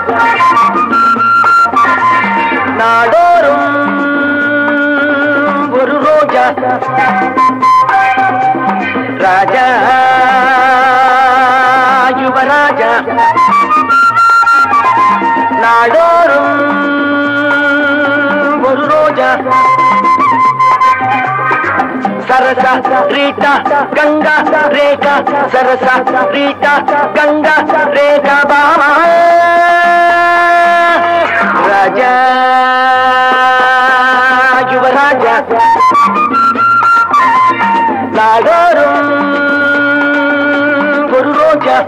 நாடோறும் ஒரு ரோஜா ராஜா யுவராஜா நாடோறும் ஒரு ரோஜா சரசா ரீட்டா கங்கா ரேகா சரசா ரீட்டா கங்கா ரேகா பாமா ராஜா யுவராஜா நாடோறும் ஒரு ரோஜா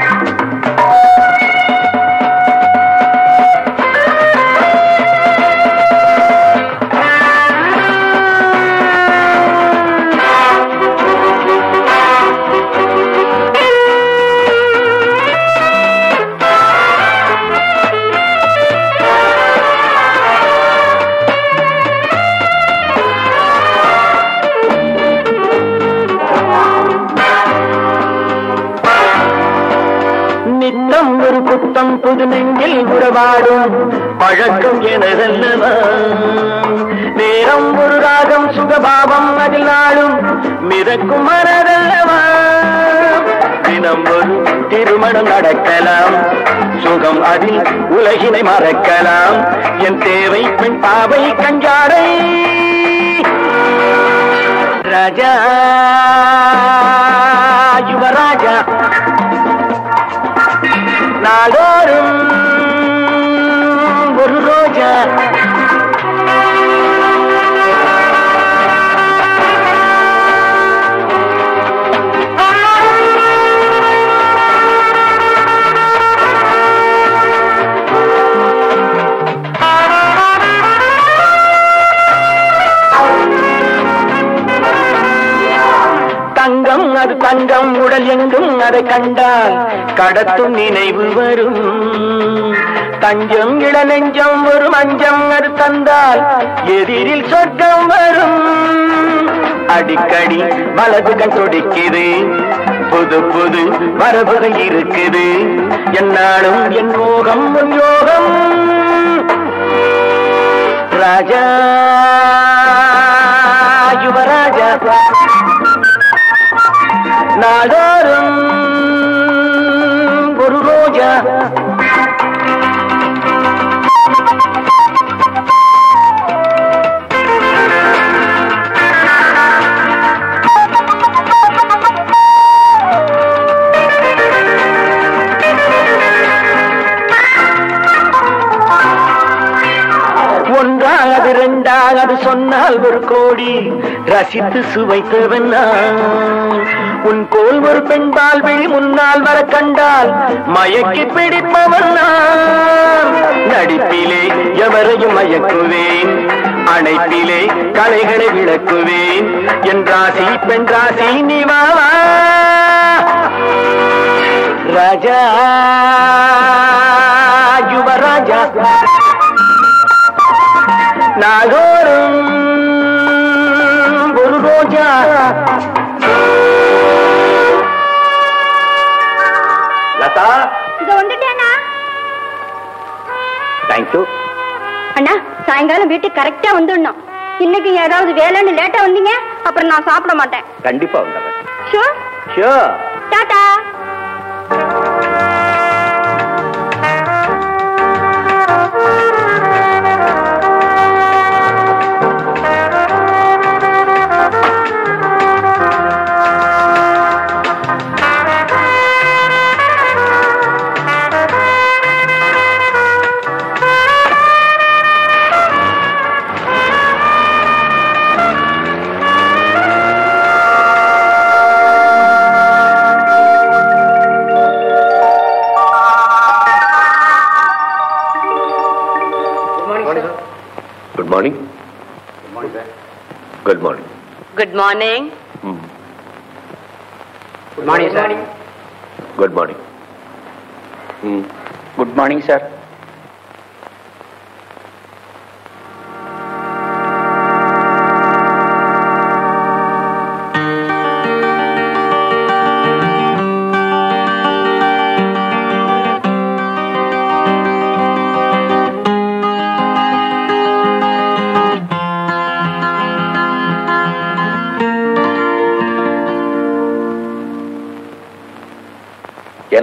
நித்தம் ஒரு புத்தம் புது நெஞ்சில் உறவாடும் பழக்கம் எனதல்லவா நேரம் ஒரு ராகம் சுகபாவம் அதில் நாளும் மிதக்கும் மனதல்லவா தினம் ஒரு திருமணம் நடக்கலாம் சுகம் அதில் உலகினை மறக்கலாம் என் தேவை பெண் பாவை கஞ்சாடை ராஜா யுவராஜா நாடோறும் ஒரு ரோஜா தங்கம் அது தங்கம் உடல் எங்கும் அதை கண்டால் கடத்தும் நினைவு வரும் தஞ்சம் இள நெஞ்சம் ஒரு மஞ்சம் அது தந்தால் எதிரில் சொர்க்கம் வரும் அடிக்கடி வலது கண் துடிக்குது புது புது மரபுகள் இருக்குது என்னாலும் என் மோகம் உன் யோகம் ராஜா யுவராஜா நாடோறும் ஒரு ரோஜா ஒன்றாவது ரெண்டாவது சொன்னால் ஒரு கோடி ரசித்து சுவைத்தவன் நான். உன் கோல் ஒரு பெண்பால் விழி முன்னால் வர கண்டால் மயக்கி பிடிப்பவன் நான். நடிப்பிலே எவரையும் மயக்குவேன் அணைப்பிலே கலைகளை விளக்குவேன் என் ராசி பெண் ராசி நீ வா வா. ராஜா யுவராஜா நாகோறும் ஒரு ரோஜா லதா இத வந்துட்டேனா தேங்க்யூ அண்ணா சாயங்காலம் வீட்டுக்கு கரெக்டா வந்துடணும் இன்னைக்கு ஏதாவது வேலைன்னு லேட்டா வந்தீங்க அப்புறம் நான் சாப்பிட மாட்டேன் கண்டிப்பா வந்துடுறேன் sure sure tata good morning good morning good morning good morning sir good morning ம் குட் மார்னிங் சார்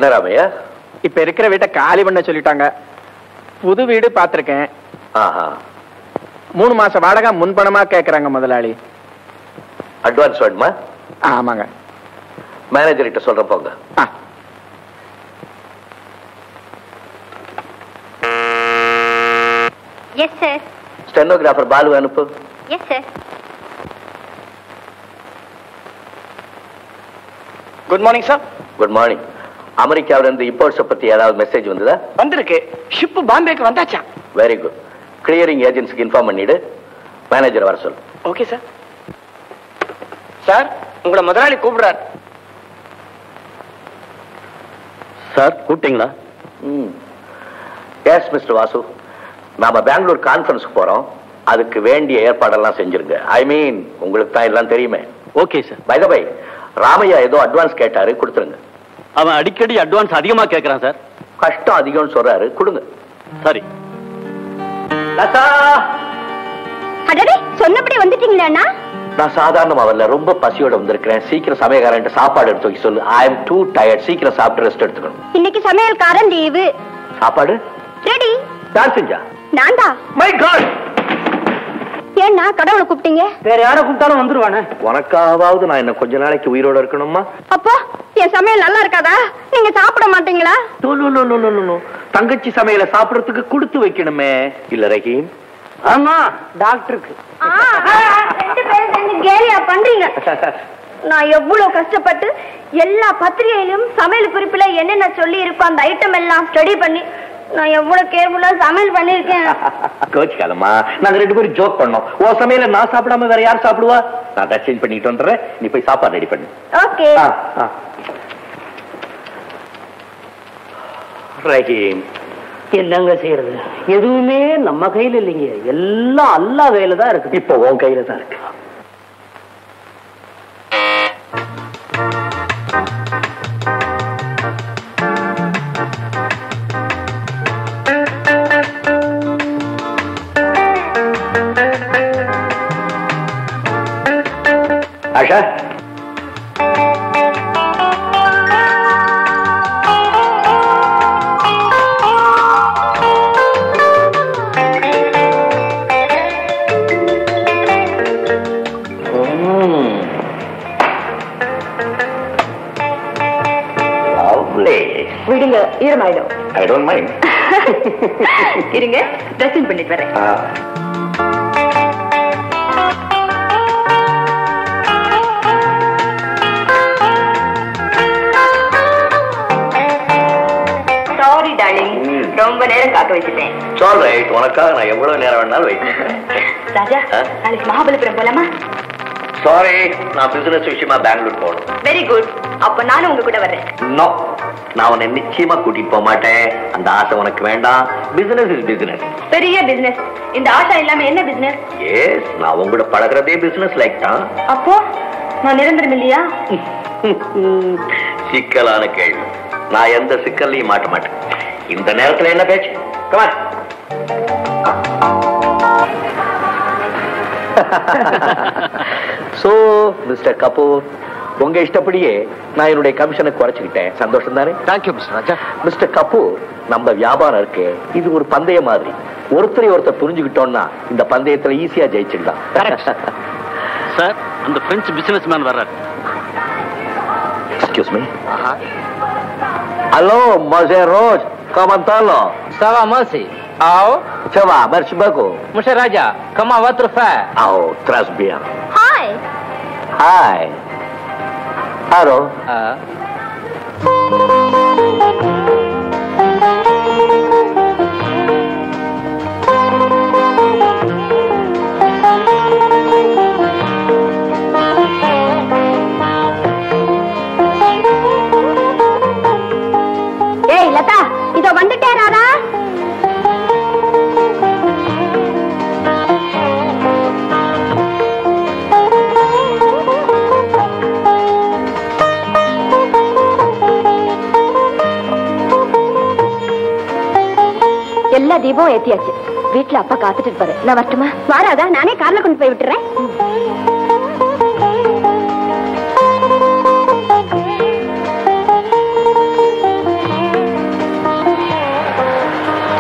என்ன ராமையா இப்ப இருக்கிற வீட்டை காலி பண்ண சொல்லிட்டாங்க புது வீடு பார்த்திருக்கேன் ஆஹா மூணு மாச வாடகை முன்பணமா கேக்குறாங்க முதலாளி அட்வான்ஸ் வேணுமா ஆமாங்க மேனேஜர் கிட்ட சொல்ற போங்க ஆ எஸ் சார் ஸ்டெனோகிராஃபர் பாலு அனுப்பு yes sir good morning sir good morning அமெரிக்காவில இருந்து இம்போர்ட்ஸை பத்தி ஏதாவது மெசேஜ் வந்ததா வந்திருக்கு ஷிப் பாம்பேக்கு வந்தாச்சா வெரி குட் கிளியரிங் ஏஜென்சிக்கு இன்ஃபார்ம் பண்ணிடு மேனேஜர் வர சொல்லு ஓகே சார் சார் உங்களை முதலாளி கூப்பிடுறாரு சார் கூப்பிட்டீங்களா ம் எஸ் மிஸ்டர் வாசு நாம பெங்களூர் கான்ஃபரன்ஸ்க்கு போறோம் அதுக்கு வேண்டிய ஏற்பாடெல்லாம் செஞ்சிருங்க ஐ மீன் உங்களுக்கு தான் எல்லாம் தெரியுமே okay sir bye bye Ramaiah ஏதோ அட்வான்ஸ் கேட்டாரு கொடுத்துருங்க அவன் அடிக்கடி அட்வான்ஸ் அதிகமா கேக்குறான் சார் கஷ்டம் அதிகம்னு சொல்றாரு கொடுங்க சரி அடடே சொன்னபடி வந்துட்டீங்களா அண்ணா நான் சாதாரணமா வரல ரொம்ப பசியோட வந்திருக்கிறேன் சீக்கிரம் சமயக்காரன் சாப்பாடு எடுத்து வைக்க சொல்லு ஐ எம் டூ டயர்ட் சீக்கிரம் சாப்பிட்டு ரெஸ்ட் எடுத்துக்கணும் இன்னைக்கு சமையல்காரன் லீவு சாப்பாடு ரெடி யார் செஞ்சா நான் தான் மை காட் ஏன்னா கடவுளை கூப்பிட்டீங்க வேற யாரை கூப்பிட்டாலும் வந்துருவானே உனக்காவது நான் என்ன கொஞ்ச நாளைக்கு உயிரோட இருக்கணுமா அப்போ என் சமையல் நல்லா இருக்காதா நீங்க சாப்பிட மாட்டீங்களா no, no, no, no, no, no, no. தங்கச்சி சமையல சாப்பிடறதுக்கு கொடுத்து வைக்கணுமே இல்ல ரஹீம் ஆமா டாக்டருக்கு ஆ, ரெண்டு பேரும் சேர்ந்து கேலியா பண்றீங்க நான் எவ்வளவு கஷ்டப்பட்டு எல்லா பத்திரிகையிலும் சமையல் குறிப்புல என்னென்ன சொல்லி இருக்கோ அந்த ஐட்டம் எல்லாம் ஸ்டடி பண்ணி நான் எவ்வளவு கேர்ஃபுல்லா சமையல் பண்ணிருக்கேன் கோச்சுக்காதம்மா நாங்க ரெண்டு பேரும் ஜோக் பண்ணோம் ஓ சமையல நான் சாப்பிடாம வேற யார் சாப்பிடுவா நான் ட்ரெஸ் சேஞ்ச் பண்ணிட்டு வந்துடுறேன் நீ போய் சாப்பாடு ரெடி பண்ணு ஓகே ஆ, ஆ. ரஹீம் என்னங்க செய்யறது எதுவுமே நம்ம கையில இல்லைங்க எல்லாம் அல்லா கையில தான் இருக்கு இப்போ உன் கையில தான் இருக்கு ஆஷா லவ்லி விடுங்க ஈரமாயிடும் ஐ டோன்ட் மைண்ட் இருங்க ட்ரெஸ்ஸிங் பண்ணிட்டு வரேன் சாரி டார்லிங் ம். ரொம்ப நேரம் காக்க வச்சுட்டேன் சால் ரைட் உனக்காக நான் எவ்வளவு நேரம் வேணாலும் வெயிட் ராஜா ஆ? நாளைக்கு மகாபலிபுரம் போலாமா சாரி நான் பிசினஸ் விஷயமா பெங்களூர் போகணும் வெரி குட் அப்ப நானும் உங்க கூட வர்றேன் நோ நான் உன்னை நிச்சயமா கூட்டிட்டு போக மாட்டேன் அந்த ஆசை உனக்கு வேண்டாம் பிசினஸ் இஸ் பிசினஸ் பெரிய பிசினஸ் இந்த ஆஷா இல்லாம என்ன பிசினஸ் எஸ் நான் உங்க கூட பழகுறதே பிசினஸ் லைக் தான் அப்போ நான் நிரந்தரம் இல்லையா சிக்கலான கேள்வி நான் எந்த சிக்கல்லையும் மாட்ட மாட்டேன் இந்த நேரத்துல என்ன பேச்சு கமான் சோ மிஸ்டர் கபூர் உங்க இஷ்டப்படியே நான் என்னுடைய கமிஷனை குறைச்சுக்கிட்டேன் சந்தோஷம் தானே thank you mister Raja mister Kapoor நம்ம வியாபாரம் இருக்கு இது ஒரு பந்தய மாதிரி ஒருத்தரை ஒருத்தர் புரிஞ்சுக்கிட்டோம்னா இந்த பந்தயத்துல ஈஸியா ஜெயிச்சிடலாம் சார் அந்த பிரெஞ்சு பிசினஸ் மேன் வர்றாரு excuse me Allô, Monsieur Roche, comment allons Ça va, merci. Ao, Ça va, merci beaucoup. monsieur Raja, comment votre frère? Oh, très bien. Hi Hi. Hello. Ah. ஏய் லதா இதோ வந்துட்டேன் ராதா எல்லா தீபம் ஏத்தியாச்சு வீட்டுல அப்பா காத்துட்டு இருப்பாரு நான் வரட்டுமா வாராதா நானே கார்ல கொண்டு போய் விட்டுறேன்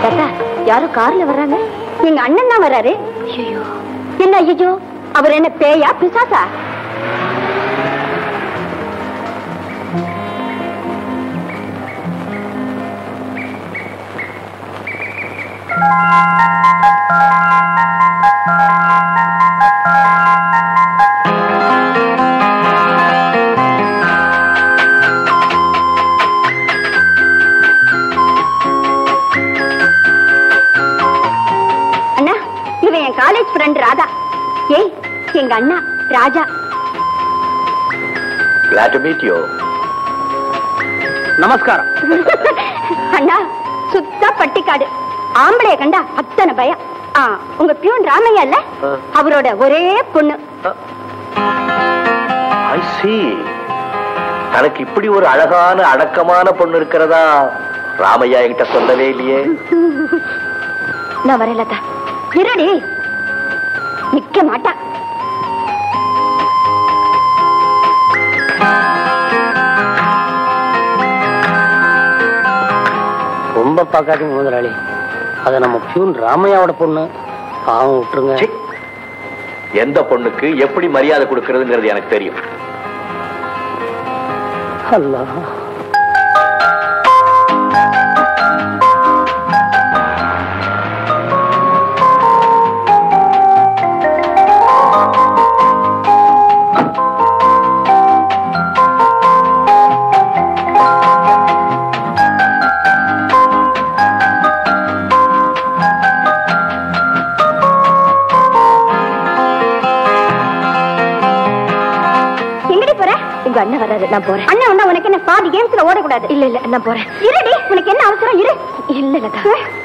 தாத்தா யாரும் கார்ல வர்றாங்க எங்க அண்ணன் தான் வர்றாரு ஐயோ என்ன ஐயோ அவர் என்ன பேயா பிசாசா அண்ணா இவன் என் காலேஜ் ஃப்ரெண்ட் ராதா ஏய் எங்க அண்ணா ராஜா Glad to meet you. நமஸ்காரம் அண்ணா சுத்தா பட்டிக்காடு ஆம்பளைய கண்டா அத்தனை பயம் ஆ உங்க பியூன் ராமையா இல்ல ஆ. அவரோட ஒரே பொண்ணு I see. தனக்கு இப்படி ஒரு அழகான அடக்கமான பொண்ணு இருக்கிறதா ராமையா என்கிட்ட சொல்லவே இல்லையே நான் வரேன் லதா இருடி நிக்க மாட்டா ரொம்ப பார்க்காதீங்க முதலாளி அது நம்ம பியூன் ராமையாவோட பொண்ணு பாவம் விட்டுருங்க ச்சீ. எந்த பொண்ணுக்கு எப்படி மரியாதை கொடுக்கறதுங்கிறது எனக்கு தெரியும் அல்லா எங்கடி போற உங்க அண்ணன் வராது நான் போறேன் அண்ணன் வந்தா உனக்கு என்ன பாதி கேம்ஸ்ல ஓடக்கூடாது இல்ல இல்ல நான் போறேன் இருடி உனக்கு என்ன அவசரம் இரு இல்ல லதா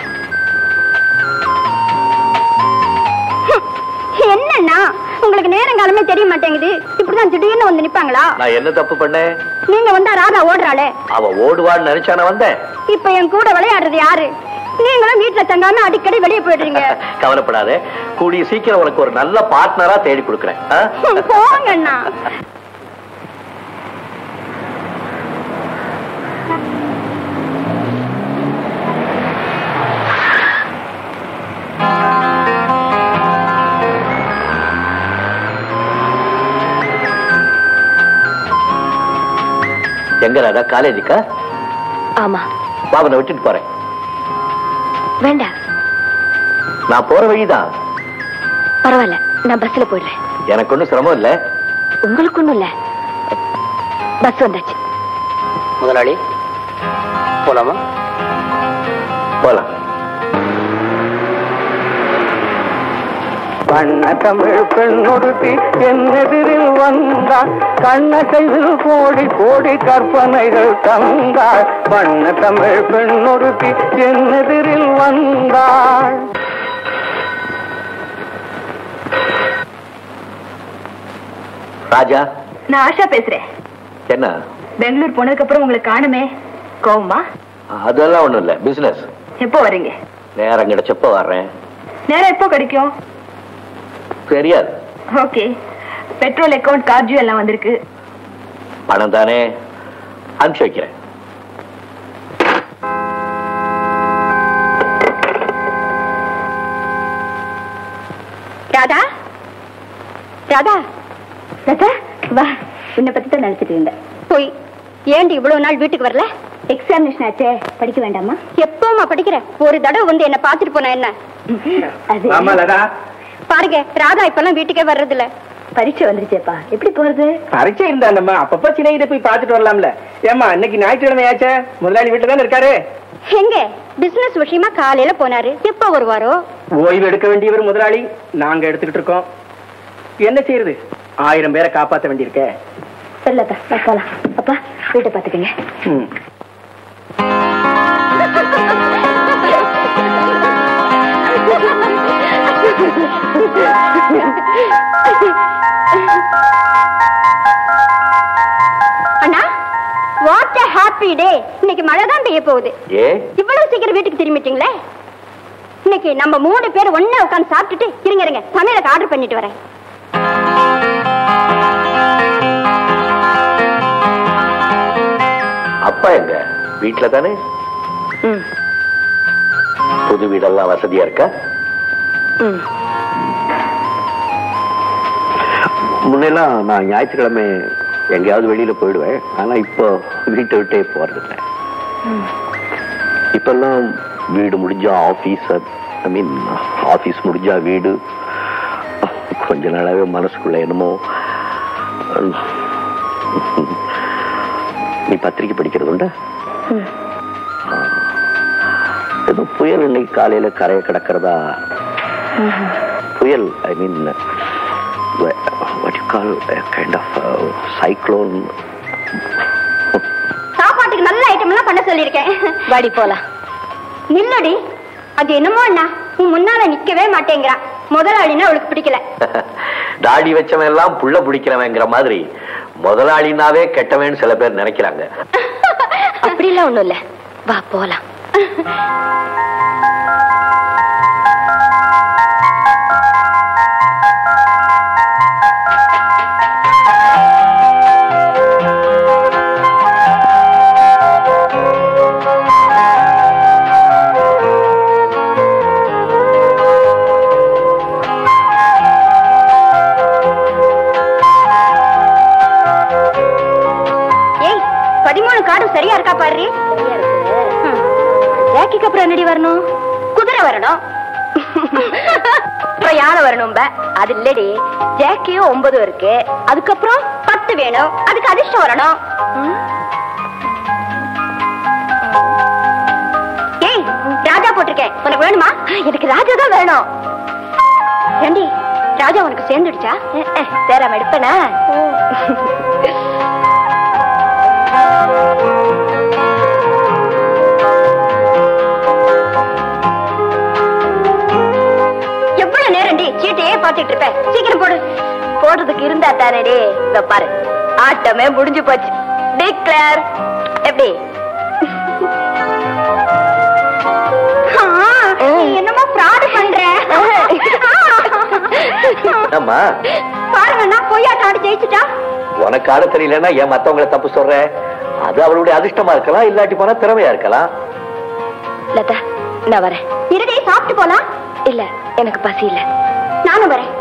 என்னண்ணா உங்களுக்கு நேரங்காலமே தெரிய மாட்டேங்குது இப்படிதான் திடீர்னு வந்து நிப்பாங்களா நான் என்ன தப்பு பண்ணேன் நீங்க வந்தா ராதா ஓடுறாளே அவ ஓடுவான்னு நினைச்சான வந்தேன் இப்ப என் கூட விளையாடுறது யாரு நீங்களும் வீட்டுல தங்காம அடிக்கடி வெளியே போயிடுறீங்க கவலைப்படாத கூடிய சீக்கிரம் உனக்கு ஒரு நல்ல பார்ட்னரா தேடி கொடுக்குறேன் ஆ? போங்கண்ணா எங்க ராதா காலேஜுக்கா ஆமா பாவனை விட்டுட்டு போறேன் வேண்டாம் நான் போற வழிதான் பரவாயில்ல நான் பஸ்ல போயிடுறேன் எனக்கு ஒண்ணும் சிரமம் இல்ல உங்களுக்கு ஒண்ணும் இல்ல பஸ் வந்தாச்சு முதலாளி போலாமா போலாம் வண்ண தமிழ் பெண்ணொடுத்தி என் எதிரில் வந்தாள் கண்ண கையில் கோடி கோடி கற்பனைகள் தந்தாள் வண்ண தமிழ் பெண்ணொடுத்தி என் எதிரில் வந்தாள் ராஜா நான் ஆஷா பேசுறேன் என்ன பெங்களூர் போனதுக்கு அப்புறம் உங்களுக்கு காணுமே கோவமா அதெல்லாம் ஒண்ணும் இல்ல பிசினஸ் எப்போ வரீங்க நேரம் கிடைச்சப்ப வர்றேன் நேரம் எப்போ கிடைக்கும் தெரியாது ஓகே பெட்ரோல் அக்கவுண்ட் கார்ஜு எல்லாம் வந்திருக்கு பணம் தானே அனுப்பிச்சு வைக்கிறேன் ராதா ராதா ராதா வா உன்னை பத்தி தான் நினைச்சிட்டு இருந்தேன் போய் ஏண்டி இவ்வளவு நாள் வீட்டுக்கு வரல எக்ஸாமினேஷன் ஆச்சே படிக்க வேண்டாமா எப்பவுமா படிக்கிறேன் ஒரு தடவை வந்து என்ன பாத்துட்டு போனா என்ன ஆமா லதா பாருங்க ராதா இப்பெல்லாம் வீட்டுக்கே வர்றது இல்ல பரீட்சை வந்துருச்சேப்பா எப்படி போறது பரீட்சை இருந்தாண்டம்மா அப்பப்ப சின்ன இதை போய் பார்த்துட்டு வரலாம்ல ஏமா இன்னைக்கு ஞாயிற்றுக்கிழமை ஆச்சே முதலாளி வீட்டுல தானே இருக்காரு எங்க பிசினஸ் விஷயமா காலையில போனாரு எப்ப வருவாரோ ஓய்வு எடுக்க வேண்டியவர் முதலாளி நாங்க எடுத்துக்கிட்டு இருக்கோம் என்ன செய்யறது ஆயிரம் பேரை காப்பாத்த வேண்டியிருக்கே சொல்லப்பா போலாம் அப்பா வீட்டை பாத்துக்கங்க ம். அண்ணா வாட் a ஹாப்பி டே இன்னைக்கு மழை தான் பெய்ய போகுது ஏ இவ்வளவு சீக்கிரம் வீட்டுக்கு திரும்பிட்டீங்களே இன்னைக்கு நம்ம மூணு பேர் ஒண்ணா உட்கார்ந்து சாப்பிட்டுட்டு இருங்க இருங்க சமையலுக்கு ஆர்டர் பண்ணிட்டு வரேன் அப்பா எங்க வீட்டுல தானே புது வீடெல்லாம் வசதியா இருக்கா ம். முன்னெல்லாம் நான் ஞாயிற்றுக்கிழமை எங்கேயாவது வெளியில போயிடுவேன் ஆனா இப்போ வீட்டை விட்டே போறதில்லை இப்பெல்லாம் வீடு முடிஞ்சா ஆபீஸ் ஐ மீன் ஆபீஸ் முடிஞ்சா வீடு கொஞ்ச நாளாவே மனசுக்குள்ள என்னமோ உம், நீ பத்திரிக்கை படிக்கிறது உண்டா ஆ. ஏதோ புயல் இன்னைக்கு காலையில கரையை கிடக்கிறதா புயல் I mean what you call kind of cyclone சாப்பாட்டுக்கு நல்ல ஐட்டம் எல்லாம் பண்ண சொல்லியிருக்கேன் வாடி போலாம் நில்லடி அது என்னமோ அண்ணா உன் முன்னால நிக்கவே மாட்டேங்கிறா முதலாளின்னா அவளுக்கு பிடிக்கல தாடி வச்சவன் எல்லாம் புள்ள பிடிக்கிறவங்கிற மாதிரி முதலாளினாவே கெட்டவன் சில பேர் நினைக்கிறாங்க அப்படிலாம் ஒண்ணும் இல்ல வா போலாம் ஏய் பதிமூணு கார்டும் சரியா இருக்கா பாரு ஜாக்கிக்கு அப்புறம் என்னடி வரணும் குதிரை வரணும் அப்புறம் யானை வரணும் அது இல்லடி ஜாக்கியும் ஒன்பது இருக்கு அதுக்கப்புறம் பத்து வேணும் அதுக்கு அதிர்ஷ்டம் வரணும் ம். ஏய் ராஜா போட்டிருக்கேன் உனக்கு வேணுமா எனக்கு ராஜா தான் வேணும் ஏண்டி ராஜா உனக்கு சேர்ந்துடுச்சா சேராம எடுப்பனா எவ்வளவு நேரம் டி சீட்டையே பாத்துட்டு இருப்ப சீக்கிரம் போடு போடுறதுக்கு இருந்தா தானே இந்த பாரு ஆட்டமே முடிஞ்சு போச்சு டிக்ளேர் எப்படி என்னமா ஃப்ராட் பண்ற ஆமா பாருங்க நான் பொய்யாட்டம் ஆடி ஜெயிச்சுட்டா உனக்கு ஆட தெரியலன்னா ஏன் மத்தவங்கள தப்பு சொல்ற அது அவளுடைய அதிர்ஷ்டமா இருக்கலாம் இல்லாட்டி போனா திறமையா இருக்கலாம் லதா நான் வரேன் இருடி சாப்பிட்டு போலாம் இல்ல எனக்கு பசி இல்ல நானும் வரேன்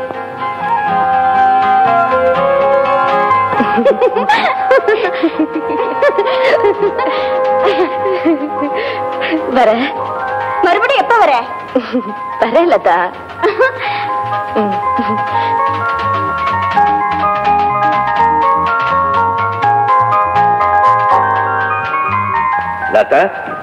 வர மறுபடியும் எப்ப வர வரேன் லதா லதா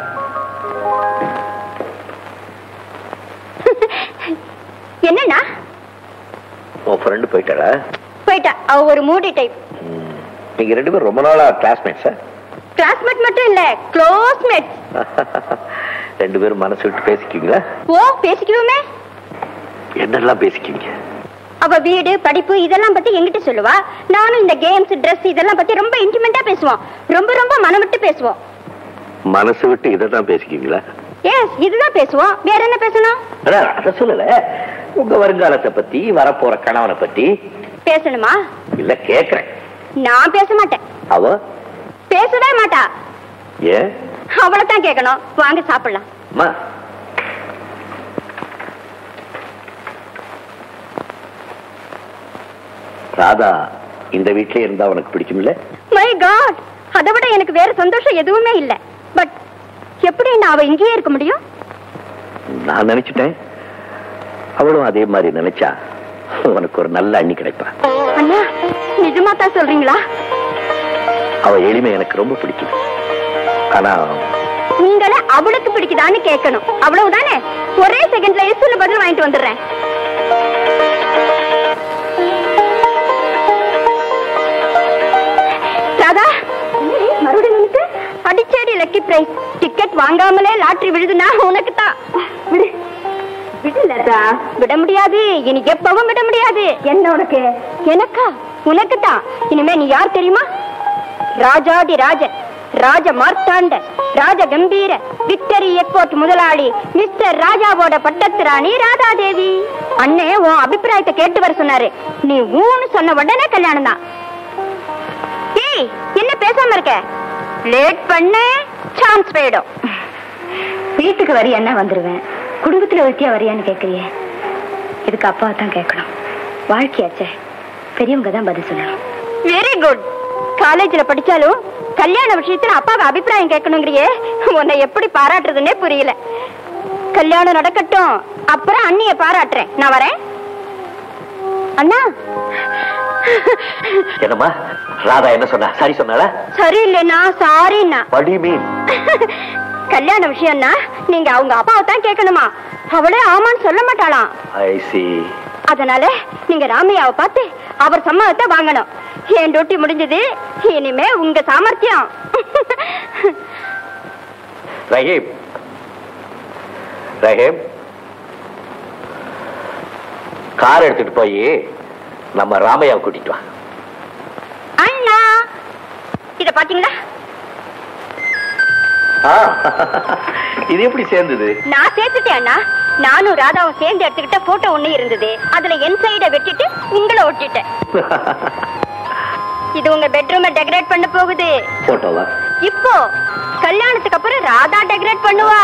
என்னண்ணா உன் ஃப்ரெண்டு போயிட்டாளா போயிட்டா அவ ஒரு மூடி டைப் ம். நீங்க ரெண்டு பேரும் ரொம்ப நாளா கிளாஸ்மேட்ஸா கிளாஸ்மேட் மட்டும் இல்ல க்ளோஸ்மேட் ரெண்டு பேரும் மனசு விட்டு பேசிக்குவீங்களா ஓ பேசிக்குவோமே என்னெல்லாம் பேசிக்குவீங்க அவ வீடு படிப்பு இதெல்லாம் பத்தி என்கிட்ட சொல்லுவா நானும் இந்த கேம்ஸ் Dress இதெல்லாம் பத்தி ரொம்ப இன்டிமெண்டா பேசுவோம் ரொம்ப ரொம்ப மனம் விட்டு பேசுவோம் மனசு விட்டு இதை தான் பேசிக்குவீங்களா எஸ் இதுதான் பேசுவோம் வேற என்ன பேசணும் அதான் அதை சொல்லல உங்க வருங்காலத்தை பத்தி வரப்போற கணவனை பத்தி பேசணுமா இல்ல கேக்குறேன் நான் பேச மாட்டேன் அவ பேசவே மாட்டா ஏன் அவளைத்தான் கேட்கணும் வாங்க சாப்பிடலாம் அம்மா ராதா இந்த வீட்லயே இருந்தா உனக்கு பிடிக்கும்ல மை காட் அதை விட எனக்கு வேற சந்தோஷம் எதுவுமே இல்ல பட் எப்படி நான் அவ இங்கேயே இருக்க முடியும் நான் நினைச்சிட்டேன் அவளும் அதே மாதிரி நினைச்சா உனக்கு ஒரு நல்ல அண்ணி கிடைப்பா அண்ணா நிஜமா தான் சொல்றீங்களா அவ எளிமை எனக்கு ரொம்ப பிடிக்குது ஆனா உங்களை அவளுக்கு பிடிக்குதான்னு கேட்கணும் அவ்வளவுதானே ஒரே செகண்ட்ல எஸ்ல பதில் வாங்கிட்டு வந்துடுறேன் ராதா மறுபடியும் உனக்கு அடிச்சேடி லக்கி பிரைஸ் டிக்கெட் வாங்காமலே லாட்டரி விழுதுனா உனக்கு தான் விடு விடலதா விட முடியாது இனி எப்பவும் விட முடியாது என்ன உனக்கு எனக்கா உனக்கு தான் இனிமே நீ யார் தெரியுமா ராஜாதி ராஜன் ராஜ மார்த்தாண்ட ராஜ கம்பீர விக்டரி எக்ஸ்போர்ட் முதலாளி மிஸ்டர் ராஜாவோட பட்டத்து ராணி ராதாதேவி அண்ணே உன் அபிப்பிராயத்தை கேட்டு வர சொன்னாரு நீ ஊன்னு சொன்ன உடனே கல்யாணம் தான் ஏய் என்ன பேசாம இருக்க லேட் பண்ண சான்ஸ் போயிடும் வீட்டுக்கு வரியான்னா வந்துருவேன் குடும்பத்துல ஒருத்தியா வரியான்னு கேக்குறியே இதுக்கு அப்பாவை தான் கேட்கணும் வாழ்க்கையாச்சே பெரியவங்க தான் பதில் சொல்லணும் வெரி குட் காலேஜ்ல படிச்சாலும் கல்யாண விஷயத்துல அப்பாவை அபிப்பிராயம் கேட்கணுங்கிறியே உன்னை எப்படி பாராட்டுறதுன்னே புரியல கல்யாணம் நடக்கட்டும் அப்புறம் அண்ணிய பாராட்டுறேன் நான் வரேன் அண்ணா என்னம்மா ராதா என்ன சொன்னா சரி சொன்னால சரியில்லைண்ணா சாரிண்ணா what do you mean கல்யாண விஷயம்னா நீங்க அவங்க அப்பாவை தான் கேட்கணுமா அவளே ஆமான்னு சொல்ல மாட்டாளாம் ஐ see அதனால நீங்க ராமையாவை பார்த்து அவர் சம்மதத்தை வாங்கணும் என் டியூட்டி முடிஞ்சது இனிமே உங்க சாமர்த்தியம் ரஹீம் ரஹீம் கார் எடுத்துட்டு போய் நம்ம ராமையாவை கூட்டிட்டு வா அண்ணா இத பாத்தீங்களா ஆ, இது எப்படி சேர்ந்தது நான் சேர்த்துட்டேன் அண்ணா நானும் ராதாவும் சேர்ந்து எடுத்துக்கிட்ட போட்டோ ஒண்ணு இருந்தது அதுல என் சைட வெட்டிட்டு உங்களை ஒட்டிட்டேன் இது உங்க பெட்ரூமை டெக்கரேட் பண்ண போகுது போட்டோவா இப்போ கல்யாணத்துக்கு அப்புறம் ராதா டெக்கரேட் பண்ணுவா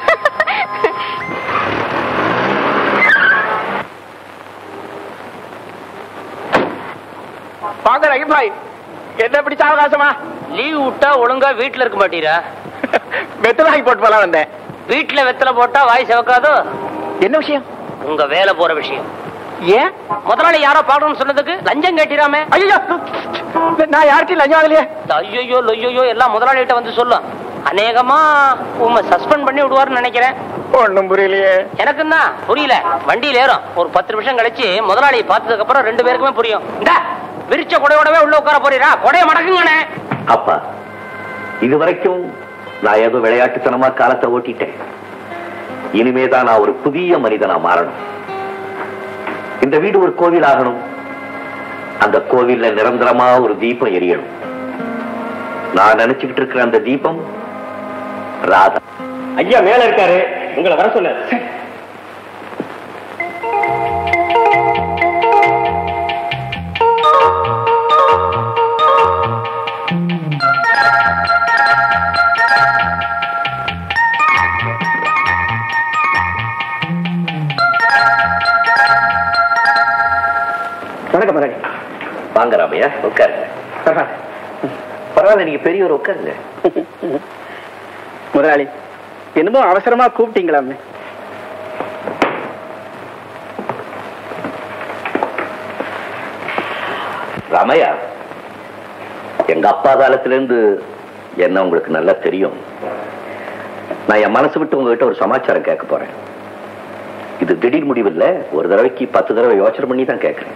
வாங்க ரஹீம் பாய் என்ன பிடிச்ச அவகாசமா லீவ் விட்டா ஒழுங்கா வீட்டுல இருக்க மாட்டீரா வெத்தலாகி போட்டு போலாம் வந்தேன் வீட்டுல வெத்தலை போட்டா வாய் சிவக்காதோ என்ன விஷயம் உங்க வேலை போற விஷயம் ஏன் முதலாளி யாரோ பாக்கணும்னு சொன்னதுக்கு லஞ்சம் கேட்டிராமே ஐயோ நான் யார்கிட்டயும் லஞ்சம் வாங்கலையே ஐயோ லொய்யோ எல்லாம் முதலாளிகிட்ட வந்து சொல்லும் அநேகமா உண்மை சஸ்பெண்ட் பண்ணி விடுவாருன்னு நினைக்கிறேன் ஒண்ணும் புரியலையே எனக்கு தான் புரியல வண்டியில ஏறும் ஒரு பத்து நிமிஷம் கழிச்சு முதலாளியை பார்த்ததுக்கு அப்புறம் ரெண்டு பேருக்குமே புரியும் இந்த விரிச்ச கொடையோடவே உள்ள உட்கார போறீரா கொடைய மடக்குங்கண்ணே அப்பா இது வரைக்கும் நான் ஏதோ விளையாட்டுத்தனமா காலத்தை ஓட்டிட்டேன் இனிமேதான் நான் ஒரு புதிய மனிதனா மாறணும் இந்த வீடு ஒரு கோவில் ஆகணும் அந்த கோவில்ல நிரந்தரமா ஒரு தீபம் எரியணும் நான் நினைச்சுக்கிட்டு இருக்கிற அந்த தீபம் ராதா ஐயா மேல இருக்காரு உங்களை வர சொன்னாரு வணக்கம் முதலாளி வாங்க ராமையா உட்காருங்க பரவாயில்ல நீங்க பெரியவர் உட்காருங்க முதலாளி என்னமோ அவசரமா கூப்பிட்டீங்களாமே ராமையா எங்க அப்பா காலத்துல இருந்து என்ன உங்களுக்கு நல்லா தெரியும் நான் என் மனசு விட்டு உங்ககிட்ட ஒரு சமாச்சாரம் கேட்க போறேன் இது திடீர் முடிவு இல்ல ஒரு தடவைக்கு பத்து தடவை யோசனை பண்ணி தான் கேட்கிறேன்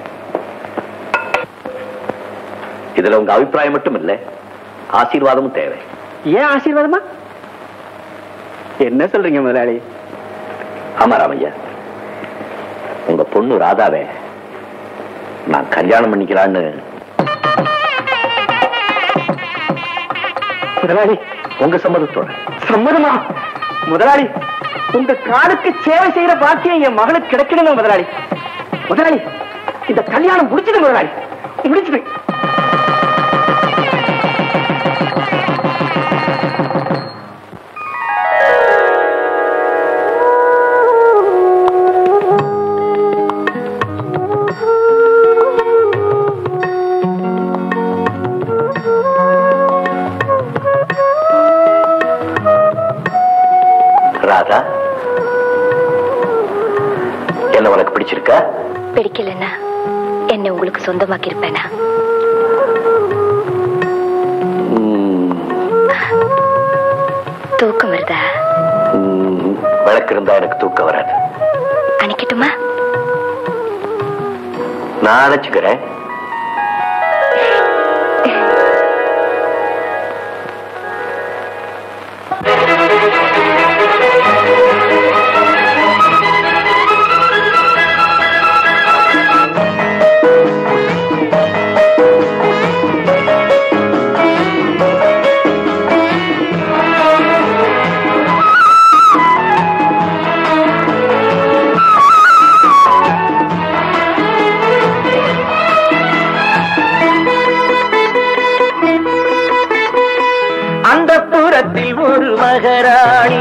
இதுல உங்க அபிப்பிராயம் மட்டும் இல்ல ஆசீர்வாதமும் தேவை ஏன் ஆசீர்வாதமா என்ன சொல்றீங்க முதலாளி ஆமா ராமையா உங்க பொண்ணு ராதாவே நான் கல்யாணம் பண்ணிக்கலான்னு முதலாளி உங்க சம்மதத்தோட சம்மதமா முதலாளி உங்க காலுக்கு சேவை செய்யற பாக்கியம் என் மகளுக்கு கிடைக்கணுங்க முதலாளி முதலாளி இந்த கல்யாணம் முடிச்சது முதலாளி முடிச்சது ராதா என்ன உனக்கு பிடிச்சிருக்கா பிடிக்கலன்னா என்ன உங்களுக்கு சொந்தமாக்கி இருப்பேனா ம், தூக்கம் வருதா ம், விளக்கு இருந்தா எனக்கு தூக்கம் வராது அணைக்கட்டுமா நான் அழைச்சுக்கிறேன்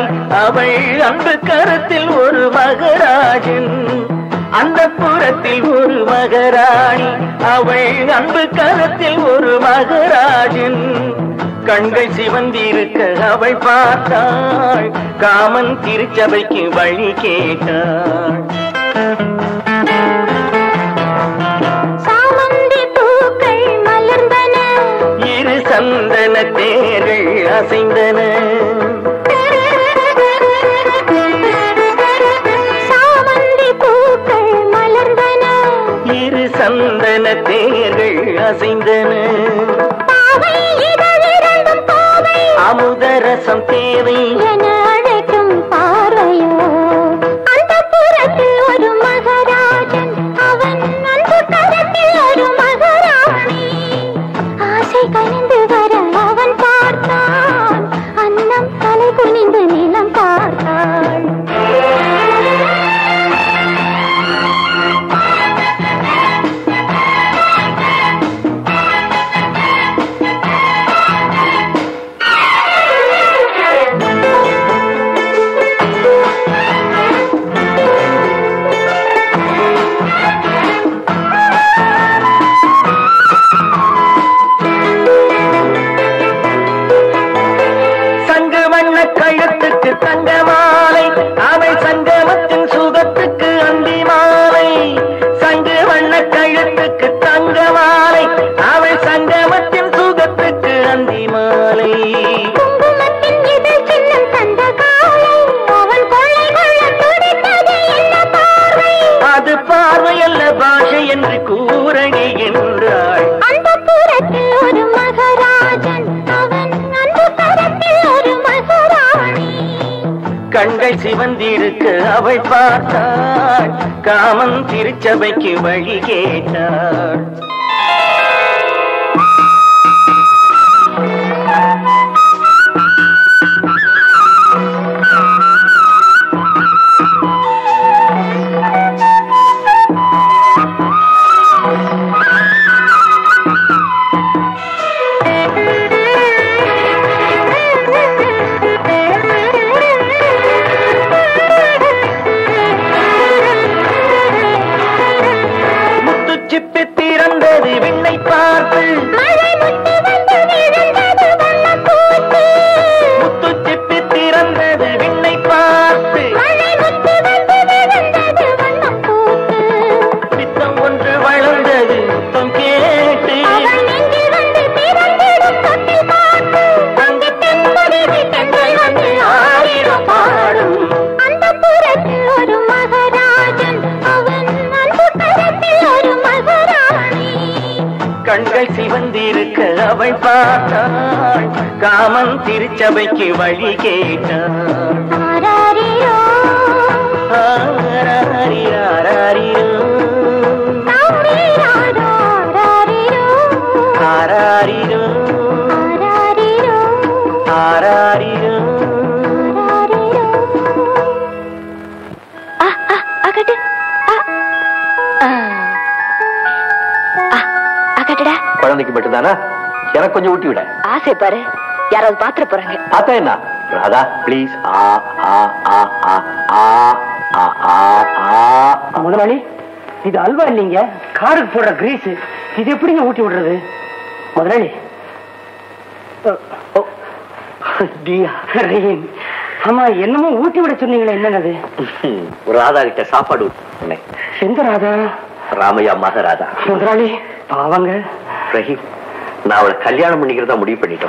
அவள் அன்பு கரத்தில் ஒரு மகராஜன் அந்த புறத்தில் ஒரு மகராணி அவள் அன்பு கரத்தில் ஒரு மகராஜன் கண்கள் சிவந்திருக்க அவள் பார்த்தாள் காமன் திருச்சபைக்கு வழி கேட்டாள் சாமந்தி பூக்கள் மலர்ந்தன இரு சந்தன தேர்கள் அசைந்தன சாமந்தி பூக்கள் மலர்ந்தன இரு சந்தன தேர்கள் அசைந்தன பாவை இதழிரண்டும் பாவை அமுதரசம் தேவை என அழைக்கும் பார்வையோ அந்த புறத்தில் ஒரு மகராஜன் அவன் அன்பு கரத்தில் ஒரு மகராணி ஆசை கனிந்து வர அவன் பார்த்தான் அன்னம் தலை குனிந்து நிலம் பார்த்தாள் சங்கு வண்ண கழுத்துக்கு தங்க மாலை அவள் சங்கமத்தின் சுகத்துக்கு அந்தி மாலை சங்கு வண்ண கழுத்துக்கு தங்க மாலை அவள் சங்கமத்தின் சுகத்துக்கு அந்தி மாலை குங்குமத்தின் இதழ் சின்னம் தந்த காலை அவன் கொள்ளை கொள்ள துடித்தது என்ன பார்வை அது பார்வையல்ல பாஷை என்று கூறணி என்றாள் அந்த புறத்தில் ஒரு மகராஜன் அவன் அன்பு கரத்தில் ஒரு மகராணி கண்கள் சிவந்திருக்க அவள் பார்த்தாள் காமன் திருச்சபைக்கு வழி கேட்டாள் முத்துச்சிப்பி திறந்தது விண்ணை பார்த்து மழை முட்டி வந்து விழுந்தது வண்ணப்பூத்து முத்துச்சிப்பி திறந்தது விண்ணை பார்த்து மழை முட்டி வந்து விழுந்தது வண்ணப்பூத்து பித்தம் ஒன்று வளர்ந்தது முத்தம் கேட்டு அவள் நெஞ்சில் வந்து பிறந்திடும் தொட்டில் பாட்டு அங்கு தென்பொடி தென்றல் வந்து ஆயிரம் பாடும் அந்த புறத்தில் ஒரு மகராஜன் அவன் அன்பு கரத்தில் ஒரு மகராணி கண்கள் சிவந்திருக்க அவள் பார்த்தாள் காமன் திருச்சபைக்கு வழி கேட்டாள் ஆராரிரோ, ஆராரிராராரிரோ, தாமிராரோ, ஆராரிரோ, ஆராரிரோ, ஆராரிரோ, ஆராரிரோ. ஆராரிரோ. ஆ, ஆ, அகட்டு. ஆ. ஆ. ஆ, அகட்டுடா. குழந்தைக்கு மட்டும்தானா எனக்கு கொஞ்சம் ஊட்டி விட ஆசை பாரு யாராவது பாத்திர போறாங்க பார்த்தா என்ன ராதா ப்ளீஸ் ஆ ஆ ஆ ஆ ஆ ஆ ஆ ஆ முதலாளி இது அல்வா இல்லைங்க காருக்கு போடுற கிரீஸ் இது எப்படிங்க ஊட்டி விடுறது முதலாளி ஓ, டியா. ரீன். ஆமா என்னமோ ஊட்டி விட சொன்னீங்களே என்னங்க அது ம், ராதா கிட்ட சாப்பாடு ஊட்டினேன். எந்த ராதா ராமையா மக ராதா முதலாளி பாவங்க ரஹீம் நான் அவளை கல்யாணம் பண்ணிக்கிறதா முடிவு பண்ணிட்டேன்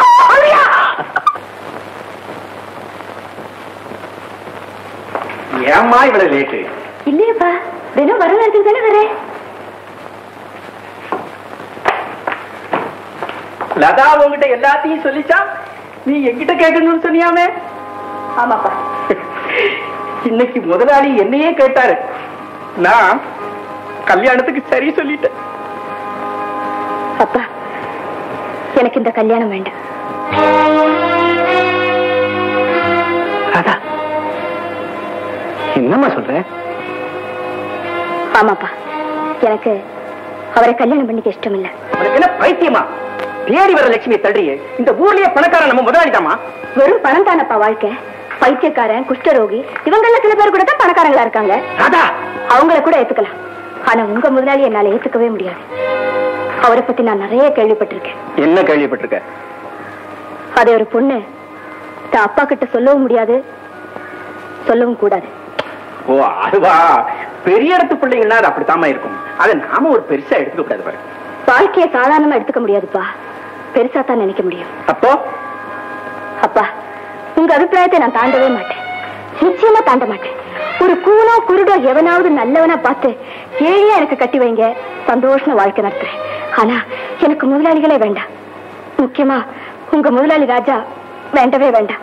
ஏம்மா இவ்வளவு லேட்டு இல்லையப்பா தினம் வர நேரத்துக்கு தானே வரேன் லதா உங்ககிட்ட எல்லாத்தையும் சொல்லிச்சா நீ என்கிட்ட கேட்கணும்னு சொன்னியாமே ஆமாப்பா இன்னைக்கு முதலாளி என்னையே கேட்டாரு நான் கல்யாணத்துக்கு சரி சொல்லிட்டேன் அப்பா எனக்கு இந்த கல்யாணம் வேண்டாம் ராதா என்னம்மா சொல்ற ஆமாப்பா எனக்கு அவரை கல்யாணம் பண்ணிக்க இஷ்டம் இல்ல உனக்கு என்ன பைத்தியமா தேடி வர லட்சுமி தள்ளியே இந்த ஊர்லயே பணக்காரன் நம்ம முதலாளிதாமா வெறும் பணம் தானப்பா வாழ்க்கை பைத்தியக்காரன் குஷ்டரோகி இவங்கள சில பேர் கூட தான் பணக்காரங்களா இருக்காங்க ராதா அவங்கள கூட ஏத்துக்கலாம் ஆனா உங்க முதலாளி என்னால ஏத்துக்கவே முடியாது அவரை பத்தி நான் நிறைய கேள்விப்பட்டிருக்கேன் என்ன கேள்விப்பட்டிருக்க அதை ஒரு பொண்ணு தான் அப்பா கிட்ட சொல்லவும் முடியாது சொல்லவும் கூடாது ஓ அதுவா பெரிய இடத்து பிள்ளைங்கன்னா அது அப்படித்தாம்மா இருக்கும் அதை நாம ஒரு பெருசா எடுத்துக்க கூடாது பாரு வாழ்க்கையை சாதாரணமா எடுத்துக்க முடியாதுப்பா பெருசா தான் நினைக்க முடியும் அப்போ அப்பா உங்க அபிப்பிராயத்தை நான் தாண்டவே மாட்டேன் நிச்சயமா தாண்ட மாட்டேன் ஒரு கூனோ குருடோ எவனாவது நல்லவனா பார்த்து ஏழையா எனக்கு கட்டி வைங்க சந்தோஷமா வாழ்க்கை நடத்துறேன் ஆனா எனக்கு முதலாளிகளே வேண்டாம் முக்கியமா உங்க முதலாளி ராஜா வேண்டவே வேண்டாம்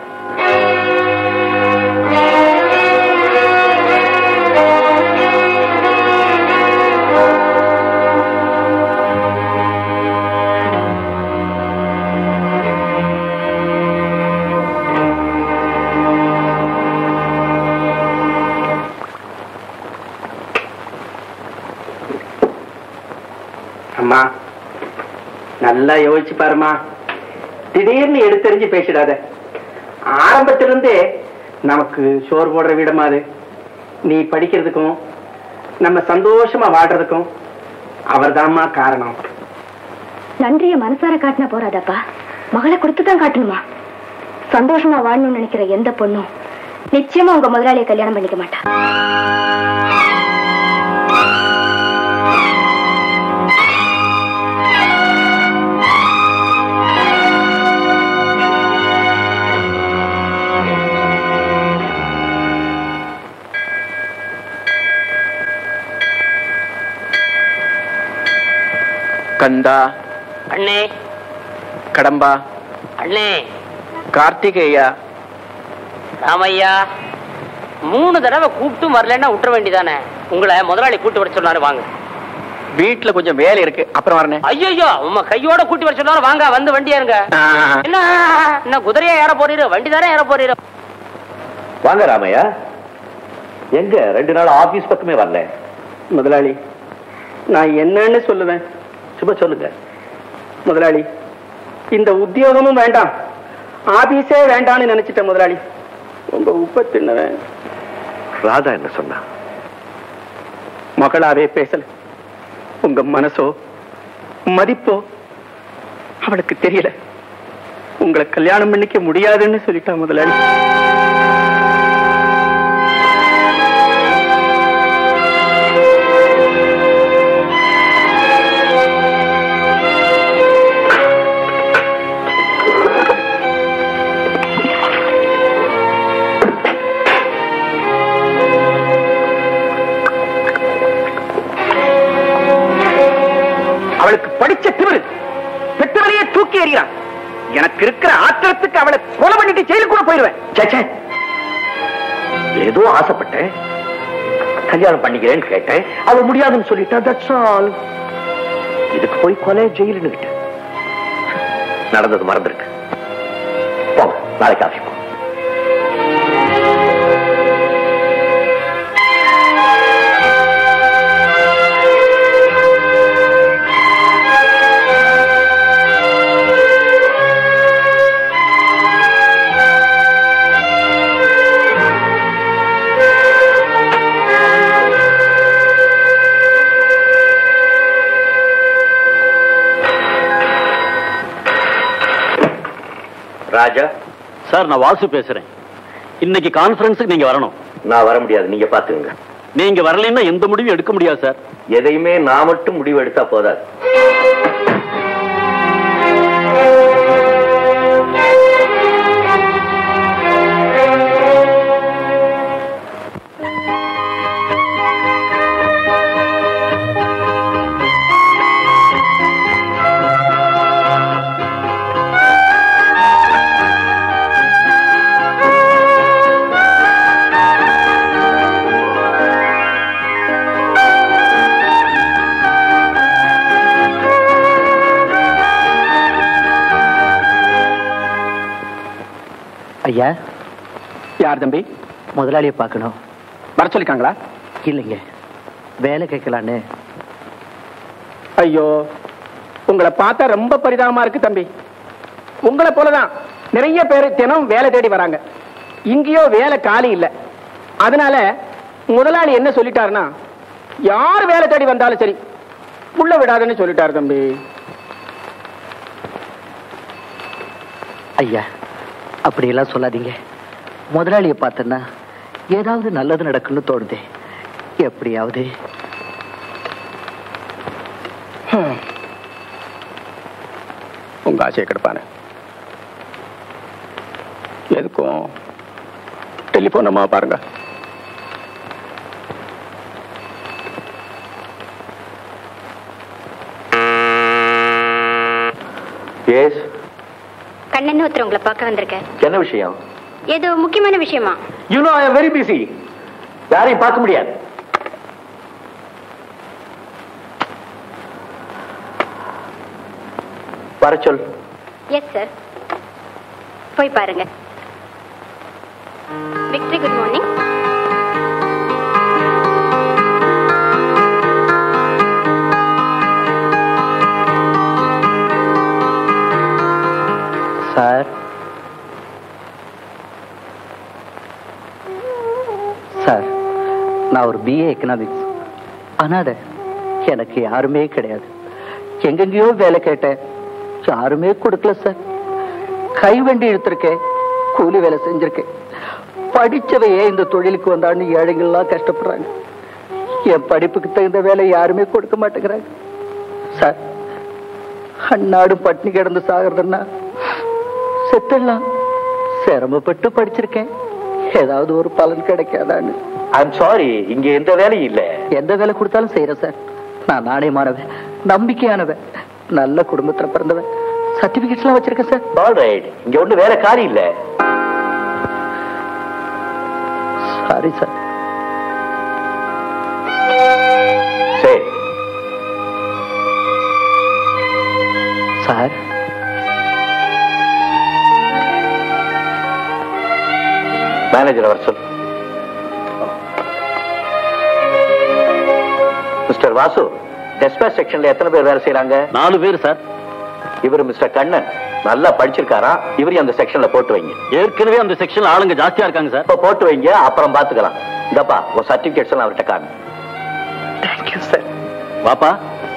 அம்மா நல்லா யோசிச்சு பாருமா திடீர்னு எடுத்தெறிஞ்சு பேசிடாத ஆரம்பத்திலிருந்தே நமக்கு சோறு போடுற வீடமா அது நீ படிக்கிறதுக்கும் நம்ம சந்தோஷமா வாழ்றதுக்கும் அவர்தாம்மா காரணம் நன்றிய மனசார காட்டினா போறாதாப்பா மகளை கொடுத்து தான் காட்டணுமா சந்தோஷமா வாழணும்னு நினைக்கிற எந்த பொண்ணும் நிச்சயமா உங்க முதலாளியை கல்யாணம் பண்ணிக்க மாட்டா கந்தா அண்ணே கடம்பா அண்ணே கார்த்திகேயா ராமையா மூணு தடவை கூப்பிட்டும் வரலன்னா விட்டுற வேண்டியதானே உங்களை முதலாளி கூட்டு வர சொன்னாரு வாங்க வீட்டுல கொஞ்சம் வேலை இருக்கு அப்புறம் வரனே ஐயோ உங்க கையோட கூட்டி வர சொன்னாரு வாங்க வந்து வண்டி ஏறுங்க என்ன என்ன குதிரையா ஏற போறீரு வண்டி தானே ஏற போறீரு வாங்க ராமையா எங்க ரெண்டு நாள் ஆபீஸ் பக்கமே வரல முதலாளி நான் என்னன்னு சொல்லுவேன் சும்மா சொல்லுங்க முதலாளி இந்த உத்தியோகமும் வேண்டாம் ஆபீஸே வேண்டாம்னு நினைச்சிட்டேன் முதலாளி ரொம்ப உப்ப தின்னவன் ராதா என்ன சொன்னா மகளாவே பேசல உங்க மனசோ மதிப்போ அவளுக்கு தெரியல உங்களை கல்யாணம் பண்ணிக்க முடியாதுன்னு சொல்லிட்டா முதலாளி அவளுக்கு படிச்ச திமிரு பெற்றவரையே தூக்கி எறிகிறான் எனக்கு இருக்கிற ஆத்திரத்துக்கு அவளை கொலை பண்ணிட்டு ஜெயிலுக்குள்ள போயிருவேன் சேச்சே ஏதோ ஆசைப்பட்டேன் கல்யாணம் பண்ணிக்கிறேன்னு கேட்டேன் அவ முடியாதுன்னு சொல்லிட்டா தட்ஸ் ஆல் இதுக்கு போய் கொலை ஜெயிலுன்னு கிட்ட நடந்தது மறந்துருக்கு போங்க நாளைக்கு ஆஃபீஸ் போங்க ராஜா சார் நான் வாசு பேசுறேன் இன்னைக்கு கான்ஃபரன்ஸுக்கு நீங்க வரணும் நான் வர முடியாது நீங்க பாத்துங்க நீங்க வரலைன்னா எந்த முடிவும் எடுக்க முடியாது சார் எதையுமே நான் மட்டும் முடிவு எடுத்தா போதாது ஐயா யார் தம்பி முதலாளியை பார்க்கணும் வர சொல்லிருக்காங்களா இல்லைங்க வேலை கேட்கலான்னு ஐயோ உங்களை பார்த்தா ரொம்ப பரிதாபமா இருக்கு தம்பி உங்களை போலதான் நிறைய பேர் தினம் வேலை தேடி வராங்க இங்கேயோ வேலை காலி இல்ல அதனால முதலாளி என்ன சொல்லிட்டாருன்னா யார் வேலை தேடி வந்தாலும் சரி உள்ள விடாதுன்னு சொல்லிட்டாரு தம்பி ஐயா அப்படியெல்லாம் சொல்லாதீங்க முதலாளியை பார்த்தேன்னா ஏதாவது நல்லது நடக்குன்னு தோணுதே எப்படியாவது உங்க ஆசையை கெடுப்பானு எதுக்கும் டெலிபோன் அம்மா பாருங்க எஸ் கண்ணன் ஒருத்தர் உங்களை பார்க்க வந்திருக்கேன் என்ன விஷயம் ஏதோ முக்கியமான விஷயமா you know I very busy யாரையும் பார்க்க முடியாது வர சொல் எஸ் சார் போய் பாருங்க victory good morning sir sir நான் ஒரு பிஏ எக்கனாமிக்ஸ் அனாதை எனக்கு யாருமே கிடையாது எங்கெங்கேயோ வேலை கேட்டேன் யாருமே கொடுக்கல சார் கை வண்டி இழுத்திருக்கேன் கூலி வேலை செஞ்சிருக்கேன் படிச்சவையே இந்த தொழிலுக்கு வந்தான்னு ஏழைங்கள்லாம் கஷ்டப்படுறாங்க என் படிப்புக்கு தகுந்த வேலை யாருமே கொடுக்க மாட்டேங்கிறாங்க சார் அந்நாடு பட்டினி கிடந்து சாகிறதுன்னா செத்துடலாம் சிரமப்பட்டு படிச்சிருக்கேன் ஏதாவது ஒரு பலன் கிடைக்காதான்னு ஐம் சாரி இங்க எந்த வேலையும் இல்ல எந்த வேலை கொடுத்தாலும் செய்யறேன் சார் நான் நாணயமானவன் நம்பிக்கையானவன் நல்ல குடும்பத்துல பிறந்தவன் சர்டிபிகேட்ஸ் எல்லாம் வச்சிருக்கேன் சார் ஆல் ரைட் இங்க ஒண்ணு வேற காரி இல்ல சாரி சார் சரி சார் மேனேஜர் வர சொல் மிஸ்டர் வாசு டெஸ்பேச் செக்ஷன்ல எத்தனை பேர் வேலை செய்யறாங்க நாலு பேர் சார் இவர் மிஸ்டர் கண்ணன் நல்லா படிச்சிருக்காரா இவரையும் அந்த செக்ஷன்ல போட்டு வைங்க ஏற்கனவே அந்த செக்ஷன்ல ஆளுங்க ஜாஸ்தியா இருக்காங்க சார் இப்ப போட்டு வைங்க அப்புறம் பாத்துக்கலாம் இந்தப்பா உன் சர்டிபிகேட்ஸ் எல்லாம் அவர்கிட்ட காமி தேங்க்யூ சார் வாப்பா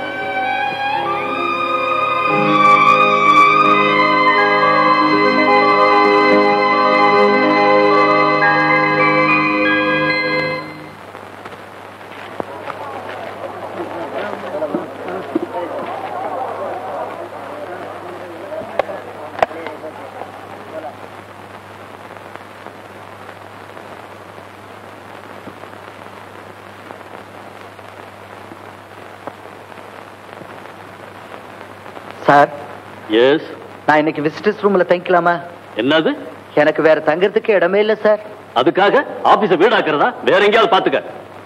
சார் எஸ் நான் இன்னைக்கு விசிட்டர்ஸ் ரூம்ல தங்கிக்கலாமா என்னது எனக்கு வேற தங்கறதுக்கு இடமே இல்ல சார் அதுக்காக ஆபீஸ வீடாக்குறதா வேற எங்கேயாவது பாத்துக்க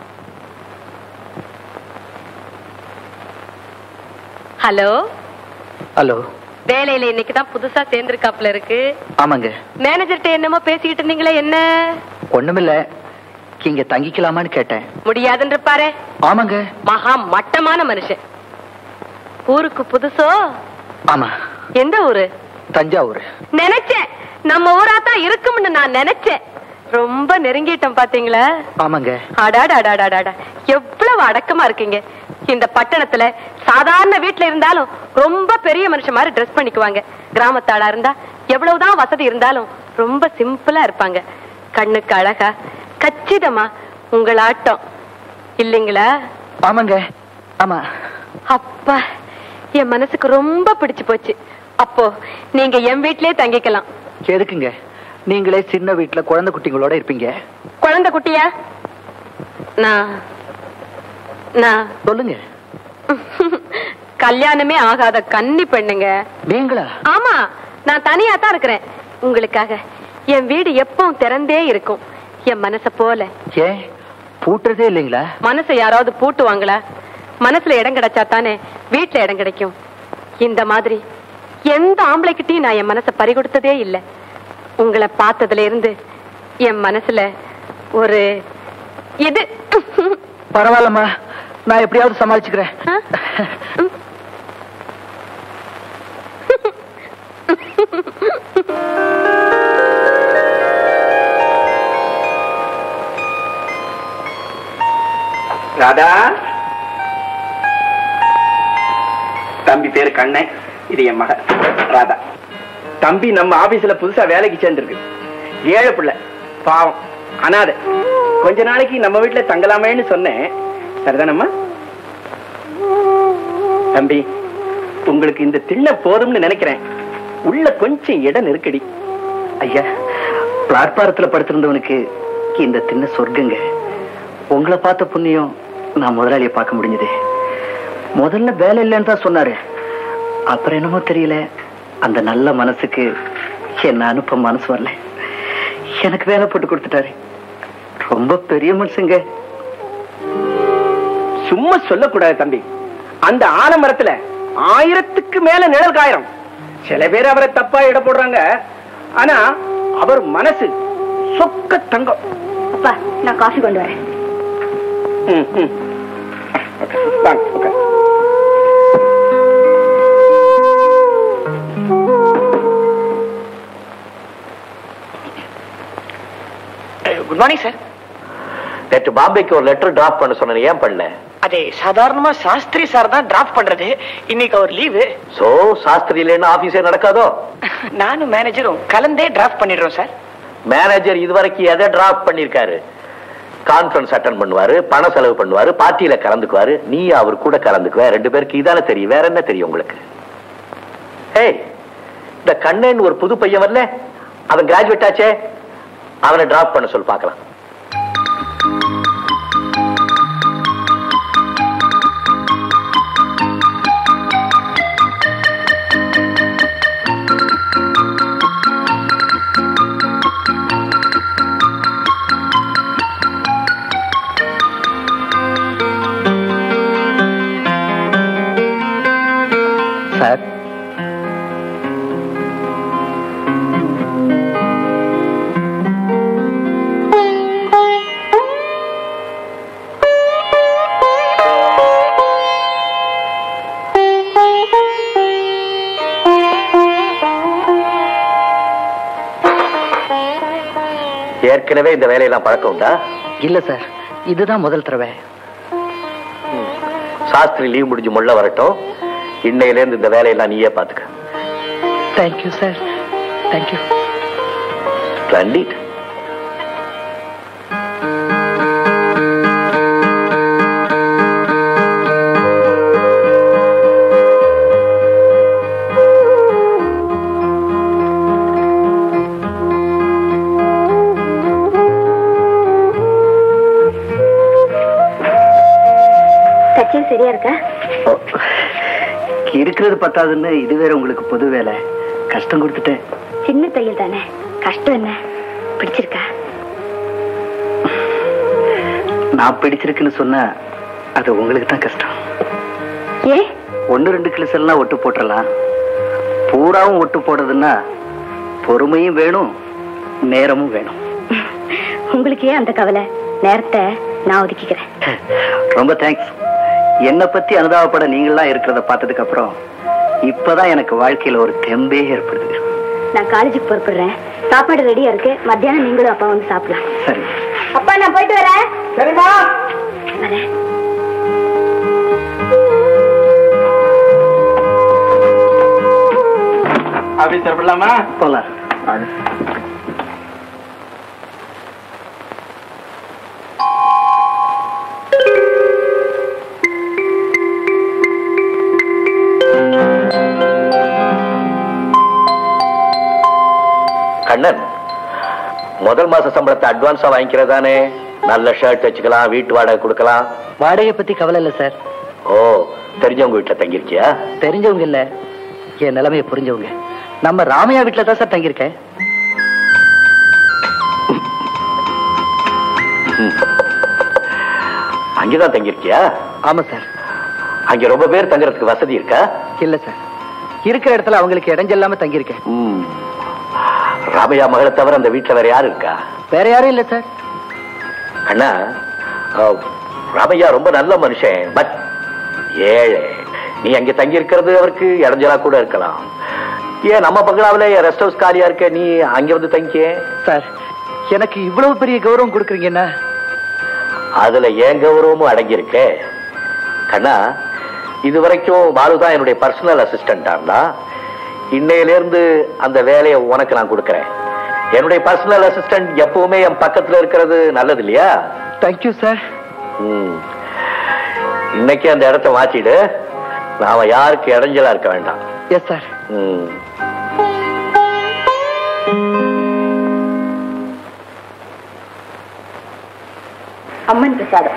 ஹலோ ஹலோ வேலையில இன்னைக்கு தான் புதுசா சேர்ந்திருக்காப்ல இருக்கு ஆமாங்க மேனேஜர்ட்ட என்னமோ பேசிக்கிட்டு இருந்தீங்களே என்ன ஒண்ணுமில்ல இங்க தங்கிக்கலாமான்னு கேட்டேன் முடியாதுன்ற பாரு ஆமாங்க மகா மட்டமான மனுஷன் ஊருக்கு புதுசோ ஆமா எந்த ஊரு தஞ்சாவூர் நினைச்சேன் நம்ம ஊரா தான் இருக்கும்னு நான் நினைச்சேன் ரொம்ப நெருங்கிட்டோம் பாத்தீங்களா ஆமாங்க அடாடாடாடாடா எவ்வளவு அடக்கமா இருக்கீங்க இந்த பட்டணத்துல சாதாரண வீட்ல இருந்தாலும் ரொம்ப பெரிய மனுஷன் மாதிரி ட்ரெஸ் பண்ணிக்குவாங்க கிராமத்தாளா இருந்தா எவ்வளவுதான் வசதி இருந்தாலும் ரொம்ப சிம்பிளா இருப்பாங்க கண்ணுக்கு அழகா கச்சிதமா உங்களாட்டம் இல்லைங்களா ஆமாங்க ஆமா அப்பா என் மனசுக்கு ரொம்ப பிடிச்சு போச்சு அப்போ நீங்க என் வீட்லயே தங்கிக்கலாம் எதுக்குங்க நீங்களே சின்ன வீட்டுல குழந்தை குட்டிங்களோட இருப்பீங்க குழந்தை குட்டியா நான் நான் சொல்லுங்க கல்யாணமே ஆகாத கன்னி பெண்ணுங்க நீங்களா ஆமா நான் தனியா தான் இருக்கிறேன் உங்களுக்காக என் வீடு எப்பவும் திறந்தே இருக்கும் என் மனச போல ஏன் பூட்டுறதே இல்லைங்களா மனசை யாராவது பூட்டுவாங்களா மனசுல இடம் கிடைச்சா தானே வீட்டுல இடம் கிடைக்கும் இந்த மாதிரி எந்த ஆம்பளைக்கிட்டையும் நான் என் மனசை பறிகொடுத்ததே இல்ல உங்களை பார்த்ததுல இருந்து என் மனசுல ஒரு இது பரவாயில்லம்மா நான் எப்படியாவது சமாளிச்சுக்கிறேன் ஆ? ம். ராதா தம்பி பேரு கண்ணன் இது என் மக ராதா தம்பி நம்ம ஆபீஸ்ல புதுசா வேலைக்கு சேர்ந்திருக்கு ஏழை பிள்ளை பாவம் அனாதை கொஞ்ச நாளைக்கு நம்ம வீட்டுல தங்கலாமேன்னு சொன்னேன் சரிதானம்மா தம்பி உங்களுக்கு இந்த திண்ணை போதும்னு நினைக்கிறேன் உள்ள கொஞ்சம் இடம் நெருக்கடி ஐயா பிளாட்பாரத்துல படுத்திருந்தவனுக்கு இந்த தின்ன சொர்க்கங்க உங்களை பார்த்த புண்ணியம் நான் முதலாளியை பார்க்க முடிஞ்சது முதல்ல வேலை இல்லைன்னு தான் சொன்னாரு அப்புறம் என்னமோ தெரியல அந்த நல்ல மனசுக்கு என்ன அனுப்ப மனசு வரல எனக்கு வேலை போட்டு கொடுத்துட்டாரு ரொம்ப பெரிய மனுஷங்க சும்மா சொல்லக்கூடாது தம்பி அந்த ஆலமரத்துல ஆயிரத்துக்கு மேல நிழல் காயிரம் சில பேர் அவரை தப்பா இட போடுறாங்க ஆனா அவர் மனசு சொக்க தங்கம் அப்பா நான் காஃபி கொண்டு வரேன் ம், ம். Okay, வாங்க, okay. குட் மார்னிங் சார் நேற்று பாம்பேக்கு ஒரு லெட்டர் டிராப் பண்ண சொன்னேன் ஏன் பண்ணல அது சாதாரணமா சாஸ்திரி சார் தான் டிராப் பண்றது இன்னைக்கு அவர் லீவு சோ சாஸ்திரி இல்லைன்னா ஆபீஸே நடக்காதோ நானும் மேனேஜரும் கலந்தே டிராஃப்ட் பண்ணிடுறோம் சார் மேனேஜர் இதுவரைக்கும் எதை டிராப் பண்ணிருக்காரு கான்ஃபரன்ஸ் அட்டன் பண்ணுவாரு பண செலவு பண்ணுவாரு பார்ட்டியில கலந்துக்குவாரு நீ அவர் கூட கலந்துக்குவ ரெண்டு பேருக்கு இதானே தெரியும் வேற என்ன தெரியும் உங்களுக்கு ஏய் இந்த கண்ணன் ஒரு புது பையன் வரல அவன் கிராஜுவேட் ஆச்சே அவனை டிராப் பண்ண சொல்லி பார்க்கலாம் சார் ஏற்கனவே இந்த வேலையெல்லாம் பழக்கம் உண்டா இல்ல சார் இதுதான் முதல் தடவை சாஸ்திரி லீவ் முடிஞ்சு முள்ள வரட்டும் இன்னையில இருந்து இந்த வேலையெல்லாம் நீயே பாத்துக்க தேங்க்யூ சார் தேங்க்யூ Splendid. தச்சல் சரியா இருக்கா இருக்கிறது பத்தாதுன்னு இது வேற உங்களுக்கு பொது வேலை கஷ்டம் கொடுத்துட்டேன் சின்ன தையல் தானே கஷ்டம் என்ன பிடிச்சிருக்கா நான் பிடிச்சிருக்குன்னு சொன்னா அது உங்களுக்கு தான் கஷ்டம் ஏ ஒன்னு ரெண்டு கிளிஸ் எல்லாம் ஒட்டு போட்டுறலாம் பூராவும் ஒட்டு போடுறதுன்னா பொறுமையும் வேணும் நேரமும் வேணும் உங்களுக்கு ஏன் அந்த கவலை நேரத்தை நான் ஒதுக்கிக்கிறேன் ரொம்ப தேங்க்ஸ் என்னை பத்தி அனுதாபப்பட நீங்களாம் இருக்கிறத பார்த்ததுக்கு அப்புறம் இப்பதான் எனக்கு வாழ்க்கையில ஒரு தெம்பே ஏற்படுது நான் காலேஜுக்கு புறப்படுறேன் சாப்பாடு ரெடியா இருக்கு மத்தியானம் நீங்களும் அப்பா வந்து சாப்பிடலாம் சரி அப்பா நான் போயிட்டு வரேன் சரிம்மா வரேன் அப்படி சாப்பிடலாமா போலாம் கண்ணன் முதல் மாச சம்பளத்தை அட்வான்ஸா வாங்கிக்கிறதானே நல்ல ஷர்ட் வச்சுக்கலாம் வீட்டு வாடகை கொடுக்கலாம் வாடகையை பத்தி கவலை இல்ல சார் ஓ தெரிஞ்சவங்க வீட்டுல தங்கிருக்கியா தெரிஞ்சவங்க இல்ல என் நிலைமையை புரிஞ்சவங்க நம்ம ராமையா வீட்டுல தான் சார் தங்கியிருக்கேன் அங்கதான் தங்கிருக்கியா ஆமா சார் அங்க ரொம்ப பேர் தங்குறதுக்கு வசதி இருக்கா இல்ல சார் இருக்கிற இடத்துல அவங்களுக்கு இடைஞ்சல்லாம தங்கியிருக்கேன் ம். ராமையா மகளை தவிர அந்த வீட்டுல வேற யாரு இருக்கா வேற யாரும் இல்ல சார் அண்ணா அஹ், ராமையா ரொம்ப நல்ல மனுஷன் பட் ஏழை நீ அங்க தங்கி இருக்கிறது அவருக்கு இடைஞ்சலா கூட இருக்கலாம் ஏன் நம்ம பங்களாவில ரெஸ்ட் ஹவுஸ் காலியா இருக்க நீ அங்க வந்து தங்கிய சார் எனக்கு இவ்வளவு பெரிய கௌரவம் கொடுக்குறீங்கன்னா அதுல என் கௌரவமும் அடங்கியிருக்கே கண்ணா இது வரைக்கும் பாலு தான் என்னுடைய பர்சனல் அசிஸ்டண்டா இருந்தா இன்னையில இருந்து அந்த வேலையை உனக்கு நான் கொடுக்கறேன் என்னுடைய பர்சனல் அசிஸ்டன்ட் எப்பவுமே என் பக்கத்துல இருக்கிறது நல்லது இல்லையா தேங்க்யூ சார் ம். இன்னைக்கு அந்த இடத்த மாத்திடு நாம யாருக்கு இடைஞ்சலா இருக்க வேண்டாம் எஸ் சார் ம். அம்மன் பிரசாதம்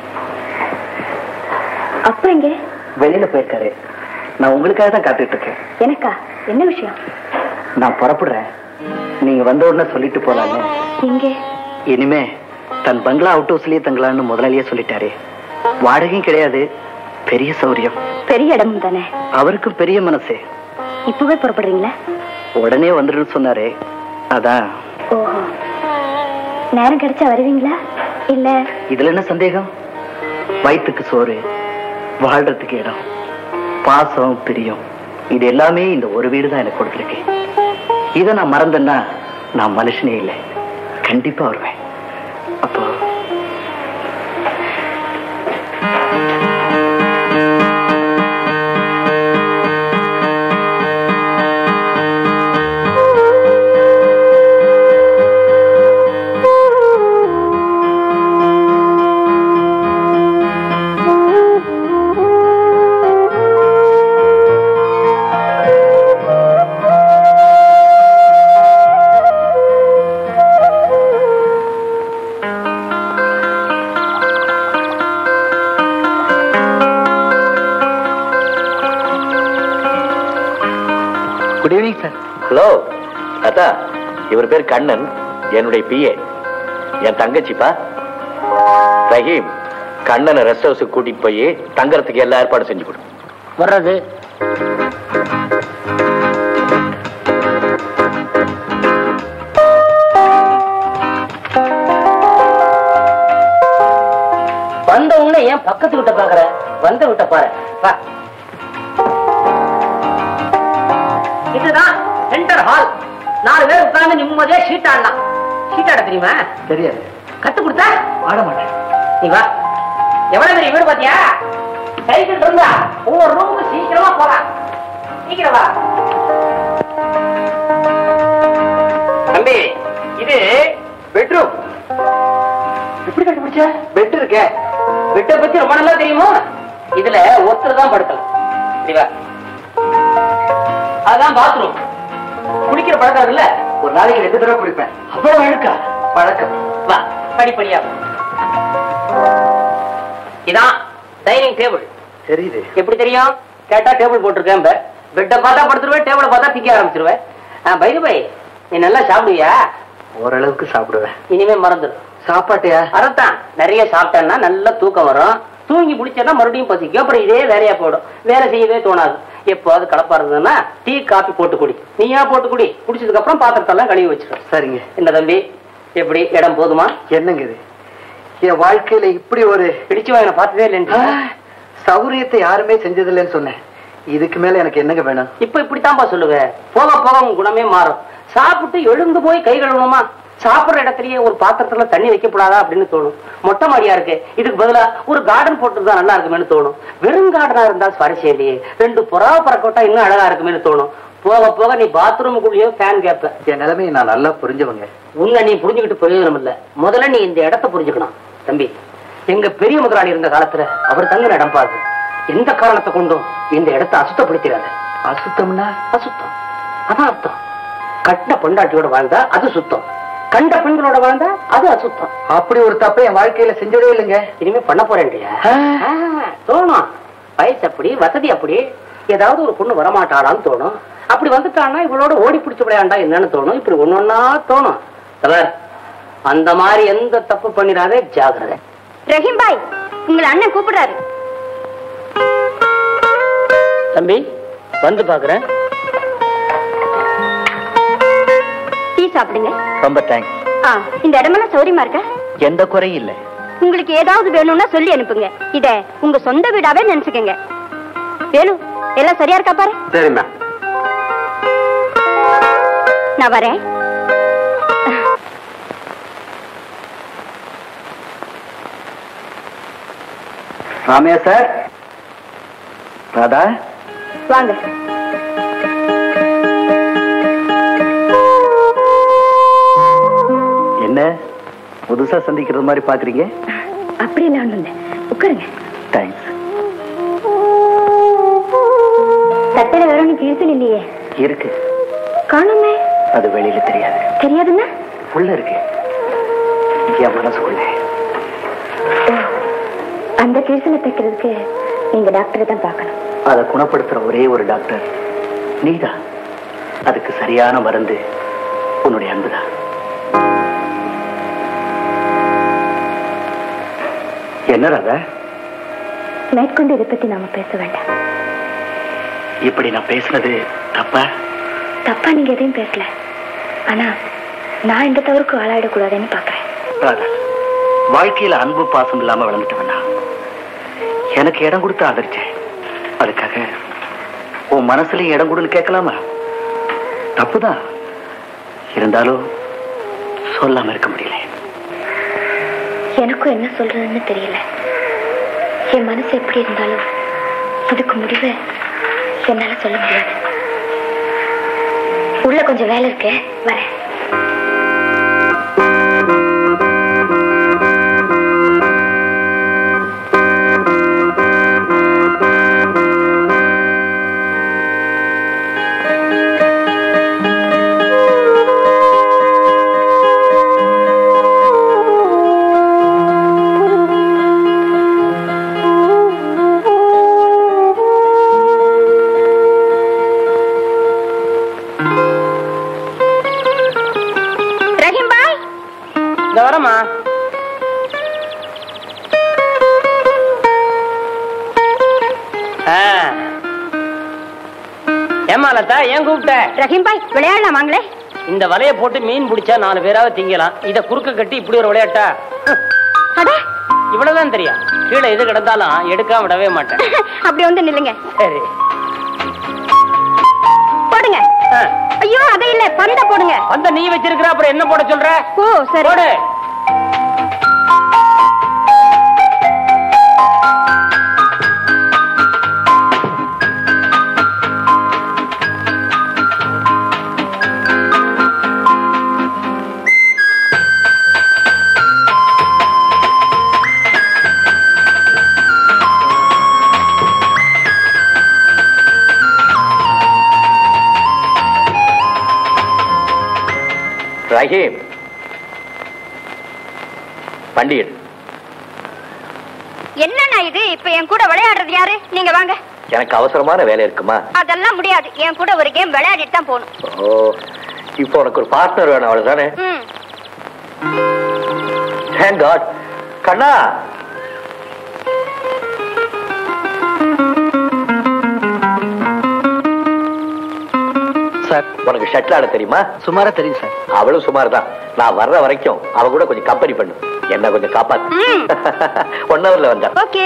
அப்பா எங்க வெளியில போயிருக்காரு நான் உங்களுக்காக தான் காத்துட்டு இருக்கேன் எனக்கா என்ன விஷயம் நான் புறப்படுறேன் நீங்க வந்த உடனே சொல்லிட்டு போலான்னு எங்க இனிமே தன் பங்களா அவுட் ஹவுஸ்லயே தங்கலான்னு முதலாளியே சொல்லிட்டாரு வாடகையும் கிடையாது பெரிய சௌரியம் பெரிய இடமும் தானே அவருக்கும் பெரிய மனசு இப்பவே புறப்படுறீங்களா உடனே வந்துடுன்னு சொன்னாரு அதான் ஓஹோ நேரம் கிடைச்சா வருவீங்களா இல்ல இதுல என்ன சந்தேகம் வயிற்றுக்கு சோறு வாழ்றதுக்கு இடம் பாசம் பிரியம் இது எல்லாமே இந்த ஒரு வீடு தான் எனக்கு கொடுத்துருக்கு இதை நான் மறந்தேன்னா நான் மனுஷனே இல்லை கண்டிப்பா வருவேன் அப்போ குட் ஈவினிங் சார் ஹலோ தாத்தா இவர் பேர் கண்ணன் என்னுடைய பிஏ என் தங்கச்சிப்பா ரஹீம் கண்ணனை ரெஸ்ட் ஹவுஸுக்கு கூட்டிட்டு போய் தங்கறதுக்கு எல்லா ஏற்பாடும் செஞ்சு கொடு வர்றது வந்த உடனே ஏன் பக்கத்து விட்ட பாக்குற வந்த விட்ட பாரு வா இதுதான் சென்டர் ஹால் நாலு பேர் உட்கார்ந்து நிம்மதியா ஷீட் ஆடலாம் ஷீட் ஆட தெரியுமா தெரியாது கத்து கொடுத்தா ஆட மாட்டேன் நீ வா எவ்வளவு பெரிய வீடு பாத்தியா சைக்கிள் இருந்தா ஒவ்வொரு ரூமுக்கு சீக்கிரமா போலாம் சீக்கிரம் வா தம்பி இது பெட்ரூம் எப்படி கண்டுபிடிச்ச பெட் இருக்க பெட்டை பத்தி ரொம்ப நல்லா தெரியுமோ இதுல ஒருத்தர் தான் படுக்கலாம் இப்படி வா அதான் பாத்ரூம் குடிக்கிற பழக்கம் இருக்குல்ல ஒரு நாளைக்கு ரெண்டு தடவை குடிப்பேன் அவ்வளவு அழுக்கா பழக்கம் வா படிப்படியா இதான் டைனிங் டேபிள் தெரியுது எப்படி தெரியும் கேட்டா டேபிள் போட்டிருக்கேன் பெட்டை பார்த்தா படுத்துருவேன் டேபிளை பார்த்தா திக்க ஆரம்பிச்சிருவேன் பைது பை நீ நல்லா சாப்பிடுவியா ஓரளவுக்கு சாப்பிடுவேன் இனிமே மறந்துடும் சாப்பாட்டையா அறத்தான் நிறைய சாப்பிட்டேன்னா நல்ல தூக்கம் வரும் தூங்கி பிடிச்சேன்னா மறுபடியும் பசிக்கும் அப்புறம் இதே வேலையா போடும் வேலை செய்யவே தோணாது எப்போது கலப்பா இருந்ததுன்னா டீ காப்பி போட்டு குடி நீயா போட்டு குடி குடிச்சதுக்கு அப்புறம் பாத்திரத்தெல்லாம் கழுவி வச்சிடும் சரிங்க என்ன தம்பி எப்படி இடம் போதுமா என்னங்க இது என் வாழ்க்கையில இப்படி ஒரு பிடிச்சு வாங்க பார்த்ததே ஆ, இல்லைன்னு சௌரியத்தை யாருமே செஞ்சதில்லைன்னு சொன்னேன் இதுக்கு மேல எனக்கு என்னங்க வேணும் இப்ப இப்படித்தான்பா சொல்லுவேன் போக போக உன் குணமே மாறும் சாப்பிட்டு எழுந்து போய் கை கழுவணுமா சாப்பிடுற இடத்துலயே ஒரு பாத்திரத்துல தண்ணி வைக்கப்படாதா அப்படின்னு தோணும் மொட்டை மாடியா இருக்கு இதுக்கு பதிலா ஒரு கார்டன் போட்டுருந்தா நல்லா இருக்குமேனு தோணும் வெறும் கார்டனா இருந்தா சுவாரஸ்யம் இல்லையே ரெண்டு புறா பறக்கோட்டா இன்னும் அழகா இருக்குமேனு தோணும் போக போக நீ பாத்ரூமுக்குள்ளேயோ ஃபேன் கேப்ப என் நிலைமையை நான் நல்லா புரிஞ்சவங்க உன்னை நீ புரிஞ்சுக்கிட்டு பிரயோஜனம் இல்ல முதல்ல நீ இந்த இடத்த புரிஞ்சுக்கணும் தம்பி எங்க பெரிய முதலாளி இருந்த காலத்துல அவர் தங்கின இடம் பாரு எந்த காரணத்தை கொண்டும் இந்த இடத்தை அசுத்தப்படுத்திடாத அசுத்தம்னா அசுத்தம் அதான் அர்த்தம் கட்ட பொண்டாட்டியோட வாழ்ந்தா அது சுத்தம் கண்ட பெண்களோட வாழ்ந்தா அது அசுத்தம் அப்படி ஒரு தப்பை என் வாழ்க்கையில செஞ்சதே இல்லைங்க இனிமே பண்ண போறேன்றியா ஆ, தோணும் வயசு அப்படி வசதி அப்படி ஏதாவது ஒரு பொண்ணு வரமாட்டாளான்னு தோணும் அப்படி வந்துட்டான்னா இவளோட ஓடி பிடிச்சு விளையாண்டா என்னன்னு தோணும் இப்படி ஒன்னொன்னா தோணும் தவர் அந்த மாதிரி எந்த தப்பு பண்ணிடாதே ஜாகிரதை ரஹீம் பாய் உங்களை அண்ணன் கூப்பிடுறாரு தம்பி வந்து பாக்குறேன் டீ சாப்பிடுங்க ரொம்ப தேங்க்ஸ் ஆ இந்த இடமெல்லாம் சௌரியமா இருக்கா எந்த குறையும் இல்லை உங்களுக்கு ஏதாவது வேணும்னா சொல்லி அனுப்புங்க இத உங்க சொந்த வீடாவே நினைச்சுக்கங்க வேலு எல்லாம் சரியா இருக்கா பாரு சரிம்மா நான் வரேன் ராமையா சார் ராதா வாங்க என்ன புதுசா சந்திக்கிறது மாதிரி பாக்குறீங்க அப்படி இல்லை ஒண்ணு இல்லை உட்காருங்க தேங்க்ஸ் சட்டையில வேற ஒன்று கிழிச்சல் இல்லையே இருக்கு காணுமே அது வெளியில தெரியாது தெரியாதுன்னா உள்ள இருக்கு என் மனசுக்குள்ள அந்த கிழிச்சலை தைக்கிறதுக்கு நீங்க டாக்டரை தான் பார்க்கணும் அதை குணப்படுத்துற ஒரே ஒரு டாக்டர் நீதான் அதுக்கு சரியான மருந்து உன்னுடைய அன்புதான் என்ன ராதா மேற்கொண்டு இதை பத்தி நாம பேச வேண்டாம் இப்படி நான் பேசுனது தப்பா தப்பா நீங்க எதையும் பேசல ஆனா நான் இந்த தவறுக்கு ஆளாயிடக்கூடாதுன்னு பாக்குறேன் ராதா வாழ்க்கையில அன்பு பாசம் இல்லாம வளர்ந்துட்டவனா எனக்கு இடம் கொடுத்து ஆதரிச்சேன் அதுக்காக உன் மனசுலயும் இடம் கொடுன்னு கேட்கலாமா தப்புதான் இருந்தாலும் சொல்லாம இருக்க முடியல எனக்கும் என்ன சொல்றதுன்னு தெரியல என் மனசு எப்படி இருந்தாலும் இதுக்கு முடிவு என்னால சொல்ல முடியாது உள்ள கொஞ்சம் வேலை இருக்கு வரேன் ரஹீம் பாய் இந்த வரமா ஏமா லதா ஏன் கூப்பிட்ட ரஹீம் பாய் விளையாடலாம் வாங்களே இந்த வலைய போட்டு மீன் பிடிச்சா நாலு பேராவது திங்கலாம் இத குறுக்க கட்டி இப்படி ஒரு விளையாட்டா அட இவ்வளவுதான் தெரியும் கீழே எது கிடந்தாலும் எடுக்காம விடவே மாட்டேன் அப்படி வந்து நில்லுங்க சரி போடுங்க ஆ, ஐயோ அதை இல்ல பந்த போடுங்க அந்த நீ வச்சிருக்கிற அப்புறம் என்ன போட சொல்ற ஓ சரி போடு ரஹீம் பண்டிகை என்னண்ணா இது இப்ப என் கூட விளையாடுறது யாரு நீங்க வாங்க எனக்கு அவசரமான வேலை இருக்குமா அதெல்லாம் முடியாது என் கூட ஒரு கேம் விளையாடிட்டு தான் போகணும் ஓ இப்போ உனக்கு ஒரு பார்ட்னர் வேணும் அவ்வளவுதானே ம் தேங்க் காட் கண்ணா சார் உனக்கு ஷட்டில் ஆட தெரியுமா சுமாரா தெரியும் சார் அவளும் சுமார் தான் நான் வர்ற வரைக்கும் அவ கூட கொஞ்சம் கம்பெனி பண்ணு என்ன கொஞ்சம் காப்பாத்து ம். ஒன் ஹவர்ல வந்தா ஓகே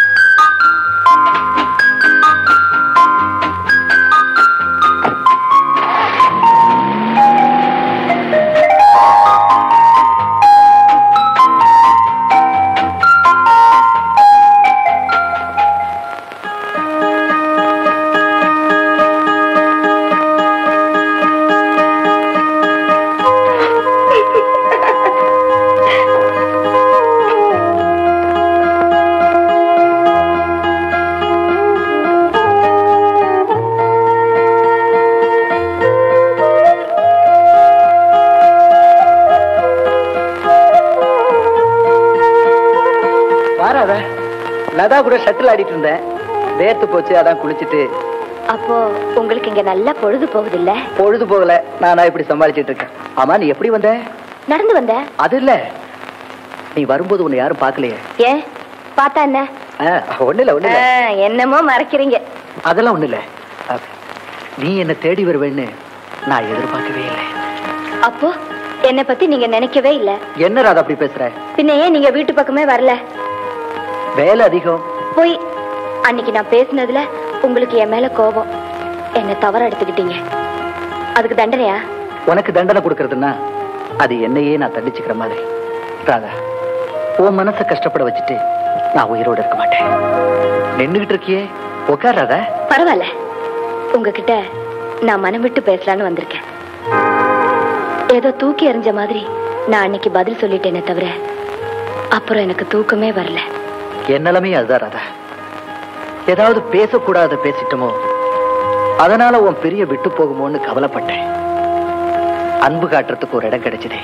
வாராத லதா கூட ஷட்டில் ஆடிட்டு இருந்தேன் வேர்த்து போச்சு அதான் குளிச்சுட்டு அப்போ உங்களுக்கு இங்க நல்லா பொழுது போகுது இல்ல பொழுது போகல நானா இப்படி சமாளிச்சிட்டு இருக்கேன் ஆமா நீ எப்படி வந்த நடந்து வந்த அது இல்ல நீ வரும்போது உன்னை யாரும் பார்க்கலையே ஏன் பார்த்தா என்ன ஆ, ஒண்ணு இல்ல ஒண்ணு இல்ல ஆ, என்னமோ மறைக்கிறீங்க அதெல்லாம் ஒண்ணு இல்ல அ, நீ என்ன தேடி வருவேன்னு நான் எதிர்பார்க்கவே இல்லை அப்போ என்னை பத்தி நீங்க நினைக்கவே இல்ல என்ன ராதா அப்படி பேசுற பின்ன ஏன் நீங்க வீட்டு பக்கமே வரல வேலை அதிகம் போய் அன்னைக்கு நான் பேசினதுல உங்களுக்கு என் மேல கோபம் என்ன தவற எடுத்துக்கிட்டீங்க அதுக்கு தண்டனையா உனக்கு தண்டனை கொடுக்கறதுன்னா அது என்னையே நான் தண்டிச்சுக்கிற மாதிரி ராதா உன் மனசை கஷ்டப்பட வச்சுட்டு நான் உயிரோட இருக்க மாட்டேன் நின்னுகிட்டு இருக்கியே உட்காராத பரவாயில்ல உங்ககிட்ட நான் மனம் விட்டு பேசலான்னு வந்திருக்கேன் ஏதோ தூக்கி எறிஞ்ச மாதிரி நான் அன்னைக்கு பதில் சொல்லிட்டேனே தவிர அப்புறம் எனக்கு தூக்கமே வரல என் நிலைமையும் அதுதான் ராதா ஏதாவது பேசக்கூடாத பேசிட்டோமோ அதனால உன் பெரிய விட்டு போகுமோன்னு கவலைப்பட்டேன் அன்பு காட்டுறதுக்கு ஒரு இடம் கிடைச்சதே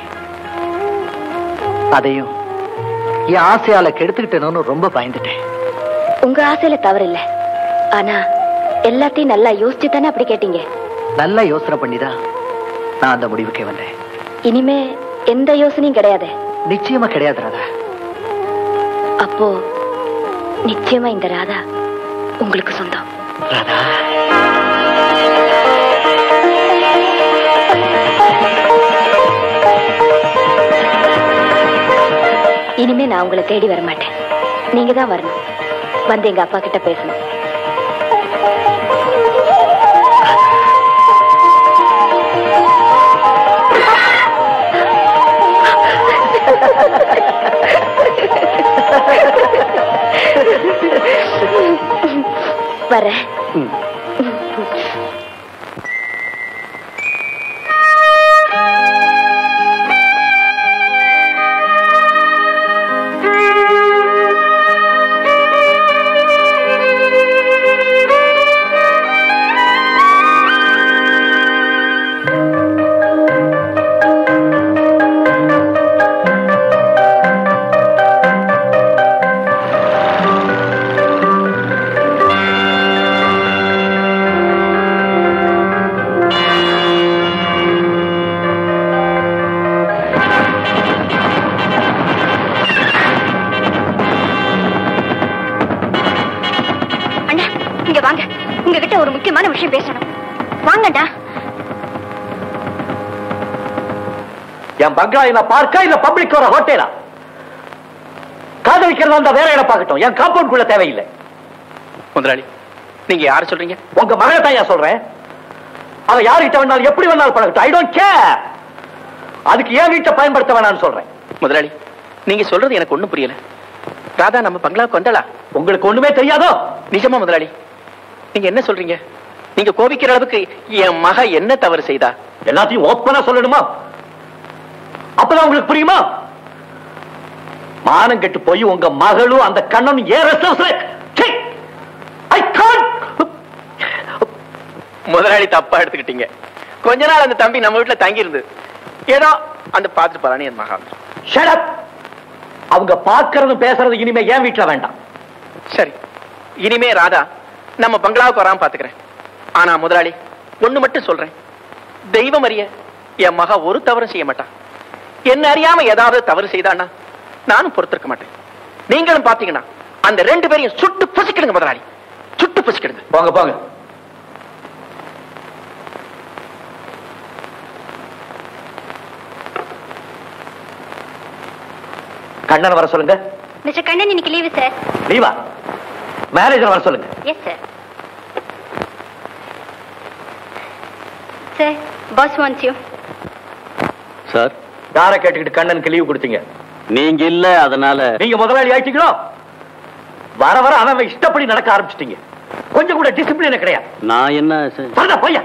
அதையும் என் ஆசையால கெடுத்துக்கிட்டேனோன்னு ரொம்ப பயந்துட்டேன் உங்க ஆசையில தவறு இல்ல ஆனா எல்லாத்தையும் நல்லா யோசிச்சு தானே அப்படி கேட்டீங்க நல்லா யோசனை பண்ணிதான் நான் அந்த முடிவுக்கே வந்தேன் இனிமே எந்த யோசனையும் கிடையாது நிச்சயமா கிடையாது ராதா அப்போ நிச்சயமா இந்த ராதா உங்களுக்கு சொந்தம் ராதா இனிமே நான் உங்களை தேடி வர மாட்டேன் நீங்க தான் வரணும் வந்து எங்க அப்பா கிட்ட பேசணும் வரேன் அண்ணா இங்க வாங்க உங்ககிட்ட ஒரு முக்கியமான விஷயம் பேசணும் வாங்கடா என் பங்களா என்ன பார்க்கா இல்ல பப்ளிக் வர ஹோட்டலா காதலிக்கிறதா இருந்தா வேற இடம் பார்க்கட்டும் என் காம்பவுண்ட் குள்ள தேவையில்லை முதலாளி நீங்க யார சொல்றீங்க உங்க மகளை தான் ஏன் சொல்றேன் அவ யார்கிட்ட வேணாலும் எப்படி வேணாலும் பழகட்டும் ஐ டோன்ட் கேர் அதுக்கு ஏன் வீட்டை பயன்படுத்த வேணாம்னு சொல்றேன் முதலாளி நீங்க சொல்றது எனக்கு ஒண்ணும் புரியல ராதா நம்ம பங்களாவுக்கு வந்தாளா உங்களுக்கு ஒண்ணுமே தெரியாதோ நிஜமா முதலாளி நீங்க என்ன சொல்றீங்க நீங்க கோபிக்கிற அளவுக்கு என் மக என்ன தவறு செய்தா எல்லாத்தையும் ஓப்பனா சொல்லணுமா அப்பதான் உங்களுக்கு புரியுமா மானம் கெட்டு போய் உங்க மகளும் அந்த கண்ணனும் ஏன் ஐ கான் முதலாளி தப்பா எடுத்துக்கிட்டீங்க கொஞ்ச நாள் அந்த தம்பி நம்ம வீட்டுல தங்கி இருந்து ஏதோ அந்த பாத்துட்டு போறான்னு என் மகா வந்துரும். ஷட் அப் அவங்க பார்க்கறது பேசுறது இனிமே ஏன் வீட்டுல வேண்டாம் சரி இனிமே ராதா நம்ம பங்களாவுக்கு வராம பாத்துக்கிறேன் ஆனா முதலாளி ஒண்ணு மட்டும் சொல்றேன் தெய்வம் அறிய என் மகா ஒரு தவறும் செய்ய மாட்டான் என்ன அறியாம ஏதாவது தவறு செய்தான்னா நானும் பொறுத்திருக்க மாட்டேன் நீங்களும் பாத்தீங்கன்னா அந்த ரெண்டு பேரையும் சுட்டு புசிக்கிடுங்க முதலாளி சுட்டு புசிக்கிடுங்க போங்க போங்க கண்ணன் வர சொல்லுங்க மிஸ்டர் கண்ணன் இன்னைக்கு லீவு சார் லீவா மேனேஜர் வர சொல்லுங்க yes sir sir boss wants you sir யாரை கேட்டுக்கிட்டு கண்ணனுக்கு லீவு கொடுத்தீங்க நீங்க இல்ல அதனால நீங்க முதலாளி ஆயிட்டீங்களோ வர வர அவன் அவன் இஷ்டப்படி நடக்க ஆரம்பிச்சிட்டீங்க கொஞ்சம் கூட டிசிப்ளின் கிடையாது நான் என்ன சார் வரதா பையன்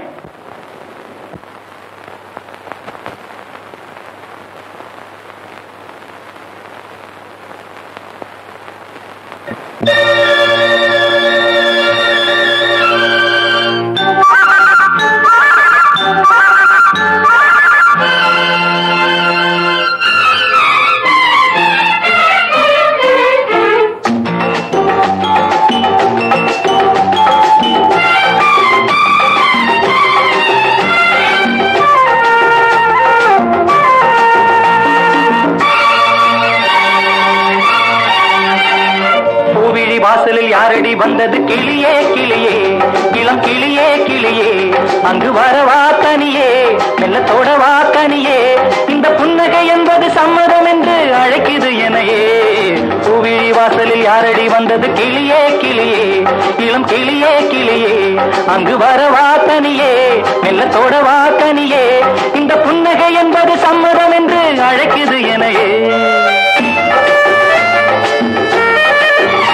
பூவிழி வாசலில் யாரடி வந்தது கிளியே கிளியே இளம் கிளியே கிளியே அங்கு வரவா தனியே மெல்லத்தோடவா தனியே இந்த புன்னகை என்பது சம்மதம் என்று அழைக்குது எனையே பூவிழி வாசலில் யாரடி வந்தது கிளியே கிளியே இளம் கிளியே கிளியே அங்கு வரவா தனியே மெல்லத்தோடவா தனியே இந்த புன்னகை என்பது சம்மதம் என்று அழைக்குது எனையே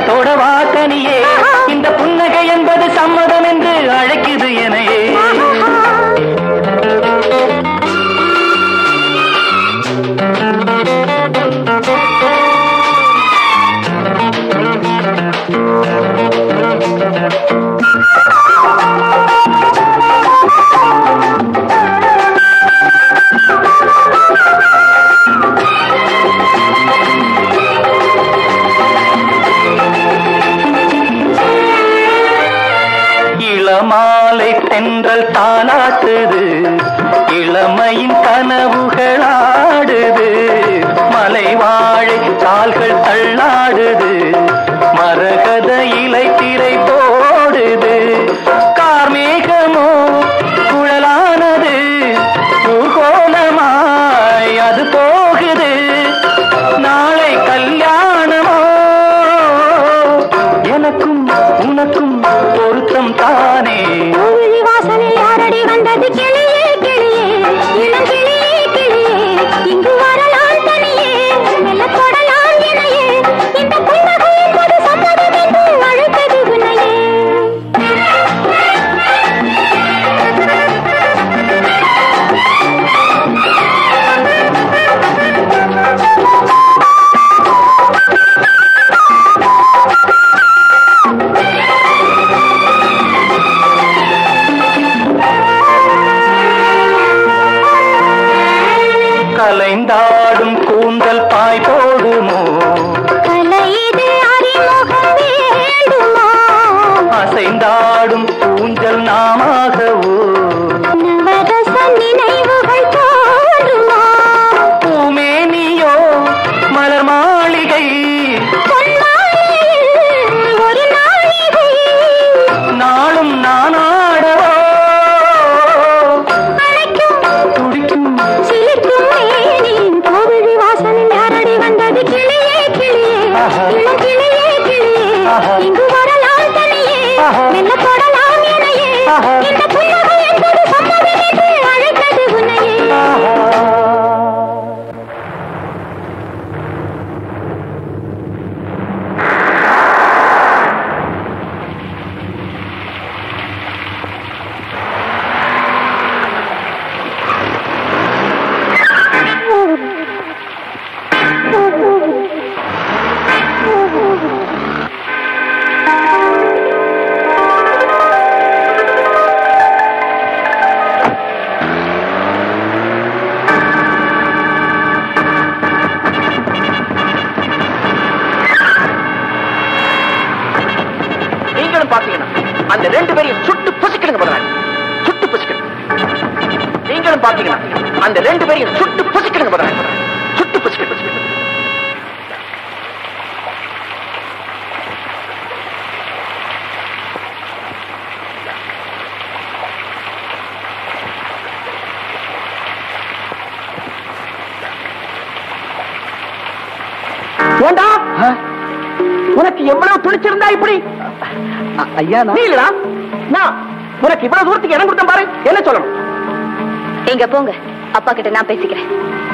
தொடவா கனியே இந்த புன்னகை என்பது சம்மதம் என்று அழைக்குது எனையே இளமாலை தென்றல் தாளாட்டுது இளமையின் கனவுகளாடுது மலை வாழை கால்கள் தள்ளாடுது மரகத இலை திரை போடுது கார்மேகமோ குழலானது ஊர்கோலமாய் அது போகுது நாளை கல்யாணமோ எனக்கும் உனக்கும் பொருத்தம் தானே கோவிலி வாசலில் யாரடி வந்தது கிளியே கிளியே இளம் கிளியே கிளியே இங்கு வரலாம் தனியே மெல்ல தொடலாம் இணையே இந்த புன்னகை என்பது சம்மதம் என்று அழைத்தது உன்னையே கலைந்தாடும் கூந்தல் பாய் போடுமோ கலையிது அறிமுகம் வேண்டுமா அசைந்தாடும் ஊஞ்சல் நாமாகவோ நவரச நினைவுகள் தோன்றுமா பூமேனியோ மலர் மாளிகை பொன்மாலையில் ஒரு நாளிகை நாளும் நானாடவோ அழைக்கும் துடிக்கும் சிலிர்க்கும் மேனி கோவிலி வாசலில் யாரடி வந்தது கிளியே கிளியே ஆஹா. இளம் கிளியே கிளியே ஆஹா. இங்கு வரலாம் தனியே ஆஹா. மெல்ல தொடலாம் இணையே ஆஹா. இந்த புன்னகை என்பது சம்மதம் என்று அழைத்தது உன்னையே நீங்களும் பாத்தீங்கன்னா அந்த ரெண்டு பேரையும் சுட்டு புசிக்கிடுங்க முதலாளி சுட்டு புசிக்கிடுங்க நீங்களும் பாத்தீங்கன்னா அந்த ரெண்டு பேரையும் சுட்டு புசிக்கிடுங்க முதலாளி சுட்டு புசிக்கிடு புசிக்கிடு ஏண்டா உனக்கு எவ்வளவு துணிச்சிருந்தா இப்படி ஐயா நீ இல்லடா நான் உனக்கு இவ்வளவு தூரத்துக்கு இடம் கொடுத்தேன் பாரு என்ன சொல்லணும் எங்க போங்க அப்பா கிட்ட நான் பேசிக்கிறேன்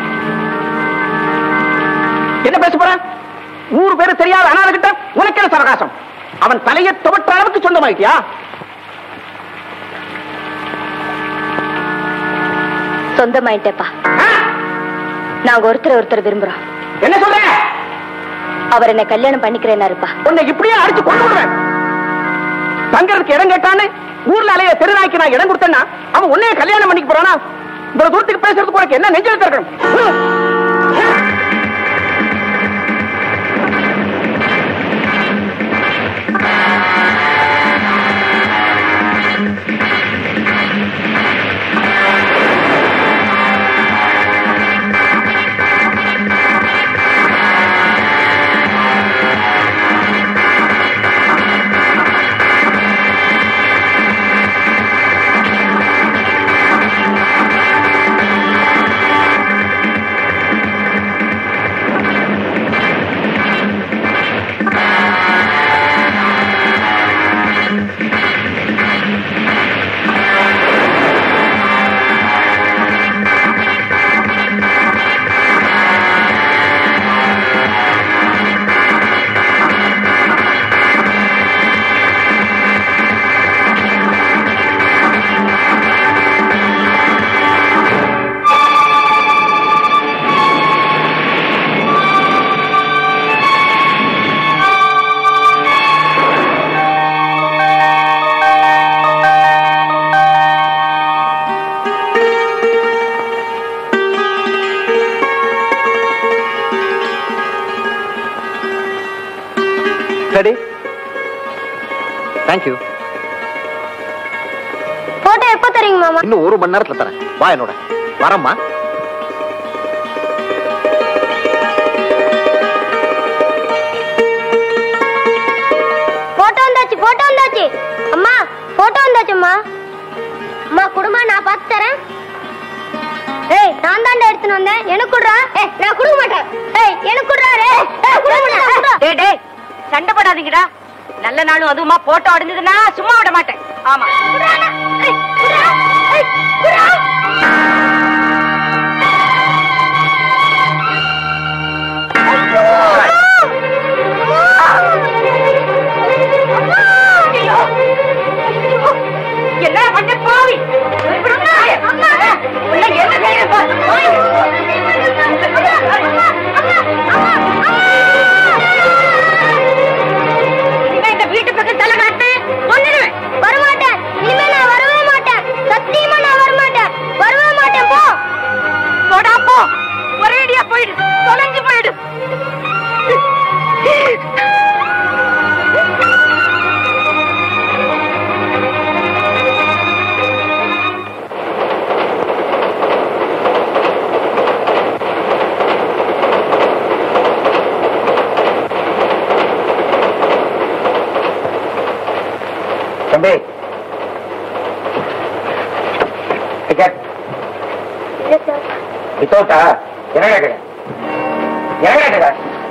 என்ன பேச போற ஊர் பேரு தெரியாத அனாத கிட்ட உனக்கு என்ன சவகாசம் அவன் தலையை துவட்ட அளவுக்கு சொந்தமாயிட்டியா சொந்தமாயிட்டேப்பா ஆ? நாங்க ஒருத்தர் ஒருத்தர் விரும்புறோம் என்ன சொல்ற அவர் என்ன கல்யாணம் பண்ணிக்கிறேன்னாருப்பா உன்னை இப்படியே அடிச்சு கொண்டு விடுவேன் தங்கறதுக்கு இடம் கேட்டான்னு ஊர்ல அலைய தெருநாய்க்கு நான் இடம் கொடுத்தேன்னா அவன் உன்னைய கல்யாணம் பண்ணிக்க போறானா இவ்வளவு தூரத்துக்கு பேசுறதுக்கு உனக்கு என்ன நெஞ்செழுத்து இருக்கணும் ஹம். ரெடி தேங்க்யூ போட்டோ எப்போ தரீங்க மாமா இன்னும் ஒரு மணி நேரத்துல தரேன் வா என்னோட வரம்மா போட்டோ வந்தாச்சு போட்டோ வந்தாச்சு அம்மா போட்டோ வந்தாச்சும்மா அம்மா குடுமா நான் பார்த்து தரேன் ஏய் நான் தாண்டா எடுத்துன்னு வந்தேன் எனக்கு குடுறா ஏய் நான் கொடுக்க மாட்டேன் ஏய் எனக்கு குடுறா ரே ஏய் குடுக்க மாட்டேன் டேய் டேய் சண்டை போடாதீங்கடா நல்ல நாளும் அதுவுமா போட்டோ அடைஞ்சதுன்னா சும்மா விட மாட்டேன் ஆமா என்ன பண்ண பாவி உள்ள என்ன செய்யற பாரு. இனிமே இந்த வீட்டு பக்கம் தலை காட்டு கொன்னுடுவேன் வரமாட்டேன் இனிமே நான் வரவே மாட்டேன் சத்தியமா நான் வரமாட்டேன் வரவே மாட்டேன் போ போடா போ ஒரேடியா போயிடு தொலைஞ்சு போயிடு தம்பி டிக்கெட் இல்ல சார் வித்தவுட்டா என்ன கேட்குற என்ன கேட்குற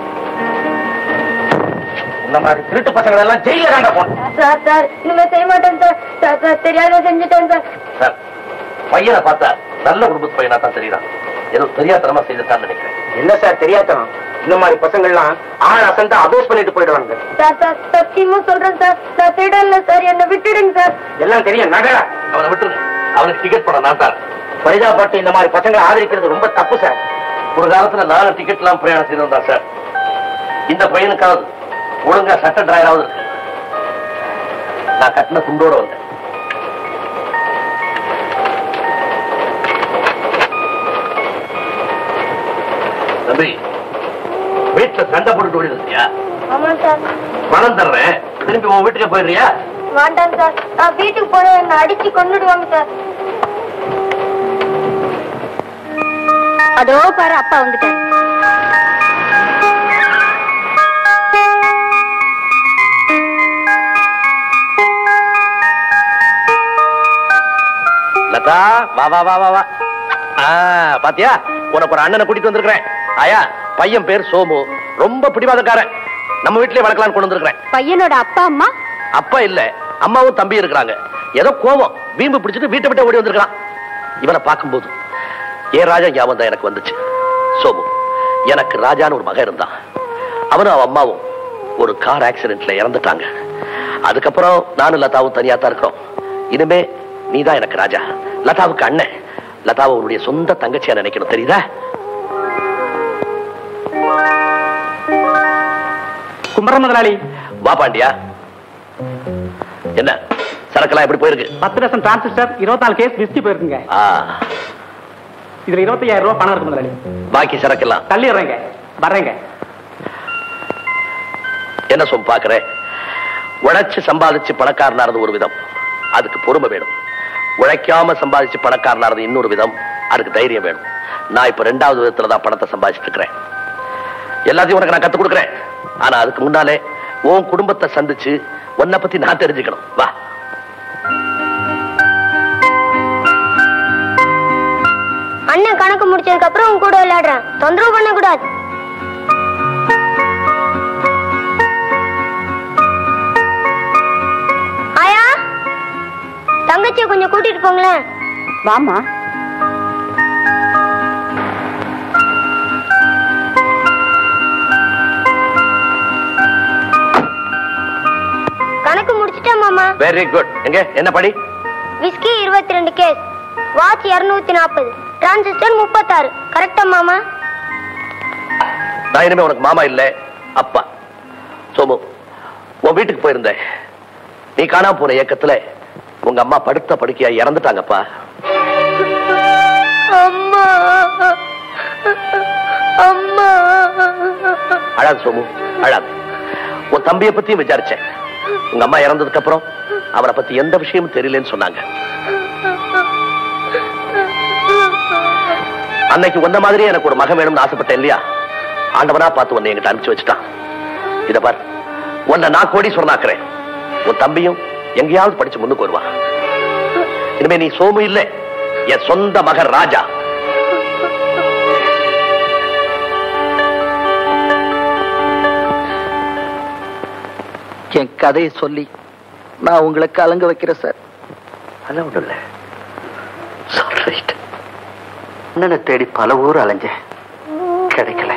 இந்த மாதிரி திருட்டு பசங்களை எல்லாம் ஜெயில தாண்டா போன சார் சார் இனிமே செய்ய மாட்டேன் சார் சார் சார் தெரியாத செஞ்சுட்டேன் சார் சார் பையனை பார்த்தா நல்ல குடும்பத்து பையனா தான் தெரியுறான் ஏதோ தெரியாதனமா செய்துட்டான்னு நினைக்கிறேன் என்ன சார் தெரியாதனம் இந்த மாதிரி பசங்கள்லாம் ஆள் அசந்தா அபோஸ் பண்ணிட்டு போயிடுவாங்க சார் சார் சத்தியமா சொல்றேன் சார் நான் திருடல சார் என்ன விட்டுடுங்க சார் எல்லாம் தெரியும் நகரா அவனை விட்டுருங்க அவனுக்கு டிக்கெட் படம் நான் தரேன் பரிதாபப்பட்டு இந்த மாதிரி பசங்களை ஆதரிக்கிறது ரொம்ப தப்பு சார் ஒரு காலத்துல நாலு டிக்கெட் எல்லாம் பிரயாணம் செய்திருந்தா சார் இந்த பையனுக்காவது ஒழுங்கா சட்ட டிரைவராவது இருக்கு நான் கட்டின துண்டோட வந்தேன் தம்பி வீட்டுல சண்டை போட்டுட்டு ஓடிடுறியா ஆமா சார் பணம் தர்றேன் திரும்பி உன் வீட்டுக்கு போயிடுறியா வேண்டாம் சார் நான் வீட்டுக்கு போனேன் என்ன அடிச்சு கொண்டுடுவாங்க சார் அதோ பாரு அப்பா வந்துட்டாரு லதா வா வா வா வா வா ஆ, பாத்தியா உனக்கு ஒரு அண்ணனை கூட்டிட்டு வந்திருக்கிறேன் ஆயா பையன் பேர் சோமு ரொம்ப பிடிவாதக்காரன் நம்ம வீட்லயே வளர்க்கலாம்னு கொண்டு வந்திருக்கிறேன் பையனோட அப்பா அம்மா அப்பா இல்ல அம்மாவும் தம்பி இருக்கிறாங்க ஏதோ கோவம் வீம்பு பிடிச்சிட்டு வீட்டை விட்டு ஓடி வந்திருக்கான் இவனை பார்க்கும்போது ஏன் ராஜா ஞாபகம் தான் எனக்கு வந்துச்சு சோமு எனக்கு ராஜான்னு ஒரு மகன் இருந்தான் அவனும் அவன் அம்மாவும் ஒரு கார் ஆக்சிடென்ட்ல இறந்துட்டாங்க அதுக்கப்புறம் நானும் லதாவும் தனியா தான் இருக்கிறோம் இனிமே நீதான் எனக்கு ராஜா லதாவுக்கு அண்ணன் லதாவை உன்னுடைய சொந்த தங்கச்சியா நினைக்கணும் தெரியுதா கும்பரம் முதலாளி வா பாண்டியா என்ன சரக்கெல்லாம் எப்படி போயிருக்கு பத்து லட்சம் டிரான்சிஸ்டர் இருபத்தி நாலு கேஸ் விஸ்கி போயிருக்குங்க ஆ, இதுல இருபத்தையாயிரம் ரூபாய் பணம் இருக்கு முதலாளி பாக்கி சரக்கெல்லாம் தள்ளிடுறேங்க வர்றேங்க என்ன சொல் பாக்குறேன் உழைச்சு சம்பாதிச்சு பணக்காரனானது ஒரு விதம் அதுக்கு பொறுமை வேணும் உழைக்காம சம்பாதிச்சு பணக்காரனானது இன்னொரு விதம் அதுக்கு தைரியம் வேணும் நான் இப்ப ரெண்டாவது விதத்துல தான் பணத்தை சம்பாதிச்சுட்டு இருக்கிறேன் எல்லாத்தையும் உனக்கு நான் கத்துக் கொடுக்குறேன் ஆனா அதுக்கு முன்னாலே உன் குடும்பத்தை சந்திச்சு உன்னை பத்தி நான் தெரிஞ்சுக்கணும் வா அண்ணன் கணக்கு முடிச்சதுக்கு அப்புறம் உன் கூட விளையாடுறேன் தொந்தரவு பண்ண கூடாது ஆயா தங்கச்சியை கொஞ்சம் கூட்டிட்டு போங்களேன் வாமா கணக்கு முடிச்சிட்டேன் மாமா வெரி குட் எங்க என்ன படி விஸ்கி இருபத்தி ரெண்டு கேஸ் வாட்ச் இருநூத்தி நாற்பது டிரான்சிஸ்டர் முப்பத்தாறு கரெக்டா மாமா நான் இனிமே உனக்கு மாமா இல்ல அப்பா சோமு உன் வீட்டுக்கு போயிருந்தேன் நீ காணாம போன ஏக்கத்துல உங்க அம்மா படுத்த படுக்கையா இறந்துட்டாங்கப்பா அம்மா அம்மா அழாது சோமு அழாது உன் தம்பியை பத்தியும் விசாரிச்சேன் உங்க அம்மா இறந்ததுக்கு அப்புறம் அவரை பத்தி எந்த விஷயமும் தெரியலன்னு சொன்னாங்க அன்னைக்கு உன்ன மாதிரியே எனக்கு ஒரு மகன் வேணும்னு ஆசைப்பட்டேன் இல்லையா ஆண்டவனா பார்த்து உன்னை என்கிட்ட அனுப்பிச்சு வச்சுட்டான் இத பார் உன்னை நான் கோடி சொன்னாக்குறேன் உன் தம்பியும் எங்கேயாவது படிச்சு முன்னுக்கு வருவான் இனிமே நீ சோமு இல்லை என் சொந்த மகன் ராஜா என் கதையை சொல்லி நான் உங்களை கலங்க வைக்கிறேன் சார் அதெல்லாம் ஒண்ணும் இல்லை ரைட் அண்ணனை தேடி பல ஊர் அலைஞ்சேன் கிடைக்கல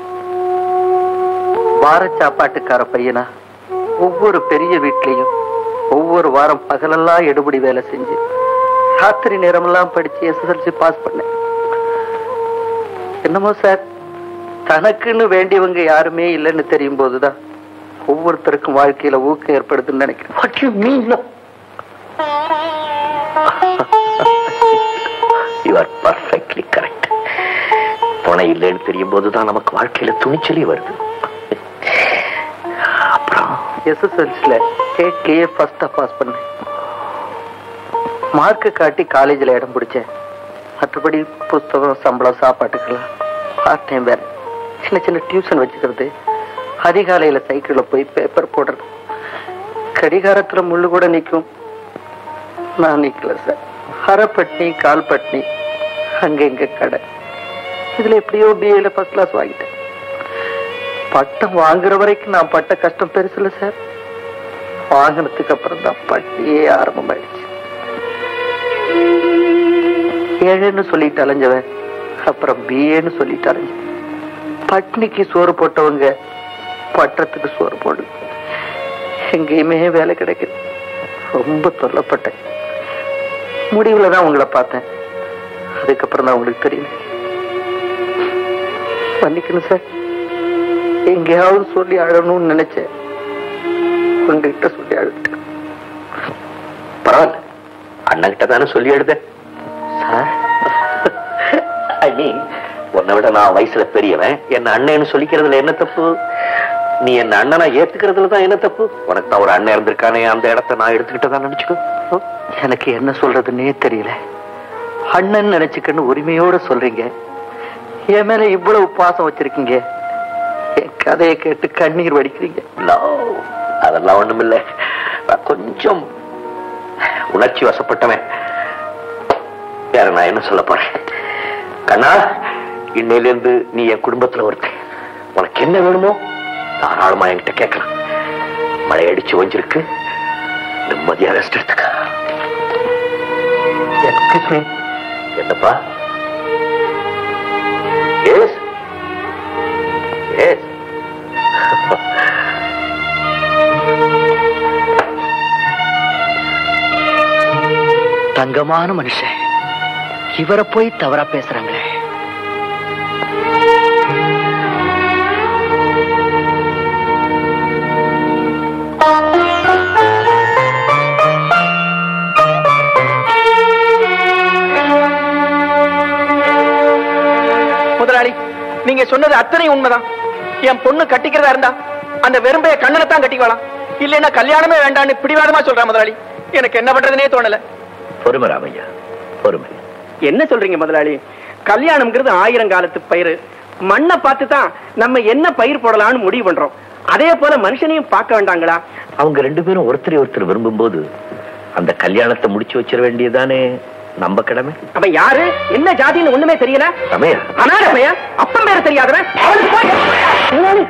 வார சாப்பாட்டுக்கார பையனா ஒவ்வொரு பெரிய வீட்லயும் ஒவ்வொரு வாரம் பகலெல்லாம் எடுபடி வேலை செஞ்சு ராத்திரி நேரமெல்லாம் படிச்சு எஸ்எஸ்எல்சி பாஸ் பண்ணேன் என்னமோ சார் தனக்குன்னு வேண்டியவங்க யாருமே இல்லைன்னு தெரியும் போதுதான் ஒவ்வொருத்தருக்கும் வாழ்க்கையில ஊக்கம் ஏற்படுதுன்னு நினைக்கிறேன் what you mean you are perfectly correct துணை இல்லைன்னு தெரியும் போதுதான் நமக்கு வாழ்க்கையில துணிச்சலே வருது அப்புறம் எஸ்எஸ்எல்சில ஸ்டேட்லயே ஃபர்ஸ்டா பாஸ் பண்ணேன் மார்க்கு காட்டி காலேஜில் இடம் பிடிச்சேன் மற்றபடி புஸ்தகம் சம்பளம் சாப்பாட்டுக்கெல்லாம் பார்ட் டைம் வேற சின்ன சின்ன டியூஷன் வச்சுக்கிறது அதிகாலையில சைக்கிள்ல போய் பேப்பர் போடுறது கடிகாரத்துல முள்ளு கூட நிக்கும் நான் நிக்கல சார் அரைப்பட்னி கால் பட்னி அங்க இங்க கடை இதுல எப்படியோ பிஏல ஃபர்ஸ்ட் கிளாஸ் வாங்கிட்டேன் பட்டம் வாங்குற வரைக்கும் நான் பட்ட கஷ்டம் பெருசு இல்ல சார் வாங்கினதுக்கு அப்புறம் தான் பட்டியே ஆரம்பமாயிடுச்சு ஏழுன்னு சொல்லிட்டு அலைஞ்சவன் அப்புறம் பிஏன்னு சொல்லிட்டு அலைஞ்சவன் பட்னிக்கு சோறு போட்டவங்க பட்டத்துக்கு சோறு போடு எங்கேயுமே வேலை கிடைக்குது ரொம்ப தொல்லப்பட்டேன் முடிவுல தான் உங்களை பார்த்தேன் அதுக்கப்புறம் தான் உங்களுக்கு தெரியும் மன்னிக்கணும் சார் எங்கேயாவது சொல்லி அழணும்னு நினைச்சேன் உங்ககிட்ட சொல்லி அழுட்டேன் பரவாயில்ல அண்ணன் கிட்ட தானே சொல்லி எழுத சார் ஐ மீன் உன்னை விட நான் வயசுல பெரியவன் என்ன அண்ணன்னு சொல்லிக்கிறதுல என்ன தப்பு நீ என்ன அண்ணனா ஏத்துக்கிறதுல தான் என்ன தப்பு உனக்கு தான் ஒரு அண்ணன் இருந்திருக்கானே அந்த இடத்த நான் எடுத்துக்கிட்டதா நினைச்சுக்கோ எனக்கு என்ன சொல்றதுன்னே தெரியல அண்ணன் நினைச்சுக்கன்னு உரிமையோட சொல்றீங்க என் மேல இவ்வளவு பாசம் வச்சிருக்கீங்க என் கதையை கேட்டு கண்ணீர் வடிக்கிறீங்க No, அதெல்லாம் ஒண்ணுமில்ல நான் கொஞ்சம் உணர்ச்சி வசப்பட்டவன் வேற நான் என்ன சொல்ல போறேன் கண்ணா இன்னையில இருந்து நீ என் குடும்பத்துல ஒருத்தன் உனக்கு என்ன வேணுமோ தாராளமா என்கிட்ட கேட்கலாம் மழை அடிச்சு வஞ்சிருக்கு நிம்மதியா ரெஸ்ட் எடுத்துக்க Excuse me. என்னப்பா எஸ் எஸ் தங்கமான மனுஷன் இவரை போய் தவறா பேசுறாங்களே முதலாளி நீங்க சொன்னது அத்தனை உண்மைதான் என் பொண்ணு கட்டிக்கிறதா இருந்தா அந்த வெறும்பைய கண்ணனை தான் கட்டிக்கலாம் இல்லைன்னா கல்யாணமே வேண்டாம்னு பிடிவாதமா சொல்றேன் முதலாளி எனக்கு என்ன பண்றதுனே தோணல பொறுமை ராமையா பொறுமை என்ன சொல்றீங்க முதலாளி கல்யாணம்ங்கிறது ஆயிரம் காலத்து பயிர் மண்ணை பார்த்து தான் நம்ம என்ன பயிர் போடலாம்னு முடிவு பண்றோம் அதே போல மனுஷனையும் பார்க்க வேண்டாங்களா அவங்க ரெண்டு பேரும் ஒருத்தரை ஒருத்தர் விரும்பும் போது அந்த கல்யாணத்தை முடிச்சு வச்சிட வேண்டியதானே நம்ம கடமை அவன் யாரு என்ன ஜாதின்னு ஒண்ணுமே தெரியல ரமையா அனாத பையன் அப்பம் பேர தெரியாதவன் அவனுக்கு போய் முதலாளி,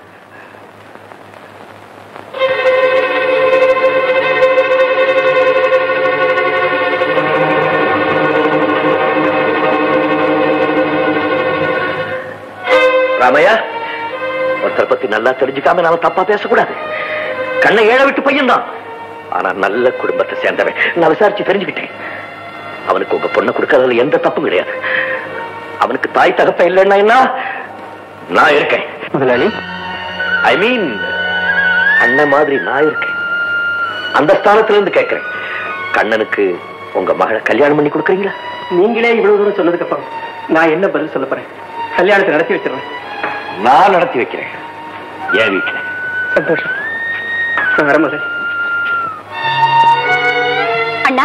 ராமையா ஒருத்தர் பத்தி நல்லா தெரிஞ்சுக்காம நாம தப்பா பேசக்கூடாது கண்ணை ஏழை விட்டு பையன் தான் ஆனா நல்ல குடும்பத்தை சேர்ந்தவன் நான் விசாரிச்சு தெரிஞ்சுக்கிட்டேன் அவனுக்கு உங்க பொண்ணை கொடுக்கறதுல எந்த தப்பும் கிடையாது அவனுக்கு தாய் தகப்ப இல்லைன்னா என்ன நான் இருக்கேன் முதலாளி ஐ மீன் அண்ணன் மாதிரி நான் இருக்கேன் அந்த ஸ்தானத்துல இருந்து கேட்கிறேன் கண்ணனுக்கு உங்க மகளை கல்யாணம் பண்ணி கொடுக்குறீங்களா நீங்களே இவ்வளவு தூரம் சொன்னதுக்கு அப்புறம் நான் என்ன பதில் சொல்ல போறேன் கல்யாணத்தை நடத்தி வச்சிடுறேன் நான் நடத்தி வைக்கிறேன் என் வீட்டுல சந்தோஷம் நான் வர முதலாளி அண்ணா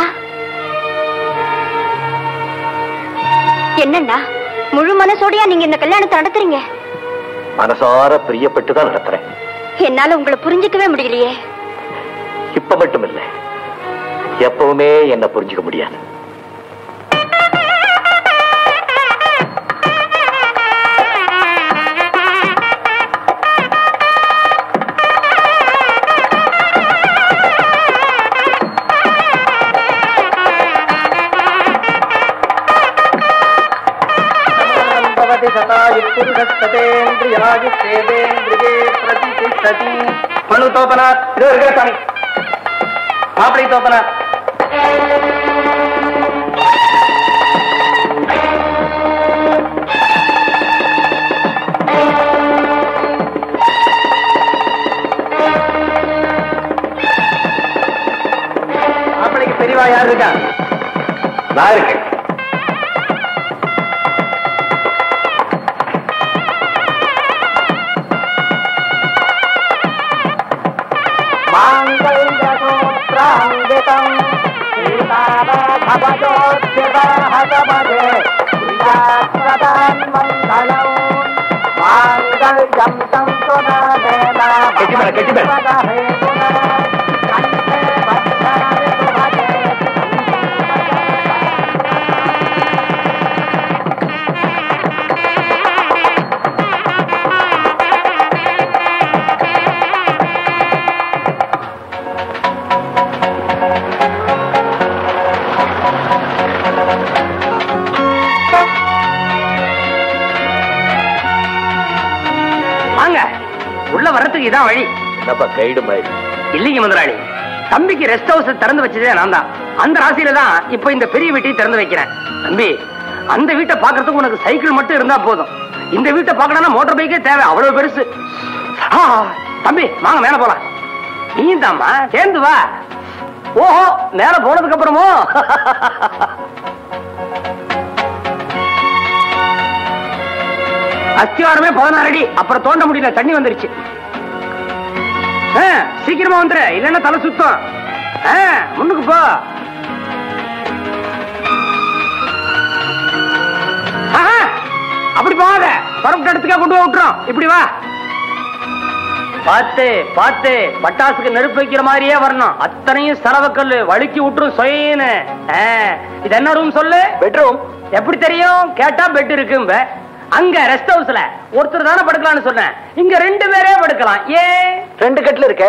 என்னண்ணா முழு மனசோடையா நீங்க இந்த கல்யாணத்தை நடத்துறீங்க மனசார பிரியப்பட்டு தான் நடத்துறேன் என்னால உங்களை புரிஞ்சுக்கவே முடியலையே இப்ப மட்டும் இல்ல எப்பவுமே என்ன புரிஞ்சுக்க முடியாது भवति शतायुपुरुषस्ततेन्द्रियायुषेवेन्द्रिये प्रतिष्ठति மனு தோப்பனார் இதோ இருக்கிற சாமி மாப்பிளை தோப்பனார் மாப்பிளைக்கு பெரியவா யார் இருக்கா நான் இருக்கேன் माङ्गल्यसूत्राङ्गितम् सीताराघवयोध्यवाहतमजे प्रियाप्रदान्मङ्गलम् माङ्गल्यं तं सुनादेन கெட்டிமேள, கெட்டிமேள. कण्ठे भद्राणि सुभगे வாங்க உள்ள வர்றதுக்கு இதான் வழி என்னப்பா கைடு மாதிரி இல்லைங்க முதலாளி தம்பிக்கு ரெஸ்ட் ஹவுஸ் திறந்து வச்சதே நான் தான் அந்த ராசியில தான் இப்ப இந்த பெரிய வீட்டையும் திறந்து வைக்கிறேன் தம்பி அந்த வீட்டை பாக்குறதுக்கு உனக்கு சைக்கிள் மட்டும் இருந்தா போதும் இந்த வீட்டை பார்க்கணும்னா மோட்டார் பைக்கே தேவை அவ்வளவு பெருசு ஆ, தம்பி வாங்க மேல போலாம் நீ தாம்மா சேர்ந்து வா ஓஹோ மேல போனதுக்கு அப்புறமோ அஸ்திவாரமே பதினாறு அடி அப்புறம் தோண்ட முடியல தண்ணி வந்துருச்சு ஆ, சீக்கிரமா வந்துரு இல்லன்னா தலை சுத்தம் ஆ, முன்னுக்கு போ ஆஹா, அப்படி போகாத பரப்பு இடத்துக்கா கொண்டு போய் விட்டுறோம் இப்படி வா பார்த்து பார்த்து பட்டாசுக்கு நெருப்பு வைக்கிற மாதிரியே வரணும் அத்தனையும் சரவக்கல்லு வழுக்கி விட்டுரும் சொயின்னு ஆ, இது என்ன ரூம் சொல்லு பெட்ரூம் எப்படி தெரியும் கேட்டா பெட் இருக்கும்ப அங்க ரெஸ்ட் ஹவுஸ்ல ஒருத்தர் தானே படுக்கலாம்னு சொன்னேன் இங்க ரெண்டு பேரே படுக்கலாம் ஏன் ரெண்டு கட்டில் இருக்கே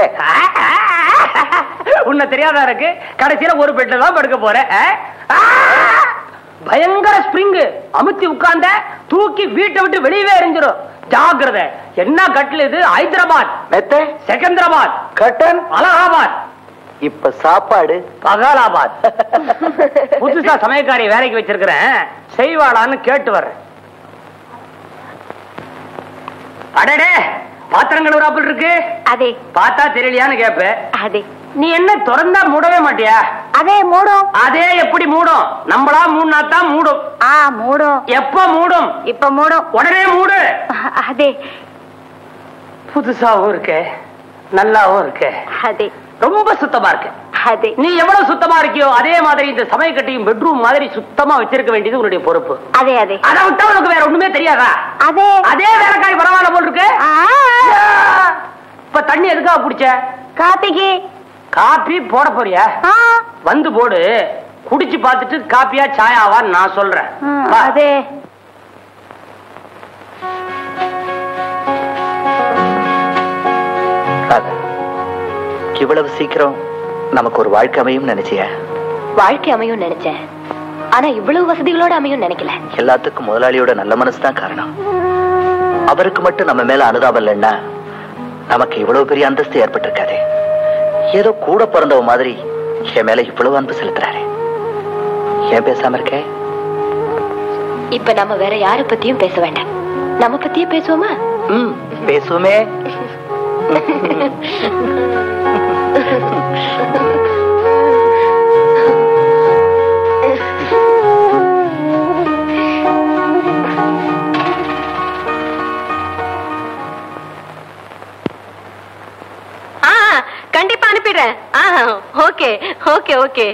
உன்னை தெரியாதா இருக்கு கடைசியில ஒரு பெட்ல தான் படுக்க போறேன் ஆ? ஆ! பயங்கர ஸ்ப்ரிங் அமுத்தி உட்கார்ந்த தூக்கி வீட்டை விட்டு வெளியவே எரிஞ்சிரும் ஜாக்கிரதை என்ன கட்டில் இது ஹைதராபாத் மெத்த செகந்திராபாத் கட்டன் அலகாபாத் இப்ப சாப்பாடு பகாலாபாத் புதுசா சமயக்காரி வேலைக்கு வச்சிருக்கிறேன் செய்வாளான்னு கேட்டு வர்றேன் அடடே பாத்திரம் கழுவுறாப்புல இருக்கு அதே பார்த்தா தெரியலையான்னு கேப்ப அதே நீ என்ன திறந்தா மூடவே மாட்டியா அதே மூடும் அதே எப்படி மூடும் நம்மளா மூணா தான் மூடும் ஆ மூடும் எப்ப மூடும் இப்ப மூடும் உடனே மூடு அதே புதுசாவும் இருக்கு நல்லாவும் இருக்கு அதே ரொம்ப சுத்தமா இருக்கு அதே நீ எவ்வளவு சுத்தமா இருக்கியோ அதே மாதிரி இந்த சமயக்கட்டையும் பெட்ரூம் மாதிரி சுத்தமா வச்சிருக்க வேண்டியது உன்னுடைய பொறுப்பு அதே அதே அதை விட்டா உனக்கு வேற ஒண்ணுமே தெரியாதா அதே அதே வேலைக்காரி பரவாயில்ல போல் இருக்கு ஆ, இப்ப தண்ணி எதுக்காக குடிச்ச காப்பிக்கு காப்பி போட போறியா ஆ, வந்து போடு குடிச்சு பார்த்துட்டு காப்பியா சாயாவான்னு நான் சொல்றேன் ம், வா. அதே ராதா, இவ்வளவு சீக்கிரம் நமக்கு ஒரு வாழ்க்கை அமையும் நினைச்சியா வாழ்க்கை அமையும் நினைச்சேன் ஆனா இவ்வளவு வசதிகளோட அமையும் நினைக்கல எல்லாத்துக்கும் முதலாளியோட நல்ல மனசு தான் காரணம் அவருக்கு மட்டும் நம்ம மேல அனுதாபம் இல்லைன்னா நமக்கு இவ்வளவு பெரிய அந்தஸ்து ஏற்பட்டிருக்காது ஏதோ கூட பிறந்தவ மாதிரி என் மேல இவ்வளவு அன்பு செலுத்துறாரு ஏன் பேசாம இருக்க இப்ப நம்ம வேற யார பத்தியும் பேச வேண்டாம் நம்ம பத்தியே பேசுவோமா ம் பேசுவோமே அனுப்பிடுறேன் ஆ okay okay okay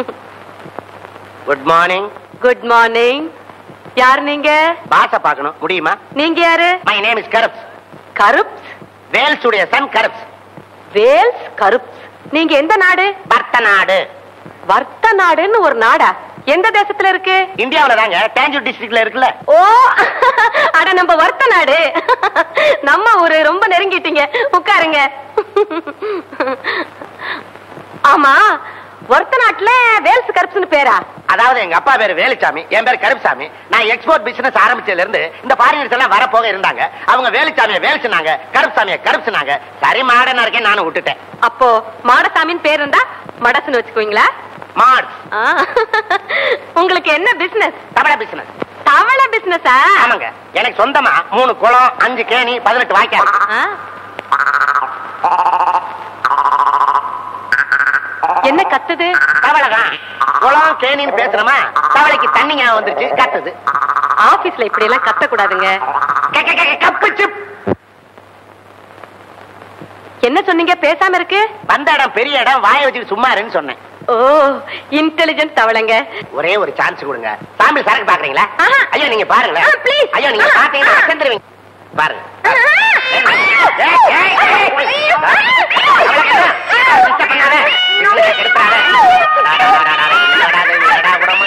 good morning good morning யார் நீங்க பாச பார்க்கணும் முடியுமா நீங்க யாரு மை நேம் இஸ் கரப்ஸ் கருப்ஸ் வேல்ஸ் உடைய சன் கரப்ஸ் வேல்ஸ் கருப்ஸ் நீங்க எந்த நாடு பர்த்த நாடு வர்த்த நாடுன்னு ஒரு நாடா எந்த தேசத்துல இருக்கு இந்தியாவுல தாங்க தேஞ்சூர் டிஸ்ட்ரிக்ட்ல இருக்குல்ல ஓ அட நம்ம வர்த்த நாடு நம்ம ஊரு ரொம்ப நெருங்கிட்டீங்க உட்காருங்க ஆமா வர்த்த நாட்டுல வேல்ஸ் கருப்ஸ்னு பேரா அதாவது எங்க அப்பா பேரு வேலுச்சாமி என் பேரு கருப்புசாமி நான் எக்ஸ்போர்ட் பிசினஸ் ஆரம்பிச்சதுல இருந்து இந்த ஃபாரினர்ஸ் எல்லாம் வர போக இருந்தாங்க அவங்க வேலுச்சாமியை வேலுச்சுனாங்க கருப்புசாமியை கருப்புச்சுனாங்க சரி மாடனா இருக்கேன் நானும் விட்டுட்டேன் அப்போ மாடசாமின்னு பேர் இருந்தா மடசுன்னு வச்சுக்குவீங்களா மாட்ஸ் ஆ. உங்களுக்கு என்ன பிசினஸ் தமிழ பிசினஸ் தவளை பிசினஸா ஆமாங்க எனக்கு சொந்தமா மூணு குளம் அஞ்சு கேணி பதினெட்டு வாய்க்கால் என்ன கத்துது தவளைதான் குளம் கேணின்னு பேசுறோமா தவளைக்கு தண்ணி ஞாபகம் வந்துருச்சு கத்துது ஆபீஸ்ல இப்படி எல்லாம் கத்த கூடாதுங்க க- க- க- கப்பு சிப் என்ன சொன்னீங்க பேசாம இருக்கு வந்த இடம் பெரிய இடம் வாய வச்சுட்டு சும்மா இருன்னு சொன்னேன் ஓ இன்டெலிஜென்ட் தவளைங்க ஒரே ஒரு சான்ஸ் கொடுங்க சாம்பிள் சரக்கு பாக்குறீங்களா ஆஹா. ஐயோ நீங்க பாருங்களேன் ஆ, please. ஐயோ நீங்க ஆ. பாத்தீங்கன்னா அசந்துருவீங்க பாருங்க ஏய், ஏய், ஏய், ஏய். அவளுக்கு என்ன? disturb பண்ணாத. இவளுக்கு கெடுத்துறாத. டா, டா, டா, டா, டா, இல்லடா, இது இல்லடா, விடாம.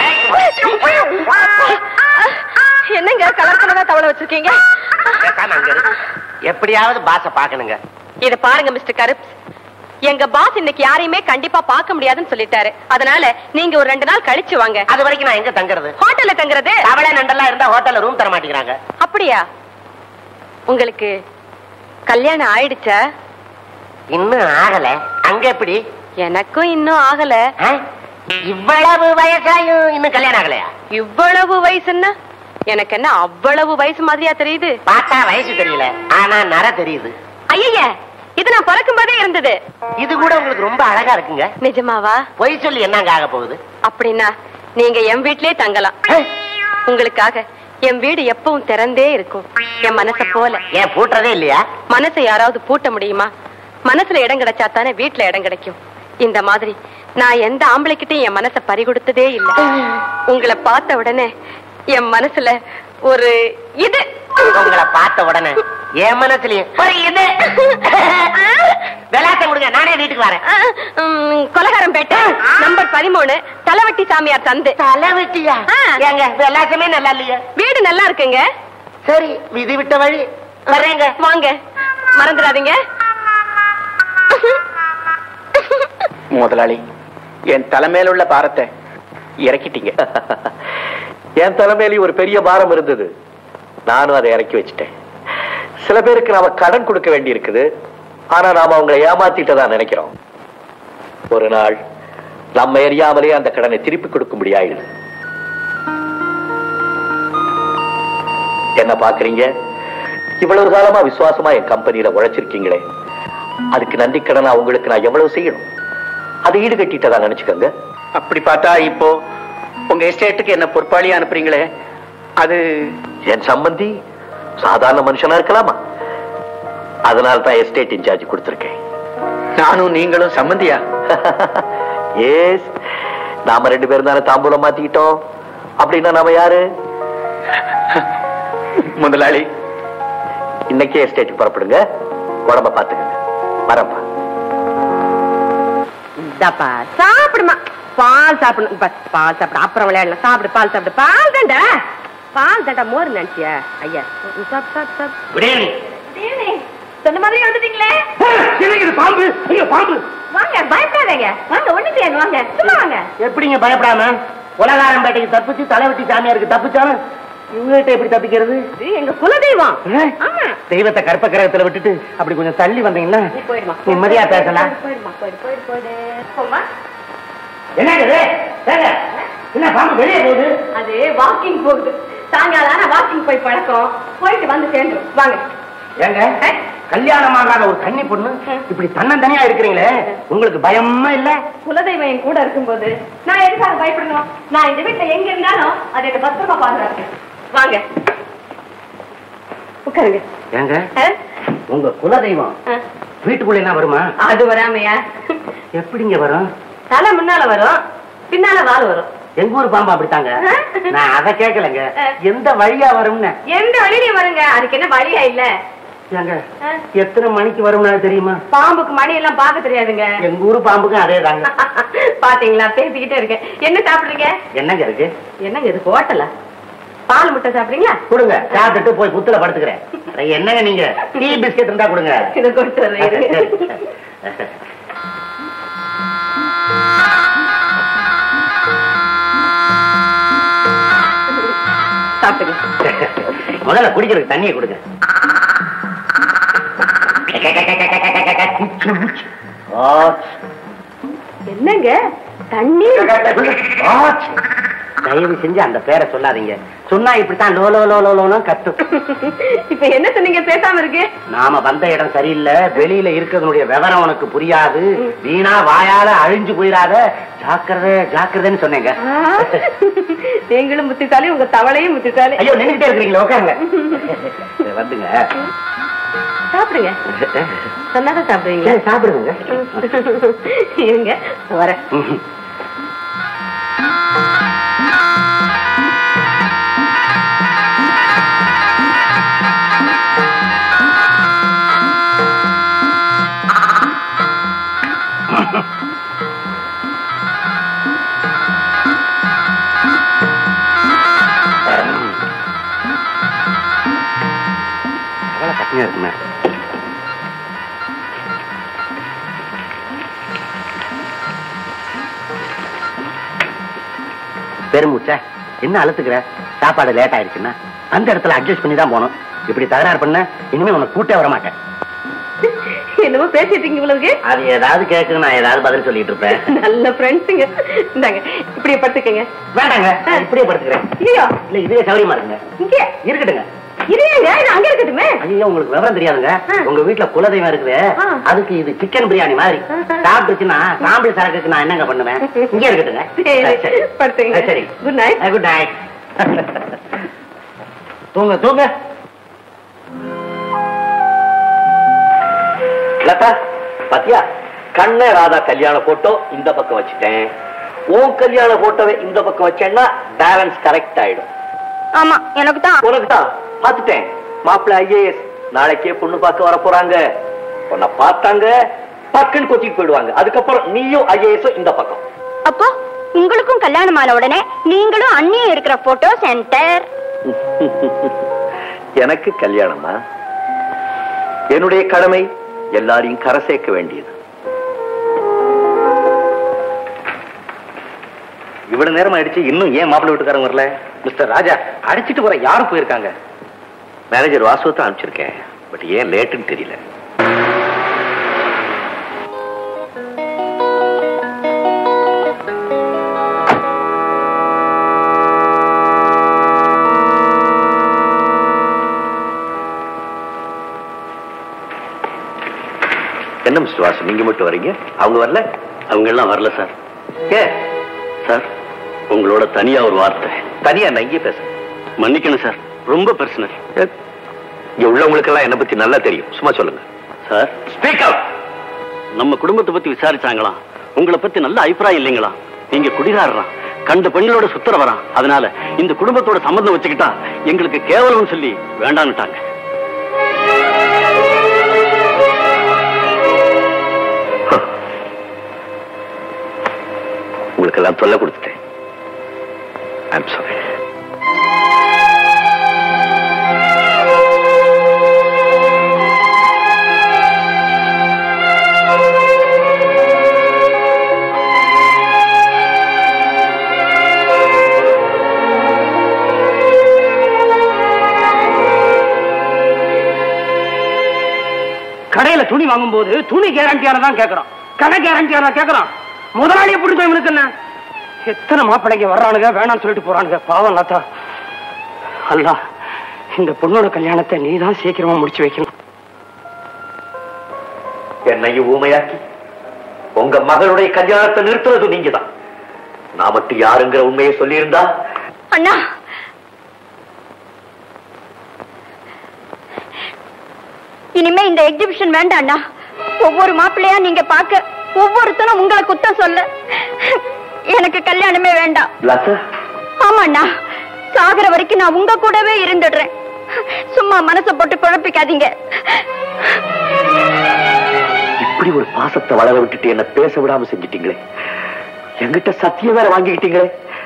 என்னங்க கலர் கலரா தவளை வச்சிருக்கீங்க பேசாம அங்க இரு. எப்படியாவது பாச பாக்கணுங்க இத பாருங்க மிஸ்டர் கருப்ஸ் எங்க பாஸ் இன்னைக்கு யாரையுமே கண்டிப்பா பார்க்க முடியாதுன்னு சொல்லிட்டாரு அதனால நீங்க ஒரு ரெண்டு நாள் கழிச்சு வாங்க அது வரைக்கும் நான் எங்க தங்குறது ஹோட்டல்ல தங்குறது தவளை நண்டெல்லாம் இருந்தா ஹோட்டல்ல ரூம் தர மாட்டேங்கிறாங்க அப்படியா உங்களுக்கு கல்யாணம் ஆயிடுச்சா இன்னும் ஆகல அங்க எப்படி எனக்கும் இன்னும் ஆகல ஆ? இவ்வளவு வயசாயும் இன்னும் கல்யாணம் ஆகலையா இவ்வளவு வயசுன்னா எனக்கு என்ன அவ்வளவு வயசு மாதிரியா தெரியுது பார்த்தா வயசு தெரியல ஆனா நர தெரியுது ஐய இது நான் பிறக்கும் போதே இருந்தது இது கூட உங்களுக்கு ரொம்ப அழகா இருக்குங்க நிஜமாவா பொய் சொல்லி என்னங்க ஆக போகுது அப்படின்னா நீங்க என் வீட்லயே தங்கலாம் உங்களுக்காக என் வீடு எப்பவும் திறந்தே இருக்கும் என் மனச போல ஏன் பூட்டுறதே இல்லையா மனசை யாராவது பூட்ட முடியுமா மனசுல இடம் கிடைச்சா தானே வீட்டுல இடம் கிடைக்கும் இந்த மாதிரி நான் எந்த ஆம்பளைக்கிட்டையும் என் மனசை பறி கொடுத்ததே இல்ல உங்களை பார்த்த உடனே என் மனசுல ஒரு இது உங்களை பார்த்த உடனே என் மனசுலயும் ஒரு இது விளாட்ட கொடுங்க நானே வீட்டுக்கு வரேன் ஆ, ம், கொலகாரம்பேட்டை நம்பர் பதிமூணு தலைவட்டி சாமியார் சந்து தலை வெட்டியா ஆ. ஏங்க விளாசமே நல்லா இல்லையா வீடு நல்லா இருக்குங்க சரி விதி விட்ட வழி வர்றேங்க வாங்க மறந்துடாதீங்க முதலாளி என் தலைமையில உள்ள பாரத்தை இறக்கிட்டீங்க என் தலைமையில ஒரு பெரிய பாரம் இருந்தது நானும் அதை இறக்கி வச்சுட்டேன் சில பேருக்கு நாம கடன் கொடுக்க வேண்டி இருக்குது ஆனா நாம அவங்களை ஏமாத்திட்டதா நினைக்கிறோம் ஒரு நாள் நம்ம எரியாமலே அந்த கடனை திருப்பி கொடுக்க முடியாயிடுது என்ன பாக்குறீங்க இவ்வளவு காலமா விசுவாசமா என் கம்பெனியில உழைச்சிருக்கீங்களே அதுக்கு நன்றி கடனா உங்களுக்கு நான் எவ்வளவு செய்யணும் அதை ஈடு கட்டிட்டதா நினைச்சுக்கோங்க அப்படி பார்த்தா இப்போ உங்க எஸ்டேட்டுக்கு என்ன பொறுப்பாளியா அனுப்புறீங்களே அது என் சம்பந்தி சாதாரண மனுஷனா இருக்கலாமா அதனால தான் எஸ்டேட் இன்சார்ஜ் கொடுத்திருக்கேன் நானும் நீங்களும் சம்மந்தியா எஸ் நாம ரெண்டு பேரும் தானே தாம்பூலம் மாத்திக்கிட்டோம் அப்படின்னா நாம யாரு முதலாளி இன்னைக்கே எஸ்டேட் புறப்படுங்க உடம்ப பாத்துக்கங்க வரப்பா இந்தாப்பா சாப்பிடுமா பால் சாப்பிடணும் இப்ப பால் சாப்பிடு அப்புறம் விளையாடலாம் சாப்பிடு பால் சாப்பிடு பால் தண்டா பால் தண்டா மோர் நினைச்சியா ஐயா ம், சாப்பிடு சாப்பிடு சாப்பிடு குட் ஈவினிங் சொன்ன மாதிரி வந்துட்டீங்களே பாம்பு ஐயோ பாம்பு வாங்க பயப்படாதீங்க வாங்க ஒண்ணு செய்யாது வாங்க சும்மா வாங்க எப்படிங்க பயப்படாம உலகாரம்பேட்டைக்கு தப்பிச்சு தலைவட்டி சாமியாருக்கு தப்பிச்சாலும் இவங்ககிட்ட எப்படி தப்பிக்கிறது இது எங்க குலதெய்வம் ஆமா தெய்வத்தை கற்ப கிரகத்துல விட்டுட்டு அப்படி கொஞ்சம் தள்ளி வந்தீங்கன்னா நீ போயிடுமா நிம்மதியா பேசலாம் போயிடுமா போயிடு போயிடு போயிடு போமா என்னங்க இது? ஏங்க, என்ன பாம்பு வெளியே போகுது அது வாக்கிங் போகுது சாயங்காலம் ஆனா வாக்கிங் போய் பழக்கம் போயிட்டு வந்து சேர்ந்துரும் வாங்க ஏங்க கல்யாணம் ஆகாத ஒரு கன்னி பொண்ணு இப்படி தன்னந்தனியா இருக்கிறீங்களே உங்களுக்கு பயமா இல்ல குலதெய்வம் என் கூட இருக்கும்போது நான் எதுக்காக பயப்படணும் நான் இந்த வீட்டுல எங்க இருந்தாலும் அதை என்ன பத்திரமா பாதுகாக்கிறேன் வாங்க உட்காருங்க ஏங்க ஆ? உங்க குலதெய்வம் ஆ. வீட்டுக்குள்ள என்ன வருமா அது வராமையா எப்படிங்க வரும் தலை முன்னால வரும் பின்னால வால் வரும் எங்க ஊர் பாம்பு அப்படித்தாங்க நான் அதை கேட்கலங்க எந்த வழியா வரும்னு எந்த வழியிலையும் வருங்க அதுக்கு என்ன வழியா இல்ல ஏங்க எத்தனை மணிக்கு வரும்னு தெரியுமா பாம்புக்கு மணி எல்லாம் பார்க்க தெரியாதுங்க எங்க ஊர் பாம்புக்கும் அதே தாங்க பாத்தீங்களா பேசிக்கிட்டே இருக்கேன் என்ன சாப்பிடுறீங்க என்னங்க இருக்கு என்னங்க இது ஹோட்டலா பால் முட்டை சாப்பிடுறீங்களா கொடுங்க சாப்பிட்டுட்டு போய் புத்துல படுத்துக்கிறேன் அட, என்னங்க நீங்க டீ பிஸ்கெட் இருந்தா கொடுங்க இதை கொடுத்து வர்றேன் இருங்க. சாப்பிடுங்க முதல்ல குடிக்கிறதுக்கு தண்ணியை கொடுங்க என்னங்க தண்ணி தயவு செஞ்சு அந்த பேரை சொல்லாதீங்க சொன்னா இப்படித்தான் லோ லோ லோ லோ லோன்னு கத்தும் இப்ப என்ன சொன்னீங்க பேசாம இருக்கு நாம வந்த இடம் சரியில்லை வெளியில இருக்கிறதுனுடைய விவரம் உனக்கு புரியாது வீணா வாயால அழிஞ்சு போயிடாத ஜாக்கிரதை ஜாக்கிரதைன்னு சொன்னேங்க ஆ, நீங்களும் முத்திசாலி உங்க தவளையும் முத்திசாலி ஐயோ நின்னுட்டே இருக்கிறீங்களா உட்காருங்க வந்துங்க சாப்பிடுங்க சொன்னாதான் சாப்பிடுவீங்களா சரி, சாப்பிடுங்க இருங்க வரேன் எவ்வளவு பட்டினியா இருக்குமே பெருமூச்சா என்ன அழுத்துக்கிற சாப்பாடு லேட் ஆயிடுச்சுன்னா அந்த இடத்துல அட்ஜஸ்ட் பண்ணி தான் போகணும் இப்படி தகராறு பண்ண இனிமே உனக்கு கூட்டே வர மாட்டேன் என்னமோ பேசிட்டு இருக்கீங்க இவ்வளவுக்கு அது ஏதாவது கேட்கு நான் ஏதாவது பதில் சொல்லிட்டு இருப்பேன் நல்ல ஃப்ரெண்ட்ஸுங்க இந்தாங்க இப்படியே படுத்துக்கங்க வேண்டாங்க நான் இப்படியே படுத்துக்கிறேன் இல்லையோ இல்ல இதுவே சௌரியமா இருக்குங்க இங்கே இருக்கட்டுங்க இல்லையாங்க இது அங்க இருக்கட்டுமே ஐயோ உங்களுக்கு விவரம் தெரியாதுங்க ஆ. உங்க வீட்டுல குலதெய்வம் இருக்குது ஆ. அதுக்கு இது சிக்கன் பிரியாணி மாதிரி ஆஹா. சாப்பிட்டுச்சுன்னா சாம்பிள் சரக்குக்கு நான் என்னங்க பண்ணுவேன் இங்கே இருக்கட்டுங்க சரி, படுத்துங்க. ஆ, சரி Good night. குட் நைட் தூங்க தூங்க லதா பாத்தியா கண்ண ராதா கல்யாண போட்டோ இந்த பக்கம் வச்சுட்டேன் உன் கல்யாண போட்டோவை இந்த பக்கம் வச்சேன்னா பேலன்ஸ் கரெக்ட் ஆயிடும் ஆமா எனக்கு தான் உனக்கு தான் பார்த்துட்டேன் மாப்பிள்ள ஐஏஎஸ் நாளைக்கே பொண்ணு பார்க்க வர போறாங்க உன்னை பார்த்தாங்க பக்குன்னு கொச்சிக்கு போயிடுவாங்க அதுக்கப்புறம் நீயும் ஐஏஎஸ் இந்த பக்கம் அப்போ உங்களுக்கும் கல்யாணம் ஆன உடனே நீங்களும் அண்ணியும் இருக்கிற போட்டோ சென்டர் எனக்கு கல்யாணமா என்னுடைய கடமை எல்லாரையும் கரை சேர்க்க வேண்டியது இவ்வளவு நேரம் ஆயிடுச்சு இன்னும் ஏன் மாப்பிள்ளை வீட்டுக்காரங்க வரல மிஸ்டர் ராஜா அடிச்சிட்டு வர யாரும் போயிருக்காங்க மேனேஜர் வாசுவத்தை அனுப்பிச்சிருக்கேன் பட் ஏன் லேட்டுன்னு தெரியல என்ன மிஸ்டர் வாசு நீங்க மட்டும் வரீங்க அவங்க வரல அவங்க எல்லாம் வரல சார் ஏ சார் உங்களோட தனியா ஒரு வார்த்தை தனியா நான் இங்கே பேச மன்னிக்கணும் சார் ரொம்ப பர்சனல் இங்க உள்ளவங்களுக்கெல்லாம் என்ன பத்தி நல்லா தெரியும் சும்மா சொல்லுங்க சார் ஸ்பீக் அப் நம்ம குடும்பத்தை பத்தி விசாரிச்சாங்களாம் உங்களை பத்தி நல்ல அபிப்பிராயம் இல்லைங்களா நீங்க குடிகாரறான் கண்ட பெண்களோட சுத்தர வரான் அதனால இந்த குடும்பத்தோட சம்பந்தம் வச்சுக்கிட்டா எங்களுக்கு கேவலம் சொல்லி வேண்டான்னுட்டாங்க உங்களுக்கெல்லாம் தொல்லை கொடுத்துட்டேன் ஐம் சாரி கடையில துணி வாங்கும்போது துணி கேரண்டியான தான் கேக்குறோம் கடை கேரண்டியான கேக்குறோம் முதலாளி எப்படி போய் இவனுக்கு என்ன எத்தனை மாப்பிள்ளைங்க வர்றானுங்க வேணாம்னு சொல்லிட்டு போறானுங்க பாவம் லதா அல்லா இந்த பொண்ணோட கல்யாணத்தை நீ தான் சீக்கிரமா முடிச்சு வைக்கணும் என்னையும் ஊமையாக்கி உங்க மகளுடைய கல்யாணத்தை நிறுத்துறது நீங்க தான் நான் மட்டும் யாருங்கிற உண்மையை சொல்லியிருந்தா அண்ணா இனிமே இந்த எக்ஸிபிஷன் வேண்டாம் அண்ணா ஒவ்வொரு மாப்பிள்ளையா நீங்க பார்க்க ஒவ்வொருத்தனும் உங்களை குத்தம் சொல்ல எனக்கு கல்யாணமே வேண்டாம் லதா ஆமாண்ணா சாகுற வரைக்கும் நான் உங்க கூடவே இருந்துடுறேன் சும்மா மனசை போட்டு குழப்பிக்காதீங்க இப்படி ஒரு பாசத்தை வளர விட்டுட்டு என்ன பேச விடாம செஞ்சிட்டீங்களே என்கிட்ட சத்தியம் வேற வாங்கிக்கிட்டீங்களே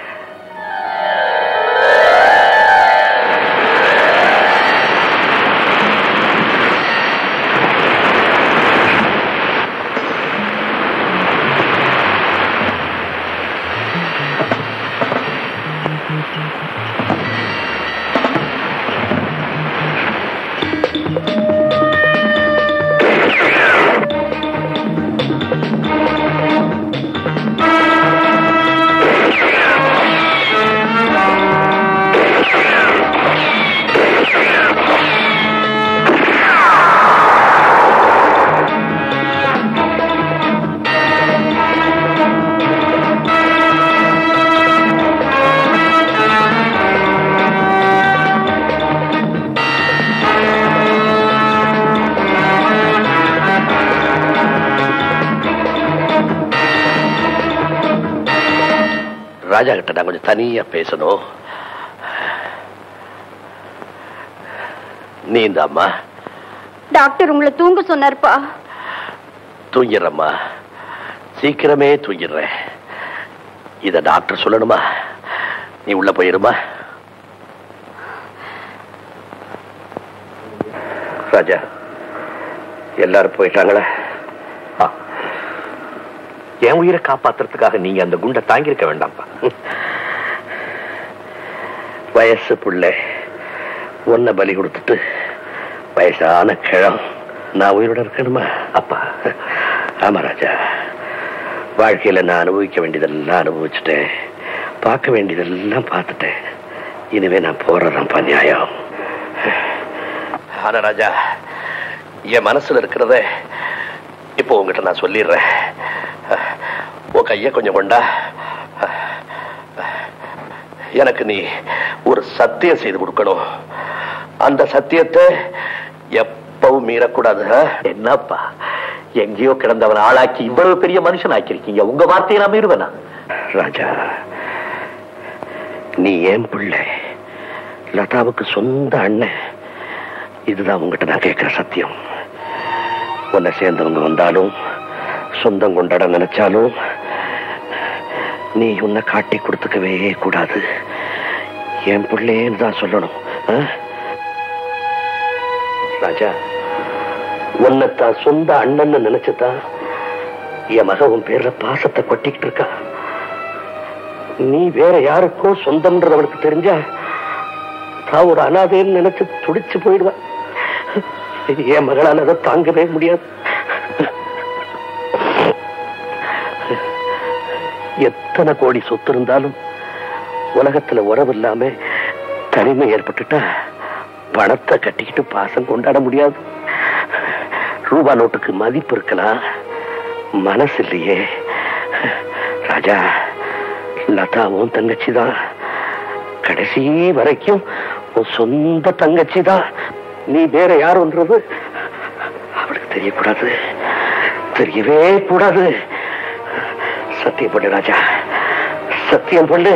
ராஜா கிட்ட நான் கொஞ்சம் தனியா பேசணும் நீ இந்த அம்மா டாக்டர் உங்களை தூங்க சொன்னார்ப்பா தூங்கிடுறம்மா சீக்கிரமே தூங்கிடுறேன் இத டாக்டர் சொல்லணுமா நீ உள்ள போயிருமா ராஜா எல்லாரும் போயிட்டாங்களா ஆ. என் உயிரை காப்பாத்துறதுக்காக நீங்க அந்த குண்டை தாங்கியிருக்க வேண்டாம்ப்பா வயசு புள்ள ஒன்ன பலி கொடுத்துட்டு வயசான கிழம் நான் உயிரோட இருக்கணுமா அப்பா ஆமா ராஜா வாழ்க்கையில நான் அனுபவிக்க வேண்டியதெல்லாம் அனுபவிச்சுட்டேன் பார்க்க வேண்டியதெல்லாம் பார்த்துட்டேன் இனிமே நான் போறதான்ப்பா நியாயம் ஆனா ராஜா என் மனசுல இருக்கிறத இப்போ உங்ககிட்ட நான் சொல்லிடுறேன் உன் கைய கொஞ்சம் கொண்டா எனக்கு நீ ஒரு சத்தியம் செய்து கொடுக்கணும் அந்த சத்தியத்தை எப்பவும் மீறக்கூடாது ஆ? என்னப்பா எங்கேயோ கிடந்தவன் ஆளாக்கி இவ்வளவு பெரிய மனுஷன் ஆக்கியிருக்கீங்க உங்க வார்த்தையை நான் மீறுவேனா ராஜா நீ ஏன் பிள்ளை லதாவுக்கு சொந்த அண்ணன் இதுதான் உங்ககிட்ட நான் கேட்கிற சத்தியம் உன்னை சேர்ந்தவங்க வந்தாலும் சொந்தம் கொண்டாட நினைச்சாலும் நீ உன்னை காட்டி கொடுத்துக்கவே கூடாது என் பிள்ளைன்னு தான் சொல்லணும் ஆ? ராஜா உன்னை தான் சொந்த அண்ணன்னு நினைச்சுதான் என் மக உன் பேர்ல பாசத்தை கொட்டிக்கிட்டு இருக்கா நீ வேற யாருக்கோ சொந்தம்ன்றது அவளுக்கு தெரிஞ்சா தான் ஒரு அனாதைன்னு நினைச்சு துடிச்சு போயிடுவேன் என் மகளால் அதை தாங்கவே முடியாது எத்தனை கோடி சொத்து இருந்தாலும் உலகத்துல உறவு இல்லாம தனிமை ஏற்பட்டுட்டா பணத்தை கட்டிக்கிட்டு பாசம் கொண்டாட முடியாது ரூபா நோட்டுக்கு மதிப்பு இருக்கலாம் மனசு இல்லையே ராஜா லதாவும் தங்கச்சி தான் கடைசி வரைக்கும் உன் சொந்த தங்கச்சி தான் நீ வேற யாருன்றது அவளுக்கு தெரியக்கூடாது தெரியவே கூடாது சத்தியம் பண்ணு ராஜா சத்தியம் பண்ணு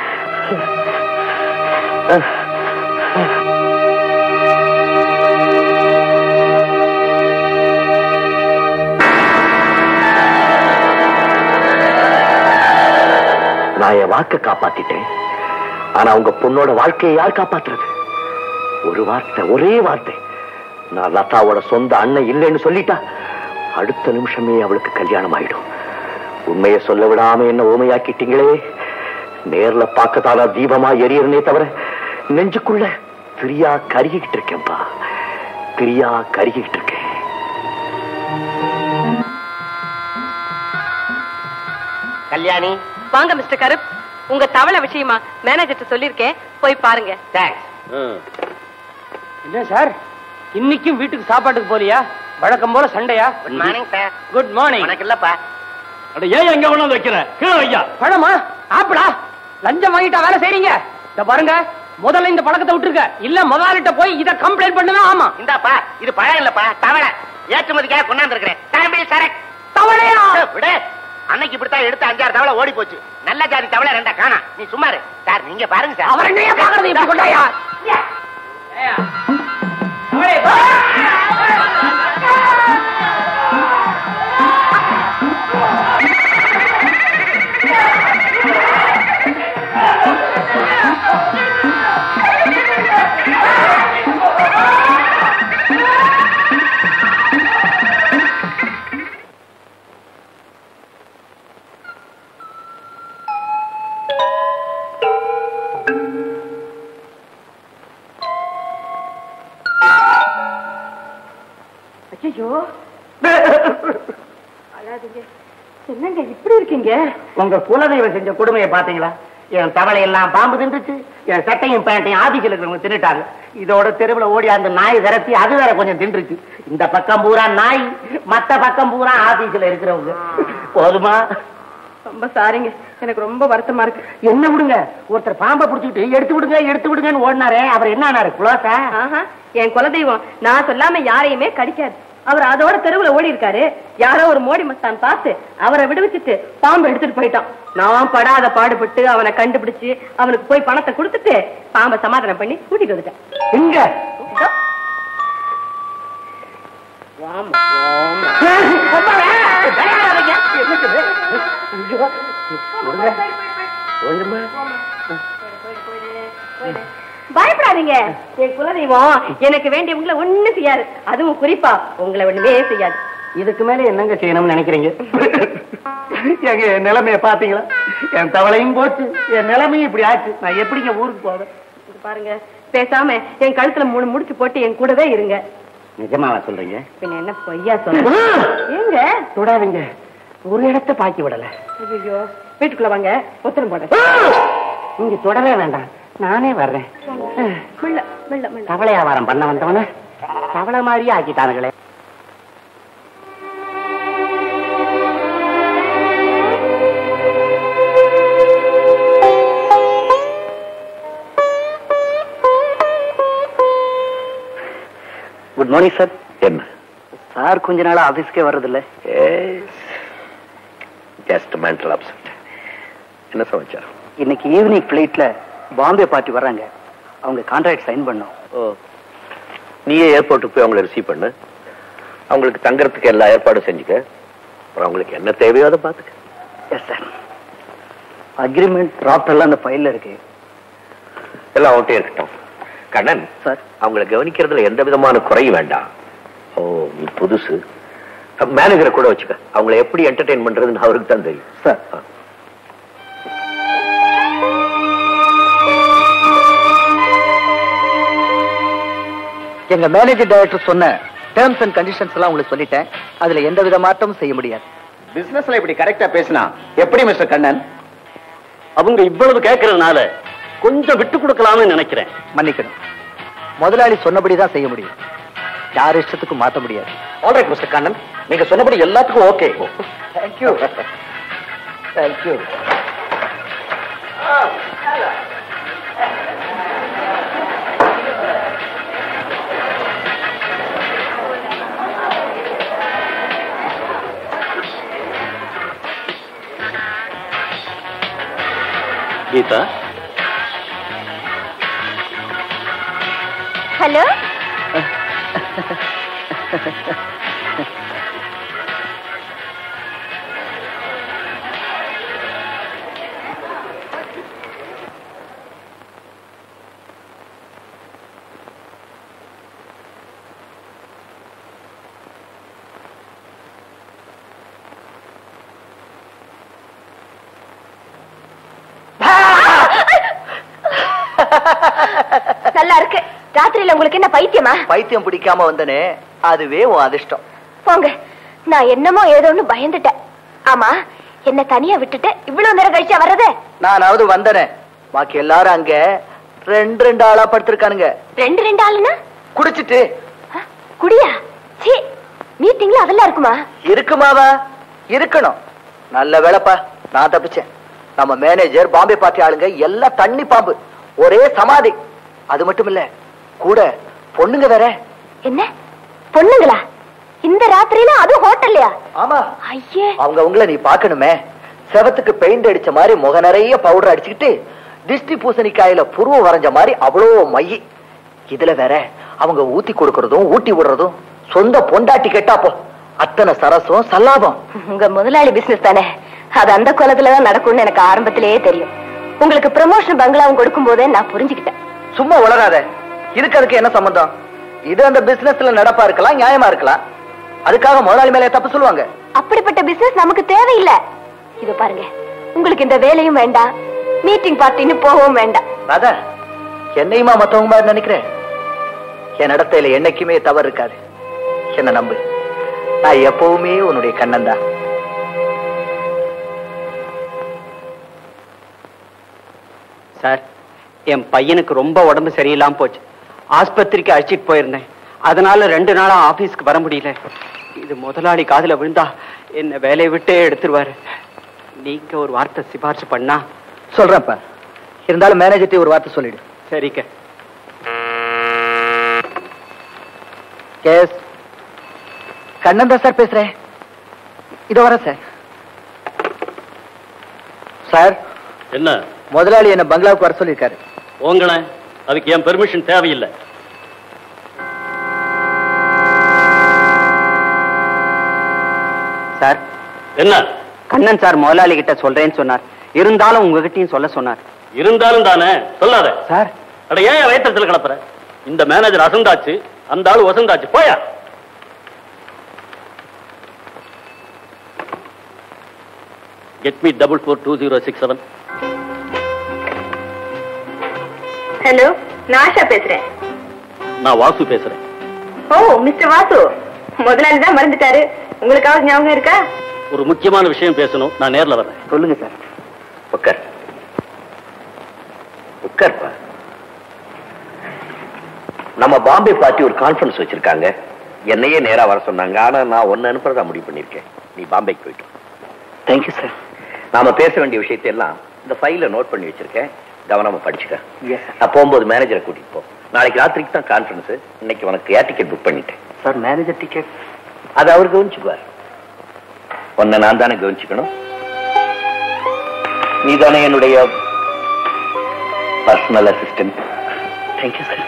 நான் என் வாக்க காப்பாத்திட்டேன் ஆனா உங்க பொண்ணோட வாழ்க்கையை யார் காப்பாத்துறது ஒரு வார்த்தை ஒரே வார்த்தை நான் லதாவோட சொந்த அண்ணன் இல்லைன்னு சொல்லிட்டா அடுத்த நிமிஷமே அவளுக்கு கல்யாணம் ஆயிடும் உண்மையை சொல்ல விடாம என்ன ஊமையாக்கிட்டீங்களே நேர்ல பார்க்கத்தானா தீபமா எரியறனே தவிர நெஞ்சுக்குள்ள திரியா கருகிக்கிட்டு இருக்கேன்பா திரியா கருகிக்கிட்டு இருக்கேன் கல்யாணி வாங்க மிஸ்டர் கருப் உங்க தவளை விஷயமா மேனேஜர்ட்ட சொல்லிருக்கேன் போய் பாருங்க என்ன சார் இன்னைக்கும் வீட்டுக்கு சாப்பாட்டுக்கு போலியா வழக்கம் போல சண்டையா good morning sir good morning உனக்கு இல்லப்பா அட ஏன் எங்க கொண்டாந்து வைக்கிற கீழே வையா பழமா ஆப்பிளா லஞ்சம் வாங்கிட்டா வேலை செய்றீங்க இத பாருங்க முதல்ல இந்த பழக்கத்தை விட்டுருக்க இல்ல முதலாளிட்ட போய் இத கம்ப்ளைண்ட் பண்ணுதான் ஆமா இந்தாப்பா இது பழம் இல்லப்பா தவளை ஏற்றுமதிக்காக கொண்டாந்து இருக்கிறேன் அன்னைக்கு இப்படித்தான் எடுத்து அஞ்சாறு தவளை ஓடி போச்சு நல்ல ஜாதி தவளை ரெண்டா காணா நீ சும்மா இரு சார் நீங்க பாருங்க சார் அவர் என்னையா பாக்குறது இப்படி கொண்டாயா ஐயோ அழாதீங்க என்னங்க இப்படி இருக்கீங்க உங்க குலதெய்வம் செஞ்ச கொடுமையை பாத்தீங்களா என் தவளை எல்லாம் பாம்பு தின்றுச்சு என் சட்டையும் பேண்டையும் ஆபீஸ்ல இருக்கிறவங்க தின்னுட்டாங்க இதோட தெருவுல ஓடி அந்த நாய் விரட்டி அது வேற கொஞ்சம் தின்றுச்சு இந்த பக்கம் பூரா நாய் மத்த பக்கம் பூரா ஆபீஸ்ல இருக்கிறவங்க போதுமா ரொம்ப சாரிங்க எனக்கு ரொம்ப வருத்தமா இருக்கு என்ன விடுங்க ஒருத்தர் பாம்பை பிடிச்சிக்கிட்டு எடுத்து விடுங்க எடுத்து விடுங்கன்னு ஓடினாரே அவர் என்ன ஆனாரு குலோசா ஆஹா என் குலதெய்வம் நான் சொல்லாம யாரையுமே கடிக்காது அவர் அதோட தெருவுல ஓடி இருக்காரு யாரோ ஒரு மோடி மஸ்தான் பார்த்து அவரை விடுவிச்சுட்டு பாம்பு எடுத்துட்டு போயிட்டான் நான் படாத பாடுபட்டு அவனை கண்டுபிடிச்சு அவனுக்கு போய் பணத்தை கொடுத்துட்டு பாம்பை சமாதானம் பண்ணி கூட்டிட்டு வந்துட்டேன் எங்க இதோ. பயப்படாதீங்க என் குலதெய்வம் எனக்கு வேண்டியவங்களை ஒண்ணு செய்யாது அதுவும் குறிப்பா உங்களை ஒண்ணுமே செய்யாது இதுக்கு மேல என்னங்க செய்யணும்னு நினைக்கிறீங்க எங்க என் நிலைமைய பாத்தீங்களா என் தவளையும் போச்சு என் நிலைமையும் இப்படி ஆச்சு நான் எப்படிங்க ஊருக்கு போவேன் இங்க பாருங்க பேசாம என் கழுத்துல மூணு முடிச்சு போட்டு என் கூடவே இருங்க நிஜமாவா சொல்றீங்க பின்ன என்ன பொய்யா சொல்ல ஏங்க தொடாதீங்க ஒரு இடத்த பாக்கி விடல ஐயோ வீட்டுக்குள்ள வாங்க உத்தரம் போட நீங்க தொடவே வேண்டாம் நானே வர்றேன் மெல்ல மெல்ல மெல்ல தவளை வியாபாரம் பண்ண வந்தவன தவளை மாதிரியே ஆக்கிட்டானுங்களே குட் மார்னிங் சார் என்ன சார் கொஞ்ச நாளா ஆபீஸ்க்கே வர்றதில்ல ஜஸ்ட் மென்டல் அப்செட் என்ன சமாச்சாரம் இன்னைக்கு ஈவினிங் ஃபிளைட்ல பாம்பே பார்ட்டி வர்றாங்க அவங்க கான்ட்ராக்ட் சைன் பண்ணோம் ஓ நீயே ஏர்போர்ட்டுக்கு போய் அவங்கள ரிசீவ் பண்ணு அவங்களுக்கு தங்கறதுக்கு எல்லா ஏற்பாடும் செஞ்சுக்க அப்புறம் அவங்களுக்கு என்ன தேவையோ அதை பார்த்துக்க எஸ் சார் அக்ரிமெண்ட் டிராப்ட் எல்லாம் அந்த ஃபைல்ல இருக்கு எல்லாம் அவன்கிட்டே இருக்கட்டும் கண்ணன் சார் அவங்கள கவனிக்கிறதுல எந்த விதமான குறையும் வேண்டாம் ஓ நீ புதுசு மேனேஜரை கூட வச்சுக்க அவங்கள எப்படி என்டர்டெயின் பண்றதுன்னு அவருக்கு தான் தெரியும் சார் எங்க மேனேஜர் டைரக்டர் சொன்ன டேர்ம்ஸ் அண்ட் கண்டிஷன்ஸ் எல்லாம் உங்களுக்கு சொல்லிட்டேன் அதுல எந்த வித மாற்றமும் செய்ய முடியாது பிசினஸ்ல இப்படி கரெக்டா பேசினா எப்படி மிஸ்டர் கண்ணன் அவங்க இவ்வளவு கேட்கறதுனால கொஞ்சம் விட்டு கொடுக்கலாம்னு நினைக்கிறேன் மன்னிக்கணும் முதலாளி சொன்னபடி தான் செய்ய முடியும் யார் இஷ்டத்துக்கும் மாத்த முடியாது ஆல்ரைட் மிஸ்டர் கண்ணன் நீங்க சொன்னபடி எல்லாத்துக்கும் okay thank you thank you Geetha hello நல்லா இருக்கு ராத்திரியில உங்களுக்கு என்ன பைத்தியமா பைத்தியம் பிடிக்காம வந்தனே அதுவே உன் அதிர்ஷ்டம் போங்க நான் என்னமோ ஏதோன்னு பயந்துட்டேன் ஆமா என்ன தனியா விட்டுட்டு இவ்வளவு நேரம் கழிச்சா வர்றது நானாவது வந்தனே பாக்கி எல்லாரும் அங்க ரெண்டு ரெண்டு ஆளா படுத்திருக்கானுங்க ரெண்டு ரெண்டு ஆளுனா குடிச்சிட்டு ஆ, குடியா சீ மீட்டிங்ல அதெல்லாம் இருக்குமா இருக்குமாவா இருக்கணும் நல்ல வேலைப்பா நான் தப்பிச்சேன் நம்ம மேனேஜர் பாம்பே பார்ட்டி ஆளுங்க எல்லாம் தண்ணி பாம்பு ஒரே சமாதி அது மட்டும் இல்ல கூட பொண்ணுங்க வேற என்ன பொண்ணுங்களா இந்த ராத்திரியில அது ஹோட்டல்லையா ஆமா ஐயே அவங்க உங்களை நீ பார்க்கணுமே செவத்துக்கு பெயிண்ட் அடிச்ச மாதிரி முக நிறைய பவுடர் அடிச்சுக்கிட்டு திஷ்டி பூசணிக்காயில புருவம் வரைஞ்ச மாதிரி அவ்வளோ மைய இதுல வேற அவங்க ஊத்தி கொடுக்கறதும் ஊட்டி விடுறதும் சொந்த பொண்டாட்டி கேட்டாப்போ அத்தனை சரசம் சல்லாபம் உங்க முதலாளி பிசினஸ் தானே அது அந்த குலத்துலதான் நடக்கும்னு எனக்கு ஆரம்பத்திலேயே தெரியும் உங்களுக்கு ப்ரமோஷன் பங்களாவும் கொடுக்கும் போதே நான் புரிஞ்சுக்கிட்டேன் சும்மா உளராத இதுக்கு அதுக்கு என்ன சம்பந்தம் இது அந்த பிசினஸ்ல நடப்பா இருக்கலாம் நியாயமா இருக்கலாம் அதுக்காக முதலாளி மேல தப்பு சொல்லுவாங்க அப்படிப்பட்ட பிசினஸ் நமக்கு தேவையில்லை இது பாருங்க உங்களுக்கு இந்த வேலையும் வேண்டாம் மீட்டிங் பார்ட்டின்னு போகவும் வேண்டாம் ராதா என்னையுமா மத்தவங்க மாதிரி நினைக்கிறேன் என் இடத்துல என்னைக்குமே தவறு இருக்காது என்ன நம்பு நான் எப்பவுமே உன்னுடைய கண்ணன் தான் சார் என் பையனுக்கு ரொம்ப உடம்பு சரியில்லாம போச்சு ஆஸ்பத்திரிக்கு அழைச்சிட்டு போயிருந்தேன் அதனால ரெண்டு நாளா ஆபீஸ்க்கு வர முடியல இது முதலாளி காதுல விழுந்தா என்ன வேலையை விட்டே எடுத்துருவாரு நீங்க ஒரு வார்த்தை சிபாரிசு பண்ணா சொல்றேன்ப்பா இருந்தாலும் மேனேஜர்கிட்ட ஒரு வார்த்தை சொல்லிடு சரிங்க கேஸ் கண்ணன் தான் சார் பேசுறேன் இதோ வரேன் சார் சார் என்ன முதலாளி என்ன பங்களாவுக்கு வர சொல்லியிருக்காரு உங்களே அதுக்கு என் பெர்மிஷன் தேவையில்லை சார் என்ன கண்ணன் சார் முதலாளி கிட்ட சொல்றேன்னு சொன்னார் இருந்தாலும் உங்ககிட்டயும் சொல்ல சொன்னார் இருந்தாலும் தானே சொல்லாத சார் அட ஏன் என் வயிற்றுல கிளப்புற இந்த மேனேஜர் அசந்தாச்சு அந்த ஆளு வசந்தாச்சு போயா get me double four two zero six seven hello நான் ஆஷா பேசுறேன் நான் வாசு பேசுறேன் ஓ மிஸ்டர் வாசு முதலாளி தான் மறந்துட்டாரு உங்களுக்காவது ஞாபகம் இருக்கா ஒரு முக்கியமான விஷயம் பேசணும் நான் நேர்ல வரேன் சொல்லுங்க சார் உட்கார் உட்கார்ப்பா நம்ம பாம்பே பார்ட்டி ஒரு கான்ஃபரன்ஸ் வச்சிருக்காங்க என்னையே நேரா வர சொன்னாங்க ஆனா நான் ஒன்னு அனுப்புறதா முடிவு பண்ணிருக்கேன் நீ பாம்பேக்கு போயிட்டு வா. தேங்க்யூ சார் நாம பேச வேண்டிய விஷயத்தை எல்லாம் இந்த ஃபைல நோட் பண்ணி வச்சிருக்கேன் கவனமா படிச்சுக்க Yes. நான் போகும்போது மேனேஜரை கூட்டிட்டு போ நாளைக்கு ராத்திரிக்கு தான் கான்ஃபரன்ஸ் இன்னைக்கு உனக்கு ஏர் டிக்கெட் புக் பண்ணிட்டேன் சார் மேனேஜர் டிக்கெட் அது அவர் கவனிச்சுக்குவார் உன்னை நான் தானே கவனிச்சுக்கணும் நீ தானே என்னுடைய பர்சனல் அசிஸ்டன்ட் தேங்க்யூ சார்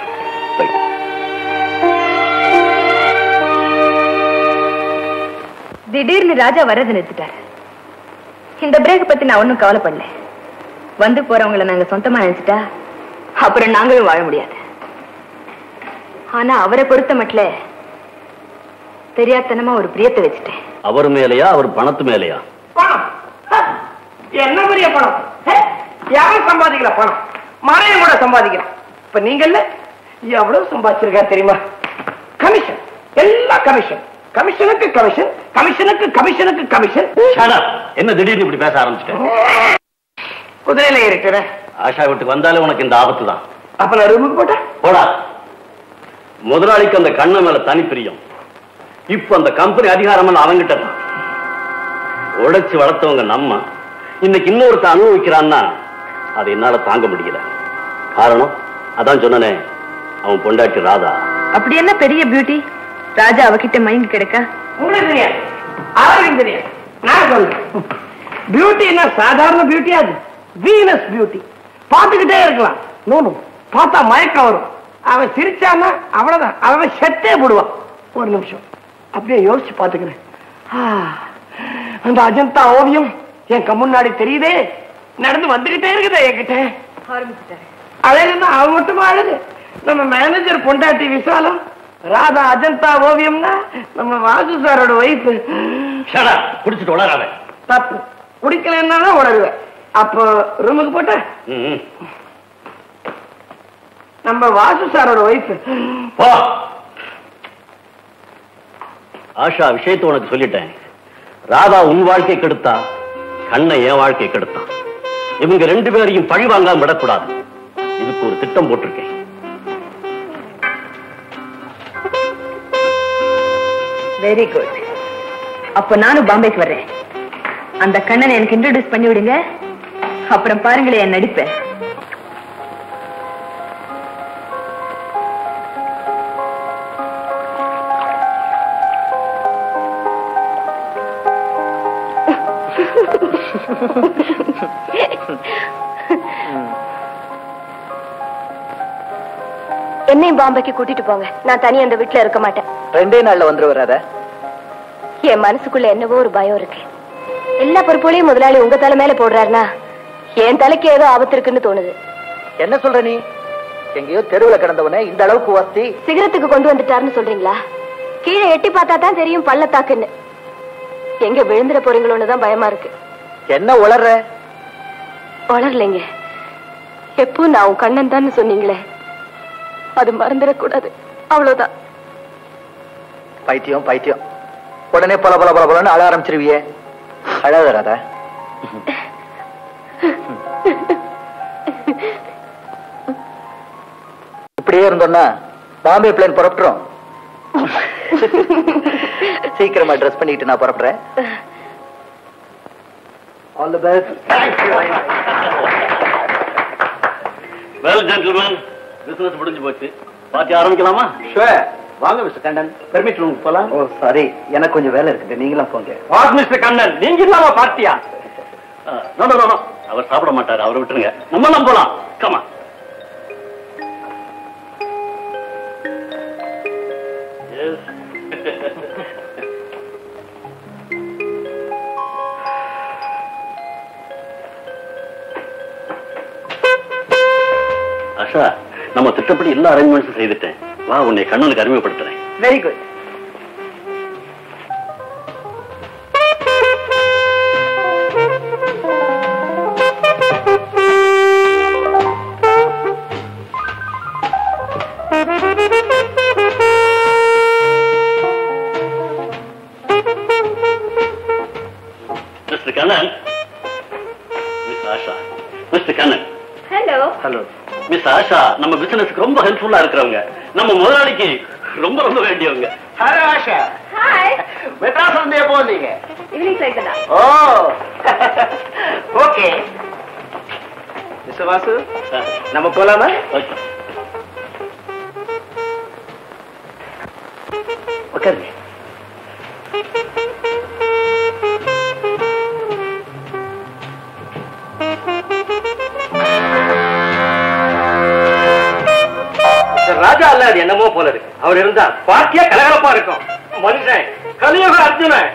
திடீர்னு ராஜா வர்றது நிறுத்திட்டாரு இந்த பிரேக் பத்தி நான் ஒன்றும் கவலைப்படல வந்து போறவங்கள நாங்க சொந்தமா நினைச்சிட்டா அப்புறம் நாங்களும் வாழ முடியாது ஆனா அவரை பொறுத்த மட்டும் தெரியாதனமா ஒரு பிரியத்தை வச்சுட்டேன் அவர் மேலையா அவர் பணத்து மேலையா பணம் ஹ, என்ன பெரிய பணம் ஹே, யாரும் சம்பாதிக்கல பணம் மறையும் கூட சம்பாதிக்கலாம் இப்ப நீங்கல்ல எவ்வளவு சம்பாதிச்சிருக்காரு தெரியுமா கமிஷன் எல்லாம் கமிஷன் கமிஷனுக்கு கமிஷன் கமிஷனுக்கு கமிஷனுக்கு கமிஷன் Shut up. என்ன திடீர்னு இப்படி பேச ஆரம்பிச்சிட்டேன் குதிரையில இருக்கிறேன் ஆஷா வீட்டுக்கு வந்தாலே உனக்கு இந்த ஆபத்து தான் அப்ப நான் ரூமுக்கு போட்டேன் போடா முதலாளிக்கு அந்த கண்ணு மேல தனி பிரியம் இப்ப அந்த கம்பெனி அதிகாரம் அவங்கிட்ட தான் உழைச்சு வளர்த்தவங்க நம்ம இன்னைக்கு இன்னொருத்த அனுபவிக்கிறான்னா அதை என்னால தாங்க முடியல காரணம் அதான் சொன்னனே அவன் பொண்டாட்டி ராதா அப்படி என்ன பெரிய பியூட்டி ராஜா அவகிட்ட மைண்ட் கிடைக்க உங்களுக்கு தெரியாது அவருக்கு தெரியாது நான் சொல்றேன் பியூட்டினா சாதாரண பியூட்டியா அது வீனஸ் பியூட்டி பார்த்துக்கிட்டே இருக்கலாம் நோனு பார்த்தா மயக்கம் வரும் அவன் சிரிச்சான்னா அவ்வளவுதான் அவன் செத்தே போடுவான் ஒரு நிமிஷம் அப்படியே யோசிச்சு பார்த்துக்கிறேன் ஆ, அந்த அஜந்தா ஓவியம் என் கண் முன்னாடி தெரியுதே நடந்து வந்துகிட்டே இருக்குதே என்கிட்ட அழகுன்னா அவன் மட்டுமா அழகு நம்ம மேனேஜர் பொண்டாட்டி விசாலம் ராதா அஜந்தா ஓவியம்னா நம்ம வாசு சாரோட ஒய்ஃப் ஷடா குடிச்சிட்டு வளராத தப்பு குடிக்கலன்னா தான் உணருவேன் அப்போ ரூமுக்கு போட்ட ம், நம்ம வாசு சாரோட ஒய்ஃப் போ ஆஷா விஷயத்தை உனக்கு சொல்லிட்டேன் ராதா உன் வாழ்க்கை கெடுத்தா கண்ணை என் வாழ்க்கை கெடுத்தான் இவங்க ரெண்டு பேரையும் பழி வாங்காம விடக்கூடாது இதுக்கு ஒரு திட்டம் போட்டிருக்கேன் வெரி குட் அப்போ நானும் பாம்பேக்கு வர்றேன் அந்த கண்ணனை எனக்கு இன்ட்ரோடியூஸ் பண்ணி விடுங்க அப்புறம் பாருங்களேன் என் நடிப்பேன் என்னையும் பாம்பேக்கு கூட்டிட்டு போங்க நான் தனியா அந்த வீட்டுல இருக்க மாட்டேன் ரெண்டே நாள்ல வந்துரு வராத என் மனசுக்குள்ள என்னவோ ஒரு பயம் இருக்கு எல்லா பொறுப்புகளையும் முதலாளி உங்க தலை மேல போடுறாருன்னா என் தலைக்கு ஏதோ ஆபத்து இருக்குன்னு தோணுது என்ன சொல்ற நீ எங்கேயோ தெருவுல கிடந்தவனே இந்த அளவுக்கு வசதி சிகரத்துக்கு கொண்டு வந்துட்டாருன்னு சொல்றீங்களா கீழே எட்டி பார்த்தா தான் தெரியும் பள்ளத்தாக்குன்னு எங்க விழுந்துட போறீங்களோன்னு தான் பயமா இருக்கு என்ன உளர்ற வளரலைங்க எப்போ நான் உன் கண்ணன் தான் சொன்னீங்களே அது மறந்துடக்கூடாது அவ்வளவுதான் பைத்தியம் பைத்தியம் உடனே பல பல பல பலன்னு அழ ஆரம்பிச்சிருவியே அழாத ராதா இப்படியே இருந்தோம்னா பாம்பே பிளேன் புறப்பட்டுரும் சீக்கிரமா ட்ரெஸ் பண்ணிட்டு நான் புறப்படுறேன் all the best well gentleman business முடிஞ்சு போச்சு பார்ட்டி ஆரம்பிக்கலாமா வாங்க மிஸ்டர் கண்ணன் பெர்மிட் ரூம் போலாம் ஓ சாரி எனக்கு கொஞ்சம் வேலை இருக்குது நீங்களும் போங்க வாட் மிஸ்டர் கண்ணன் நீங்க இல்லாம பார்ட்டியா நோ நோ நோ அவர் சாப்பிட மாட்டாரு அவரை விட்டுருங்க நம்ம எல்லாம் போலாம் கமா ஆஷா நம்ம திட்டப்படி எல்லா அரேஞ்ச்மெண்ட்ஸும் செய்துட்டேன் வா உன்னை கண்ணனுக்கு அறிமுகப்படுத்துறேன் very good mister Kannan miss Asha mister Kannan hello hello miss Asha நம்ம பிசினஸ்க்கு ரொம்ப ஹெல்ப்ஃபுல்லா இருக்கிறவங்க நம்ம முதலாளிக்கு ரொம்ப ரொம்ப வேண்டியவங்க ஹலோ ஆஷா ஹாய் மெட்ராஸ் வந்து எப்போ வந்தீங்க ஈவினிங் சைக்கிள் தான் ஓ ஓகே மிஸ்டர் வாசு நம்ம போலாமா ஓகே உட்காருங்க ராஜா அல்ல அது என்னமோ போல இருக்கு அவர் இருந்தா பார்ட்டியா கலகலப்பா இருக்கும் மனுஷன் கலியுக அர்ஜுனன்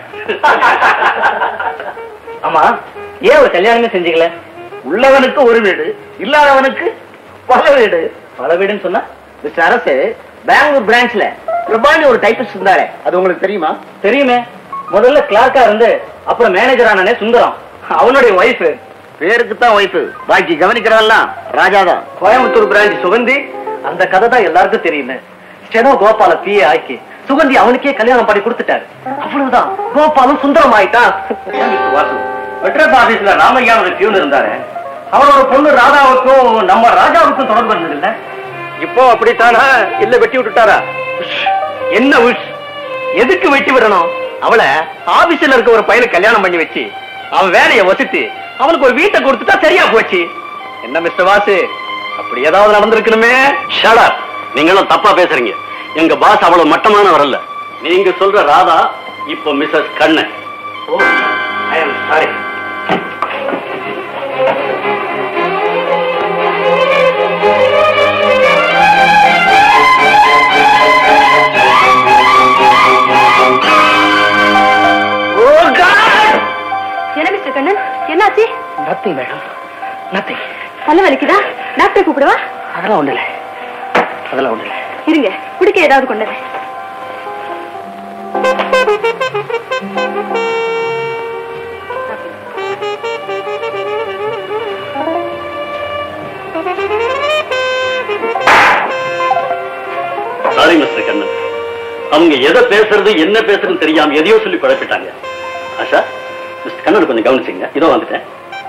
ஆமா ஏன் ஒரு கல்யாணமே செஞ்சீங்களே உள்ளவனுக்கு ஒரு வீடு இல்லாதவனுக்கு பல வீடு பல வீடுன்னு சொன்னா மிஸ்டர் அரசு பெங்களூர் பிரான்ச்ல பிரபாண்டி ஒரு டைபிஸ்ட் இருந்தாரே அது உங்களுக்கு தெரியுமா தெரியுமே முதல்ல கிளார்க்கா இருந்து அப்புறம் மேனேஜர் ஆனானே சுந்தரம் அவனுடைய ஒய்ஃப் பேருக்கு தான் ஒய்ஃப் பாக்கி கவனிக்கிறதெல்லாம் ராஜாதான் கோயம்புத்தூர் பிரான்ச் சுகந்தி அந்த கதை தான் எல்லாருக்கும் தெரியுமே ஸ்டெனோ கோபால பிஏ ஆக்கி சுகந்தி அவனுக்கே கல்யாணம் பண்ணி கொடுத்துட்டாரு அவ்வளவுதான் கோபாலும் சுந்தரம் ஆயிட்டான் வாசு மெட்ராஸ் ஆபீஸ்ல ராமையா ஒரு டியூன் இருந்தாரு அவரோட பொண்ணு ராதாவுக்கும் நம்ம ராஜாவுக்கும் தொடர்பு இருந்தது இல்ல இப்போ அப்படித்தானா இல்ல வெட்டி விட்டுட்டாரா என்ன உஷ் எதுக்கு வெட்டி விடணும் அவளை ஆபீஸ்ல இருக்க ஒரு பையனை கல்யாணம் பண்ணி வச்சு அவன் வேலையை வசித்து அவனுக்கு ஒரு வீட்டை கொடுத்துட்டா சரியா போச்சு என்ன மிஸ்டர் வாசு அப்படி ஏதாவது நடந்திருக்கணுமே ஷடா நீங்களும் தப்பா பேசுறீங்க எங்க பாஸ் அவ்வளவு மட்டமானவர் அல்ல நீங்க சொல்ற ராதா இப்போ Mrs Kannan oh I am sorry என்ன மிஸ்டர் கண்ணன் என்னாச்சு நத்திங் மேடம் நத்திங் தலை வலிக்குதா டாக்டர் கூப்பிடவா அதெல்லாம் ஒண்ணு இல்லை அதெல்லாம் ஒண்ணு இல்லை இருங்க குடிக்க ஏதாவது கொண்டு வரேன். சாரி மிஸ்டர் கண்ணன் அவங்க எதை பேசுறது என்ன பேசுறதுன்னு தெரியாம எதையோ சொல்லி குழப்பிட்டாங்க ஆஷா மிஸ்டர் கண்ணன் கொஞ்சம் கவனிச்சுங்க இதோ வந்துட்டேன்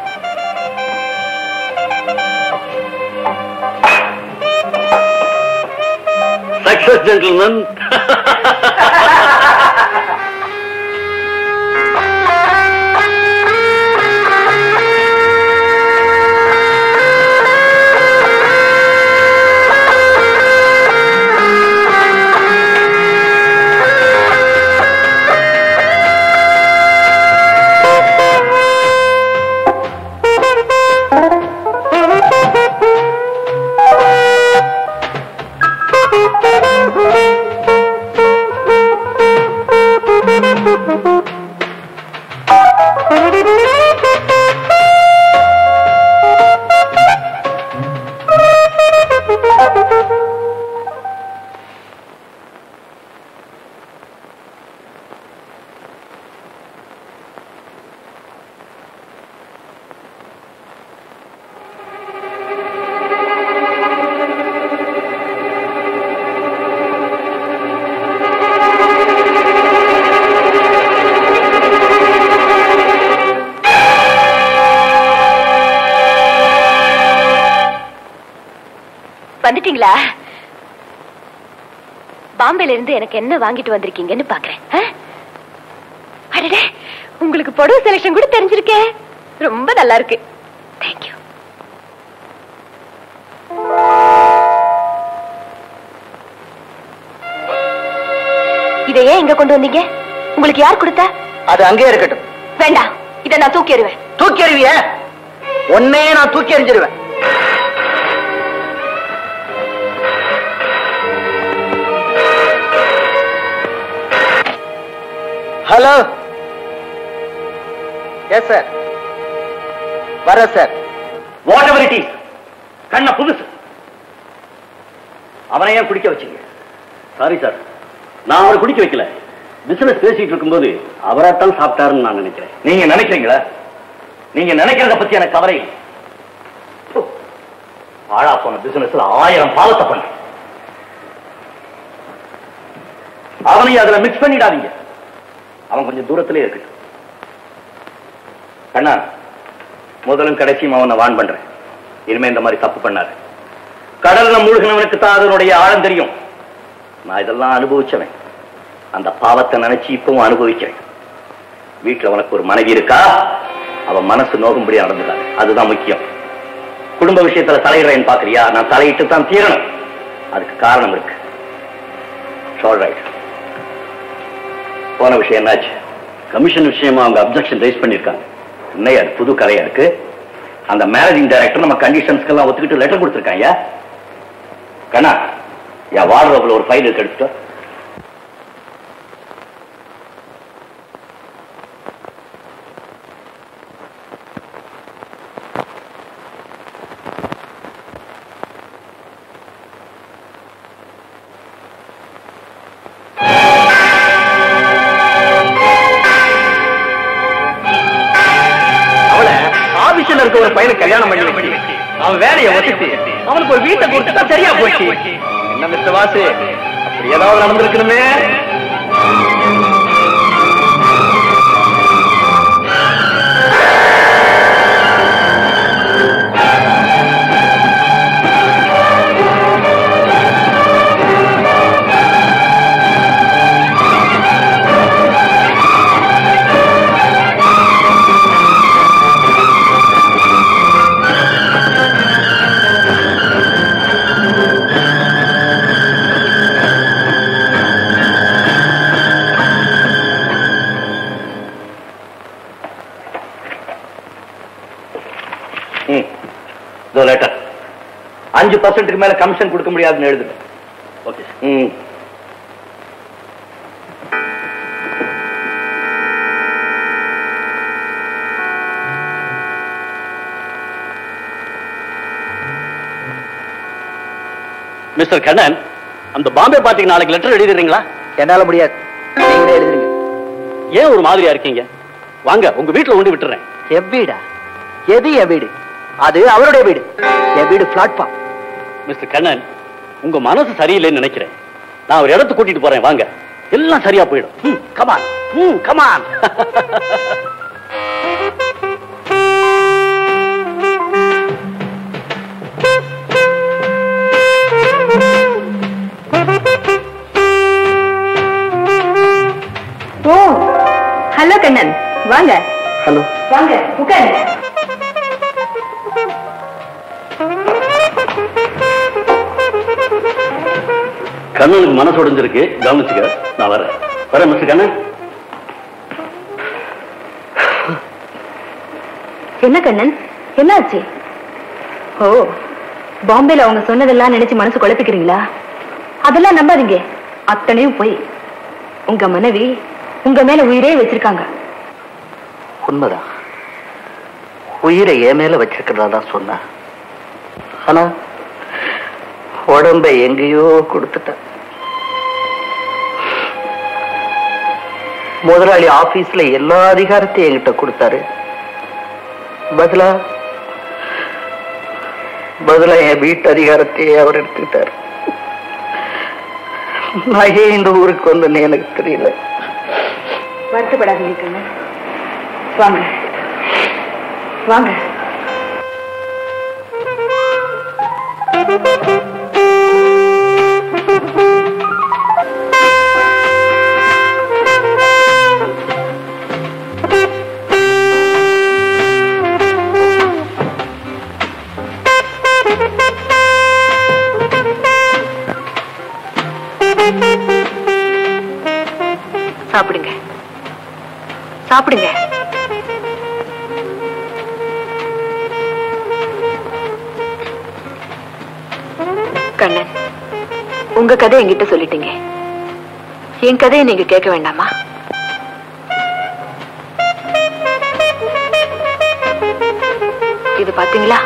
சக்சஸ் ஜென்டில்மேன் வந்துட்டீங்களா பாம்பேல இருந்து எனக்கு என்ன வாங்கிட்டு வந்திருக்கீங்கன்னு பாக்குறேன் ஆ? அடடே உங்களுக்கு புடவை செலக்ஷன் கூட தெரிஞ்சிருக்கே ரொம்ப நல்லா இருக்கு தேங்க்யூ இதை ஏன் இங்க கொண்டு வந்தீங்க உங்களுக்கு யார் கொடுத்தா அது அங்கே இருக்கட்டும் வேண்டாம் இதை நான் தூக்கி எறிவேன் தூக்கி எறிவிய உன்னே நான் தூக்கி எறிஞ்சிருவேன் ஹலோ எஸ் சார் வர sir whatever it is Kanna புதுசு அவனை ஏன் குடிக்க வச்சீங்க சாரி சார் நான் அவரை குடிக்க வைக்கல பிசினஸ் பேசிட்டு இருக்கும்போது அவராத்தான் சாப்பிட்டாருன்னு நான் நினைக்கிறேன் நீங்க நினைக்கிறீங்களா நீங்க நினைக்கிறத பத்தி எனக்கு கவலை இல்லை. பு. பாழா போன பிசினஸ்ல ஆயிரம் பாவத்தை பண்ண அவனை அதுல மிக்ஸ் பண்ணிடாதீங்க அவன் கொஞ்சம் தூரத்திலே இருக்கட்டும் கண்ணா முதலும் கடைசியும் அவனை வான் பண்றேன் இனிமே இந்த மாதிரி தப்பு பண்ணாரு கடல்ல மூழ்கினவனுக்கு தான் அதனுடைய ஆழம் தெரியும் நான் இதெல்லாம் அனுபவிச்சவன் அந்த பாவத்தை நினைச்சு இப்பவும் அனுபவிக்கிறேன் வீட்டுல உனக்கு ஒரு மனைவி இருக்கா அவன் மனசு நோகும்படி நடந்துட்டாரு அதுதான் முக்கியம் குடும்ப விஷயத்துல தலையிடுறேன்னு பாக்குறியா நான் தலையிட்டு தான் தீரணும் அதுக்கு காரணம் இருக்கு ரைட் போன விஷயம் என்னாச்சு கமிஷன் விஷயமா அவங்க அப்செக்ஷன் ரைஸ் பண்ணிருக்காங்க இன்னையா அது புது கதையா இருக்கு அந்த மேனேஜிங் டைரக்டர் நம்ம கண்டிஷன்ஸ்க்கு எல்லாம் ஒத்துக்கிட்டு லெட்டர் கொடுத்துருக்காங்க கண்ணா என் வார்டுல ஒரு ஃபைல் இருக்கு எடுத்துட்டு வா. அவளை ஆபீஸ்ல இருக்க ஒரு பையனை கல்யாணம் பண்ணி வச்சு அவன் வேலையை ஒத்துட்டு அவனுக்கு ஒரு வீட்டை கொடுத்துட்டா சரியா போச்சு என்ன மிஸ்டர் வாசு அப்படி ஏதாவது நடந்திருக்கணுமே ம் இதோ லெட்டர் அஞ்சு பர்சன்ட்டுக்கு மேல கமிஷன் கொடுக்க முடியாதுன்னு எழுதுங்க ஓகே ம் மிஸ்டர் கண்ணன் அந்த பாம்பே பார்ட்டிக்கு நாளைக்கு லெட்டர் எழுதிடுறீங்களா என்னால முடியாது நீங்களே எழுதுங்க ஏன் ஒரு மாதிரியா இருக்கீங்க வாங்க உங்க வீட்டுல கொண்டு விட்டுறேன் என் வீடா எது என் வீடு அது அவருடைய வீடு என் வீடு பிளாட்ஃபார்ம் மிஸ்டர் கண்ணன் உங்க மனசு சரியில்லைன்னு நினைக்கிறேன் நான் ஒரு இடத்துக்கு கூட்டிட்டு போறேன் வாங்க எல்லாம் சரியா போயிடும் கமான் ம் கமான் ஓ ஹலோ கண்ணன் வாங்க ஹலோ வாங்க உட்காருங்க கண்ணனுக்கு மனசு உடைஞ்சிருக்கு கவனிச்சுக்க நான் வரேன் வரேன் மிஸ்டர் கண்ணன் என்ன கண்ணன் என்னாச்சு ஓ பாம்பேல அவங்க சொன்னதெல்லாம் நினைச்சு மனசு குழப்பிக்கிறீங்களா அதெல்லாம் நம்பாதீங்க அத்தனையும் போய் உங்க மனைவி உங்க மேல உயிரே வச்சிருக்காங்க உண்மைதான் உயிரை என் மேல வச்சிருக்கிறதா தான் சொன்ன ஆனா உடம்ப எங்கேயோ கொடுத்துட்டேன் முதலாளி ஆபீஸ்ல எல்லா அதிகாரத்தையும் என்கிட்ட கொடுத்தாரு பதிலா பதிலா என் வீட்டு அதிகாரத்தையே அவர் எடுத்துக்கிட்டாரு நான் ஏன் இந்த ஊருக்கு வந்தேன்னு எனக்கு தெரியல வருத்தப்படாதீங்க கண்ணு வாங்க வாங்க சாப்பிடுங்க சாப்பிடுங்க கண்ணன் உங்க கதை என்கிட்ட சொல்லிட்டீங்க என் கதையை நீங்க கேட்க வேண்டாமா இது பாத்தீங்களா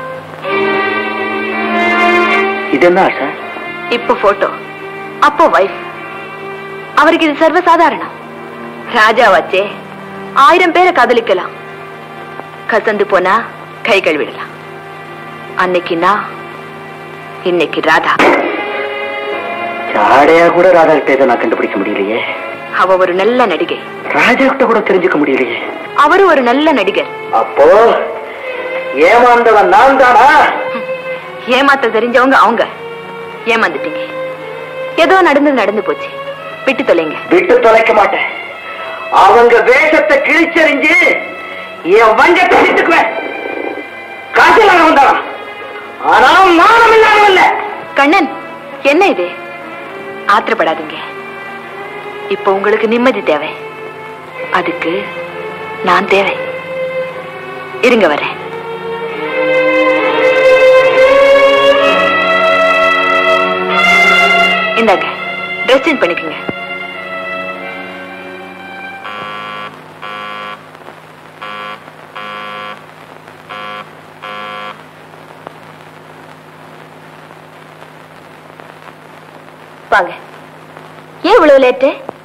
இது என்ன ஆஷா இப்ப போட்டோ அப்போ வைஃப் அவருக்கு இது சர்வசாதாரணம் ராஜா வச்சே ஆயிரம் பேரை காதலிக்கலாம் கசந்து போனா கை கழுவிடலாம் அன்னைக்கு நான் இன்னைக்கு ராதா ஜாடையா கூட ராதா கிட்ட இதை நான் கண்டுபிடிக்க முடியலையே அவ ஒரு நல்ல நடிகை ராஜா கிட்ட கூட தெரிஞ்சுக்க முடியலையே அவரு ஒரு நல்ல நடிகர் அப்போ ஏமாந்தவன் நான் தானா ஏமாத்த தெரிஞ்சவங்க அவங்க ஏமாந்துட்டீங்க ஏதோ நடந்தது நடந்து போச்சு விட்டு தொலைங்க விட்டு தொலைக்க மாட்டேன் அவங்க வேஷத்தை கிழிச்சறிஞ்சு என் வஞ்சத்தை விட்டுக்குவேன் காசில் வந்தான் ஆனா மானம் இல்லாமல் இல்ல கண்ணன் என்ன இது ஆத்திரப்படாதீங்க இப்ப உங்களுக்கு நிம்மதி தேவை அதுக்கு நான் தேவை இருங்க வரேன் இந்தாங்க ட்ரெஸ் சேஞ்ச் பண்ணிக்கோங்க வாங்க ஏன் இவ்வளவு லேட்டு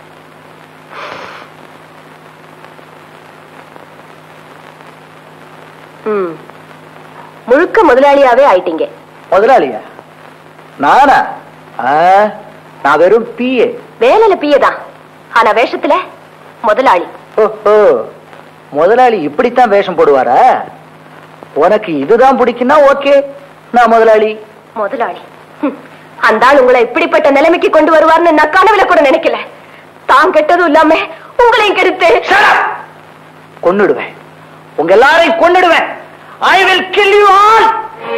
ம் முழுக்க முதலாளியாவே ஆயிட்டீங்க முதலாளியா நானா ஆ, நான் வெறும் பிஏ வேலையில பியதான் ஆனா வேஷத்துல முதலாளி ஓஹோ முதலாளி இப்படித்தான் வேஷம் போடுவாரா உனக்கு இதுதான் பிடிக்குன்னா ஓகே நான் முதலாளி முதலாளி ஹம், அந்த ஆள் உங்களை இப்படிப்பட்ட நிலைமைக்கு கொண்டு வருவார்னு நான் கனவுல கூட நினைக்கல தான் கெட்டதும் இல்லாம உங்களையும் கெடுத்து கொன்னுடுவேன் உங்க எல்லாரையும் கொன்னுடுவேன் I will kill you all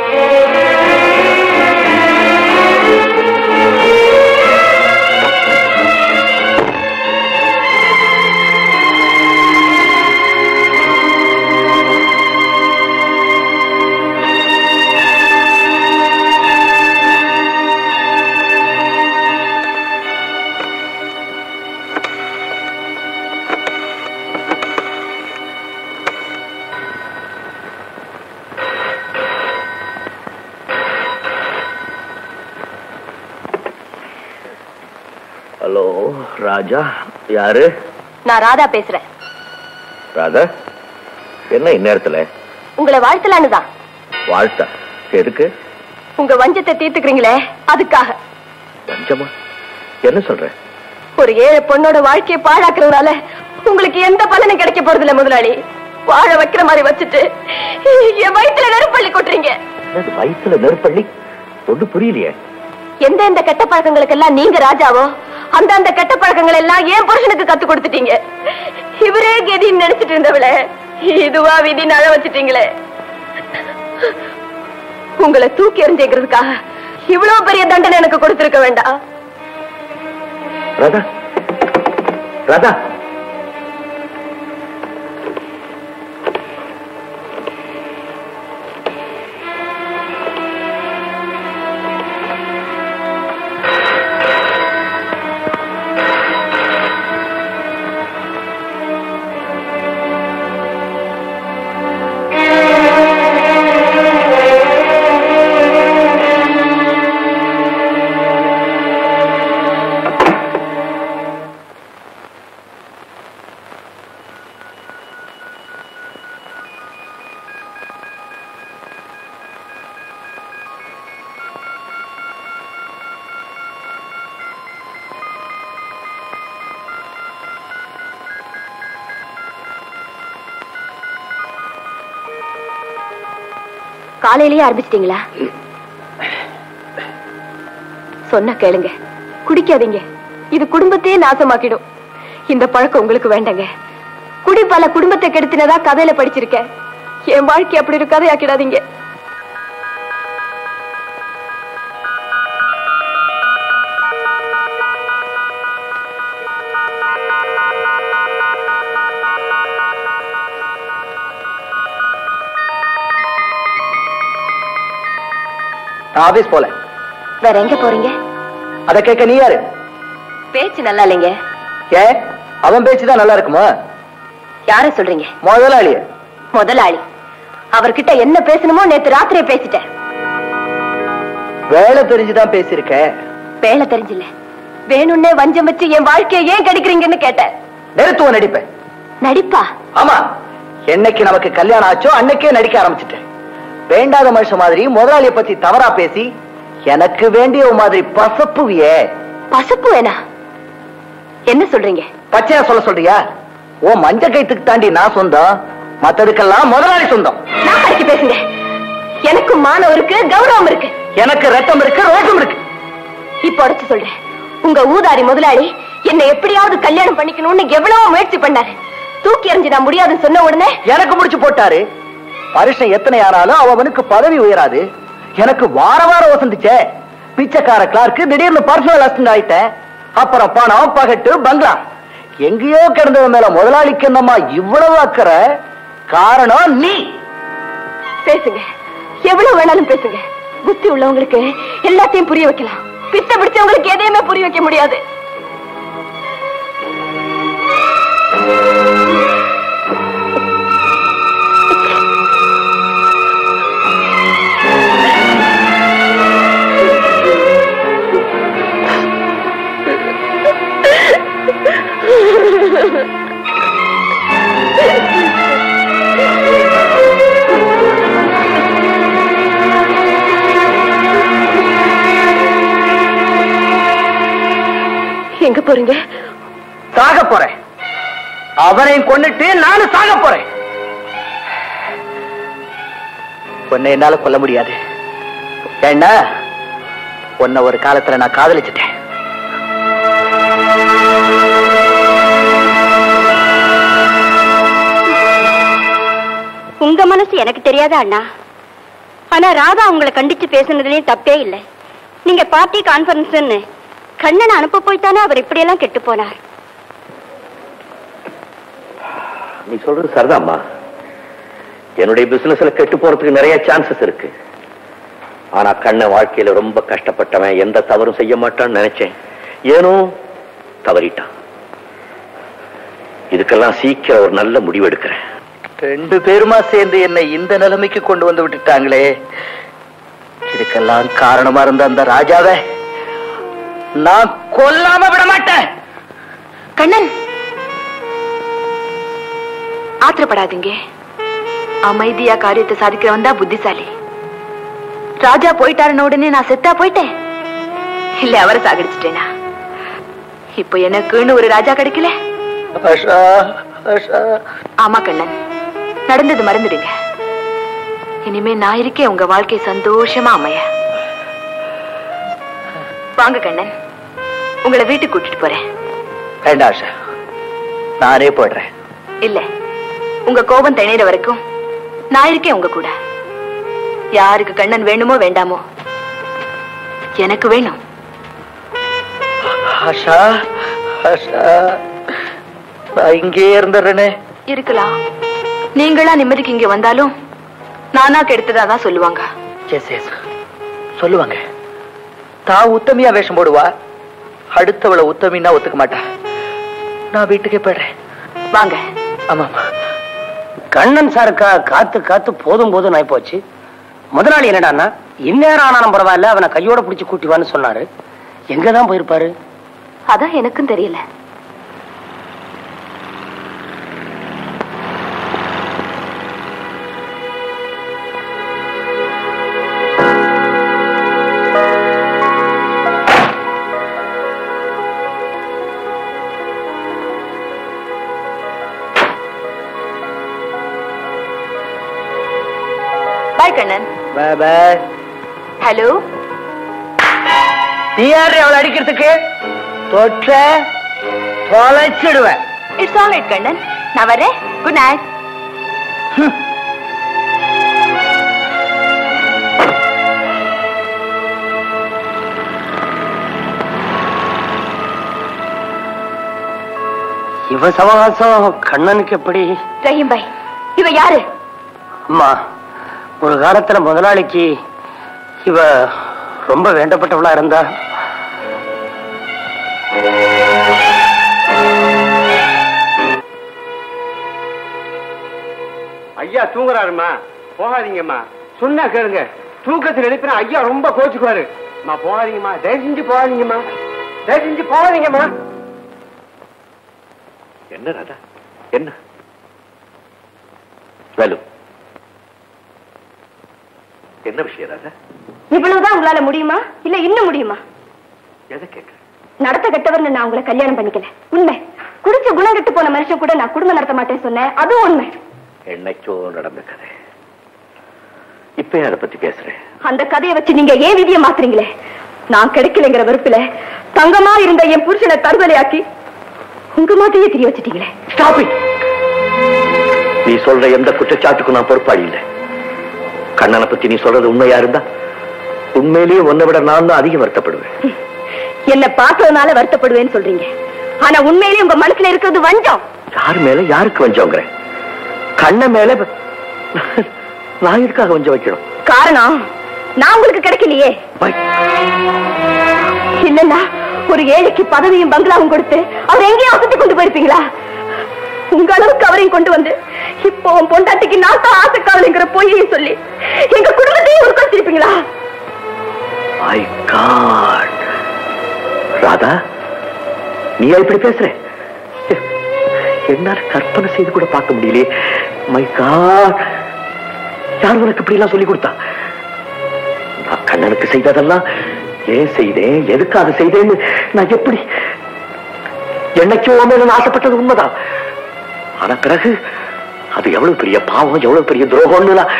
hello Raja யாரு நான் ராதா பேசுறேன் ராதா என்ன இந்நேரத்துல உங்களை வாழ்த்தலான்னு தான் வாழ்த்தா எதுக்கு உங்க வஞ்சத்தை தீர்த்துக்கிறீங்களே அதுக்காக பஞ்சமா என்ன சொல்ற ஒரு ஏழை பொண்ணோட வாழ்க்கையை பாழாக்குறதுனால உங்களுக்கு எந்த பலனும் கிடைக்க போறது இல்ல முதலாளி வாழ வைக்கிற மாதிரி வச்சுட்டு என் வயித்துல நெருப்பள்ளி கொட்டுறீங்க என்னது வயிற்றுல நெருப்பள்ளி ஒண்ணு புரியலையே எந்த எந்த கெட்ட பழக்கங்களுக்கெல்லாம் நீங்க ராஜாவோ அந்த அந்த கெட்ட பழக்கங்கள் எல்லாம் ஏன் புருஷனுக்கு கத்து கொடுத்துட்டீங்க இவரே கதின்னு நினைச்சிட்டு இருந்தவளே இதுவா விதின்னு அழ வச்சுட்டீங்களே உங்களை தூக்கி எறிஞ்சுக்கிறதுக்காக இவ்வளவு பெரிய தண்டனை எனக்கு கொடுத்திருக்க வேண்டாம் ராதா ராதா காலையிலேயே ஆரம்பிச்சிட்டீங்களா சொன்ன கேளுங்க குடிக்காதீங்க இது குடும்பத்தையே நாசமாக்கிடும் இந்த பழக்கம் உங்களுக்கு வேண்டாங்க குடி பல குடும்பத்தை கெடுத்தினதா கதையில படிச்சிருக்கேன் என் வாழ்க்கை அப்படி ஒரு கதையாக்கிடாதீங்க நான் ஆபீஸ் போல வேற எங்க போறீங்க அதை கேட்க நீ யாரு பேச்சு நல்லா இல்லைங்க ஏ அவன் பேச்சுதான் நல்லா இருக்குமா யார சொல்றீங்க முதலாளிய முதலாளி அவர்கிட்ட என்ன பேசணுமோ நேத்து ராத்திரியே பேசிட்டேன் வேலை தெரிஞ்சுதான் பேசியிருக்க வேலை தெரிஞ்சில்ல வேணும்னே வஞ்சம் வச்சு என் வாழ்க்கையை ஏன் கெடுக்கிறீங்கன்னு கேட்டேன் நிறுத்துவ நடிப்பேன் நடிப்பா ஆமா என்னைக்கு நமக்கு கல்யாணம் ஆச்சோ அன்னைக்கே நடிக்க ஆரம்பிச்சிட்டேன் வேண்டாத மனுஷன் மாதிரி முதலாளிய பத்தி தவறா பேசி எனக்கு வேண்டிய ஒரு மாதிரி பசப்புவியே பசப்பு வேணா என்ன சொல்றீங்க பச்சையா சொல்ல சொல்றியா ஓ மஞ்ச கைத்துக்கு தாண்டி நான் சொந்தம் மத்ததுக்கெல்லாம் முதலாளி சொந்தம் நான் கடிச்சு பேசுங்க எனக்கு மானம் இருக்கு கௌரவம் இருக்கு எனக்கு ரத்தம் இருக்கு ரோஷம் இருக்கு இப்ப உடச்சு சொல்றேன் உங்க ஊதாரி முதலாளி என்னை எப்படியாவது கல்யாணம் பண்ணிக்கணும்னு எவ்வளவு முயற்சி பண்ணாரு தூக்கி எறிஞ்சு நான் முடியாதுன்னு சொன்ன உடனே எனக்கு முடிச்சு போட்டாரு வருஷம் எத்தனை ஆனாலும் அவனுக்கு பதவி உயராது எனக்கு வார வாரம் வசந்துச்சே பிச்சைக்கார கிளார்க்கு திடீர்னு பர்சனல் அசிஸ்டன்ட் ஆயிட்டேன் அப்புறம் பணம் பகட்டு பங்களா எங்கேயோ கிடந்தது மேல முதலாளிக்கு என்னம்மா இவ்வளவு அக்கறை காரணம் நீ பேசுங்க எவ்வளவு வேணாலும் பேசுங்க புத்தி உள்ளவங்களுக்கு எல்லாத்தையும் புரிய வைக்கலாம் பித்த பிடிச்சவங்களுக்கு எதையுமே புரிய வைக்க முடியாது எங்க போறீங்க சாக போறேன் அவனையும் கொன்னுட்டு நானும் சாக போறேன் உன்னை என்னால கொல்ல முடியாது ஏன்னா உன்னை ஒரு காலத்துல நான் காதலிச்சிட்டேன் உங்க மனசு எனக்கு தெரியாத அண்ணா ஆனா ராதா உங்களை கண்டிச்சு பேசுனதுலயும் தப்பே இல்லை நீங்க பார்ட்டி கான்பரன்ஸ்னு கண்ணனை அனுப்ப போய்த்தானே அவர் இப்படியெல்லாம் கெட்டு போனார் நீ சொல்றது சரிதாம்மா என்னுடைய பிசினஸ்ல கெட்டு போறதுக்கு நிறைய சான்சஸ் இருக்கு ஆனா கண்ண வாழ்க்கையில ரொம்ப கஷ்டப்பட்டவன் எந்த தவறும் செய்ய மாட்டான்னு நினைச்சேன் ஏனோ தவறிட்டான் இதுக்கெல்லாம் சீக்கிரம் ஒரு நல்ல முடிவு எடுக்கிறேன் ரெண்டு பேருமா சேர்ந்து என்னை இந்த நிலைமைக்கு கொண்டு வந்து விட்டுட்டாங்களே இதுக்கெல்லாம் காரணமா இருந்த அந்த ராஜாவை நான் கொல்லாம விட மாட்டேன் கண்ணன் ஆத்திரப்படாதீங்க அமைதியா காரியத்தை சாதிக்கிறவன் தான் புத்திசாலி ராஜா போயிட்டாருன உடனே நான் செத்தா போயிட்டேன் இல்ல அவரை சாகடிச்சிட்டேனா இப்போ எனக்குன்னு ஒரு ராஜா கிடைக்கல ஆஷா ஆஷா ஆமா கண்ணன் நடந்தது மறந்துடுங்க இனிமே நான் இருக்கேன் உங்க வாழ்க்கை சந்தோஷமா அமைய வாங்க கண்ணன் உங்களை வீட்டுக்கு கூட்டிட்டு போறேன் வேண்டாம் ஆஷா நானே போடுறேன் இல்ல உங்க கோபம் தணிகிற வரைக்கும் நான் இருக்கேன் உங்க கூட யாருக்கு கண்ணன் வேணுமோ வேண்டாமோ எனக்கு வேணும் ஆஷா ஆஷா நான் இங்கே இருந்துடுறேனே இருக்கலாம் நீங்களா நிம்மதிக்கு இங்க வந்தாலும் நானா கெடுத்ததா தான் சொல்லுவாங்க எஸ் எஸ் சொல்லுவாங்க தான் உத்தமியா வேஷம் போடுவா அடுத்தவளை உத்தமின்னா ஒத்துக்க மாட்டா நான் வீட்டுக்கே போயிடுறேன் வாங்க ஆமாமா கண்ணன் சாருக்கா காத்து காத்து போதும் போதும் நாய் போச்சு முதலாளி என்னடான்னா இந்நேரம் ஆனாலும் பரவாயில்ல அவனை கையோட பிடிச்சு கூட்டிவான்னு சொன்னாரு எங்கதான் போயிருப்பாரு அதான் எனக்கும் தெரியல பாய் கண்ணன் பாய் ஹலோ நீ யாரு அவளை அடிக்கிறதுக்கு தொற்ற தொலைச்சிடுவேன் இட்ஸ் ஆல் ரைட் கண்ணன் நான் வரேன் குட் நைட் இவ சமவாசம் கண்ணனுக்கு எப்படி ரஹீம் பாய் இவ யாரு அம்மா ஒரு காலத்துல முதலாளிக்கு இவ ரொம்ப வேண்டப்பட்டவளா இருந்தா ஐயா தூங்குறாருமா போகாதீங்கம்மா சொன்னா கேளுங்க தூக்கத்தில் எழுப்பினா ஐயா ரொம்ப கோச்சுக்குவாரு அம்மா போகாதீங்கம்மா தயவு செஞ்சு போகாதீங்கம்மா தயவு செஞ்சு போகாதீங்கம்மா என்ன ராதா என்ன வேலு என்ன விஷயம் ராதா இவ்வளவுதான் உங்களால முடியுமா இல்ல இன்னும் முடியுமா எதை கேட்க நடத்த கெட்டவர்னு நான் உங்களை கல்யாணம் பண்ணிக்கல உண்மை குடிச்ச குணம் கெட்டு போன மனுஷன் கூட நான் குடும்பம் நடத்த மாட்டேன்னு சொன்னேன் அதுவும் உண்மை என்னைக்கோ நடந்த கதை இப்ப அதை பத்தி பேசுறேன் அந்த கதையை வச்சு நீங்க ஏன் விதியை மாத்துறீங்களே நான் கிடைக்கலைங்கிற வெறுப்புல தங்கமா இருந்த என் புருஷனை தருதலையாக்கி உங்க மாதிரியே தெரிய வச்சுட்டீங்களே ஸ்டாப் இட் நீ சொல்ற எந்த குற்றச்சாட்டுக்கும் நான் பொறுப்பாளி இல்லை கண்ணனை பத்தி நீ சொல்றது உண்மையா இருந்தா உண்மையிலேயே உன்னை விட நான் தான் அதிகம் வருத்தப்படுவேன் என்ன பார்த்ததுனால வருத்தப்படுவேன்னு சொல்றீங்க ஆனா உண்மையிலேயே உங்க மனசுல இருக்கிறது வஞ்சம் யார் மேல யாருக்கு வஞ்சோங்கிறேன் கண்ணன் மேல நான் எதுக்காக வஞ்சம் வைக்கணும் காரணம் நான் உங்களுக்கு கிடைக்கலையே இல்லன்னா ஒரு ஏழைக்கு பதவியும் பங்களாவும் கொடுத்து அவர் எங்கேயும் வசதி கொண்டு போயிருப்பீங்களா உங்க அளவுக்கு அவரையும் கொண்டு வந்து இப்போ உன் பொண்டாட்டிக்கு நான் தான் ஆசைக்காவலுங்கிற பொய்யையும் சொல்லி எங்க குடும்பத்தையும் உட்காந்துருப்பீங்களா மை காட் ராதா நீ இப்படி பேசுற என்னால கற்பனை செய்து கூட பார்க்க முடியலையே மை காட் யார் உனக்கு இப்படி எல்லாம் சொல்லி கொடுத்தா நான் கண்ணனுக்கு செய்ததெல்லாம் ஏன் செய்தேன் எதுக்காக செய்தேன்னு நான் எப்படி என்னைக்கோ மேல நான் ஆசைப்பட்டது உண்மைதான் ஆனா பிறகு அது எவ்வளவு பெரிய பாவம் எவ்வளவு பெரிய துரோகம்னு நான்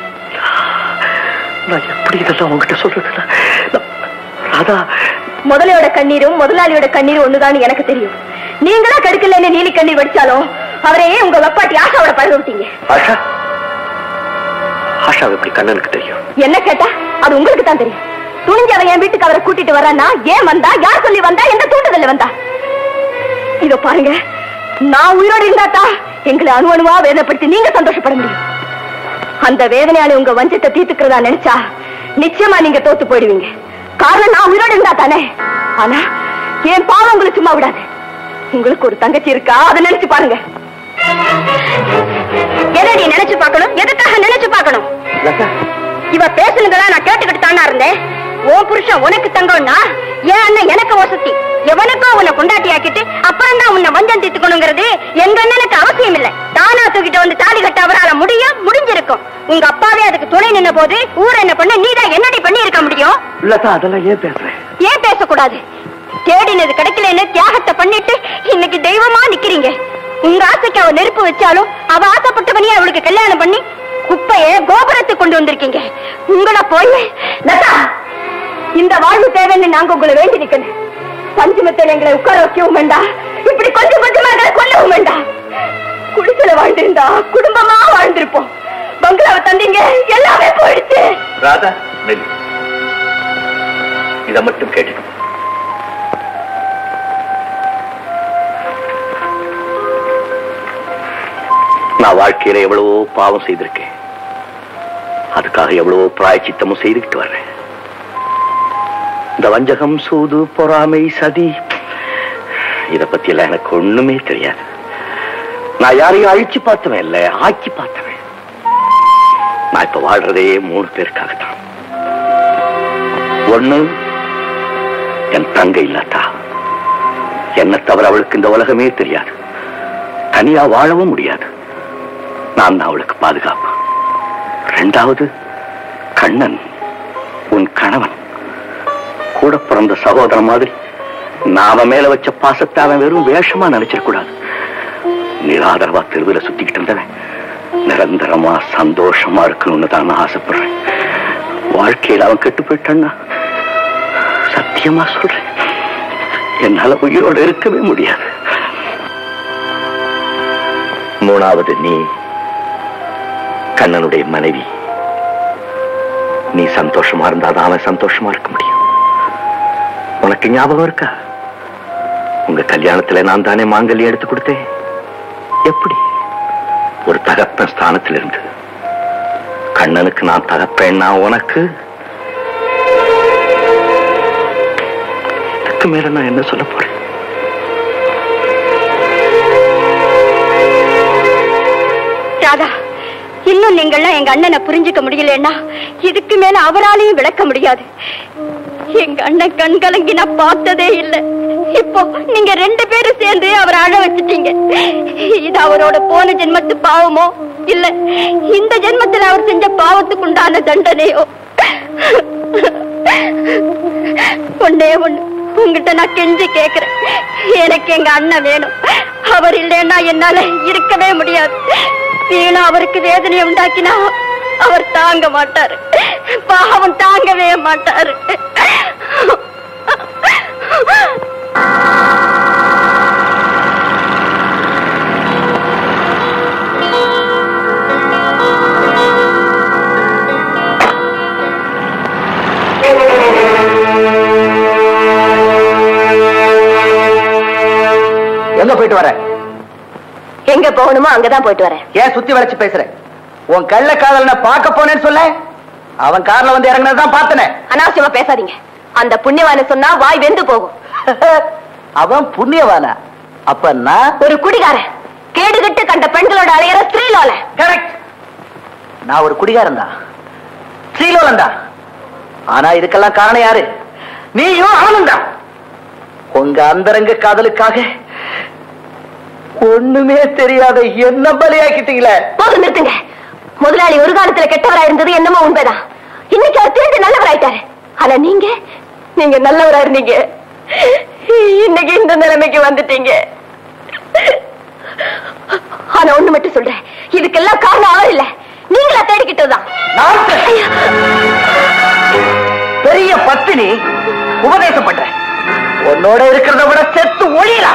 நான் எப்படி இதெல்லாம் உங்ககிட்ட சொல்றது நான்- ராதா முதலையோட கண்ணீரும் முதலாளியோட கண்ணீரும் ஒண்ணுதான் எனக்கு தெரியும் நீங்களா கெடுக்கலன்னு நீலி கண்ணீர் வடிச்சாலும் அவரையே உங்க வெப்பாட்டி ஆஷாவோட பழக விட்டீங்க ஆஷா ஆஷா எப்படி கண்ணனுக்கு தெரியும் என்ன கேட்டா அது உங்களுக்கு தான் தெரியும் துணிஞ்சு அவன் என் வீட்டுக்கு அவரை கூட்டிட்டு வரான்னா ஏன் வந்தா யார் சொல்லி வந்தா எந்த தூண்டுதல்ல வந்தா இதோ பாருங்க நான் உயிரோடு இருந்தாத்தா எங்களை அணு அணுவா வேதனைப்படுத்தி நீங்க சந்தோஷப்பட முடியும் அந்த வேதனையால உங்க வஞ்சத்தை தீர்த்துக்கிறதா நினைச்சா நிச்சயமா நீங்க தோத்து போயிடுவீங்க காரணம் நான் உயிரோடு இருந்தா தானே ஆனா என் பாவம் உங்களை சும்மா விடாது உங்களுக்கு ஒரு தங்கச்சி இருக்கா அதை நினைச்சு பாருங்க என்னடி நினைச்சு பார்க்கணும் எதுக்காக நினைச்சு பார்க்கணும் இவ பேசுனதெல்லாம் நான் கேட்டுக்கிட்டு தானா இருந்தேன் உன் புருஷன் உனக்கு தங்கம்னா என் அண்ணன் எனக்கு வசதி எவனுக்கோ உன்னை கொண்டாட்டி ஆக்கிட்டு அப்புறம் தான் உன்னை வஞ்சம் தீர்த்துக்கணுங்கிறது எங்க அண்ணனுக்கு அவசியம் இல்லை தானா தூக்கிட்டு வந்து தாலி கட்ட அவரால முடியும் முடிஞ்சிருக்கும் உங்க அப்பாவே அதுக்கு துணை நின்ன போது ஊர் என்ன பண்ண நீதான் என்னடி பண்ணி இருக்க முடியும் இல்லத்தா அதெல்லாம் ஏன் பேசுறேன் ஏன் பேசக்கூடாது தேடினது கிடைக்கலன்னு தியாகத்தை பண்ணிட்டு இன்னைக்கு தெய்வமா நிக்கிறீங்க உங்க ஆசைக்கு அவ நெருப்பு வச்சாலும் அவ ஆசைப்பட்டவனையே அவளுக்கு கல்யாணம் பண்ணி குப்பைய கோபுரத்துக்கு கொண்டு வந்திருக்கீங்க உங்களை போய் லதா இந்த வாழ்வு தேவைன்னு நாங்க உங்களை வேண்டி நிக்கணும் பஞ்சமத்தில் எங்களை உட்கார வைக்கவும் வேண்டாம் இப்படி கொஞ்சம் கொஞ்சமா எங்களை கொல்லவும் வேண்டாம் குடிசல வாழ்ந்திருந்தா குடும்பமா வாழ்ந்திருப்போம் பங்களாவை தந்தீங்க எல்லாமே போயிடுச்சு ராதா நெல் இதை மட்டும் கேட்டுக்கணும் நான் வாழ்க்கையில எவ்வளவோ பாவம் செய்திருக்கேன் அதுக்காக எவ்வளவோ பிராயச்சித்தமும் செய்துக்கிட்டு வர்றேன் இந்த வஞ்சகம் சூது பொறாமை சதி இத பத்தி எல்லாம் எனக்கு ஒண்ணுமே தெரியாது நான் யாரையும் அழிச்சு பார்த்தவன் இல்ல ஆக்கி பார்த்தவன் நான் இப்ப வாழ்றதே மூணு பேருக்காகத்தான் ஒண்ணு என் தங்கை இல்லாத்தா என்ன தவிர அவளுக்கு இந்த உலகமே தெரியாது தனியா வாழவும் முடியாது நான் தான் அவளுக்கு பாதுகாப்பு ரெண்டாவது கண்ணன் உன் கணவன் கூட பிறந்த சகோதரன் மாதிரி நாம மேல வச்ச பாசத்தை அவன் வெறும் வேஷமா நினைச்சிட கூடாது நிராதரவா தெருவில் சுத்திக்கிட்டு இருந்தவன் நிரந்தரமா சந்தோஷமா இருக்கணும்னு தான் நான் ஆசைப்படுறேன் வாழ்க்கையில் அவன் கெட்டு போயிட்டான்னா சத்தியமா சொல்றேன் என்னால உயிரோடு இருக்கவே முடியாது மூணாவது நீ கண்ணனுடைய மனைவி நீ சந்தோஷமா இருந்தாதான் அவன் சந்தோஷமா இருக்க முடியும் உனக்கு ஞாபகம் இருக்கா உங்க கல்யாணத்துல நான் தானே மாங்கல்யம் எடுத்து கொடுத்தேன் எப்படி ஒரு தகப்பன் ஸ்தானத்தில் இருந்து கண்ணனுக்கு நான் தகப்பேன்னா உனக்கு இதுக்கு மேல நான் என்ன சொல்ல போறேன் ராதா இன்னும் நீங்கள்லாம் எங்க அண்ணனை புரிஞ்சுக்க முடியலன்னா இதுக்கு மேல அவராலையும் விளக்க முடியாது எங்க அண்ணன் கண் கலங்கி நான் பார்த்ததே இல்ல இப்போ நீங்க ரெண்டு பேரும் சேர்ந்து அவரை அழ வச்சுட்டீங்க இது அவரோட போன ஜென்மத்து பாவமோ இல்ல இந்த ஜென்மத்துல அவர் செஞ்ச பாவத்துக்கு உண்டான தண்டனையோ ஒன்னே ஒண்ணு உங்ககிட்ட நான் கெஞ்சி கேக்குறேன் எனக்கு எங்க அண்ணன் வேணும் அவர் இல்லைன்னா என்னால இருக்கவே முடியாது வீணா அவருக்கு வேதனையை உண்டாக்கினா அவர் தாங்க மாட்டாரு பாவம் தாங்கவே மாட்டாரு எங்க போயிட்டு வர எங்க போகணுமோ அங்கதான் போயிட்டு வரேன் ஏன் சுத்தி வளைச்சு பேசுற உன் கள்ள காதலனை பார்க்க போனேன்னு சொல்ல அவன் கார்ல வந்து இறங்கினதான் பார்த்தனே அனாவசியமா பேசாதீங்க அந்த புண்ணியவான சொன்னா வாய் வெந்து போகும் அவன் புண்ணியவானா அப்ப நான் ஒரு குடிகாரன் கேடுகட்டு கண்ட பெண்களோட அலையிற ஸ்திரீலோல கரெக்ட் நான் ஒரு குடிகாரன் தான் ஸ்ரீலோலன் தான் ஆனா இதுக்கெல்லாம் காரணம் யாரு நீயும் அவனும் தான் உங்க அந்தரங்க காதலுக்காக ஒண்ணுமே தெரியாத என்ன பலியாக்கிட்டீங்களே போதும் நிறுத்துங்க முதலாளி ஒரு காலத்துல கெட்டவரா இருந்தது என்னமோ உண்மைதான் இன்னைக்கு அவர் திரும்பி நல்லவராயிட்டாரு ஆனா நீங்க நீங்க நல்லவரா இருந்தீங்க இன்னைக்கு இந்த நிலைமைக்கு வந்துட்டீங்க ஆனா ஒண்ணு மட்டும் சொல்றேன் இதுக்கெல்லாம் காரணம் அவர் இல்ல நீங்களா தேடிக்கிட்டதுதான் பெரிய பத்தினி உபதேசம் பண்ற உன்னோட இருக்கிறத விட செத்து ஒழியலாம்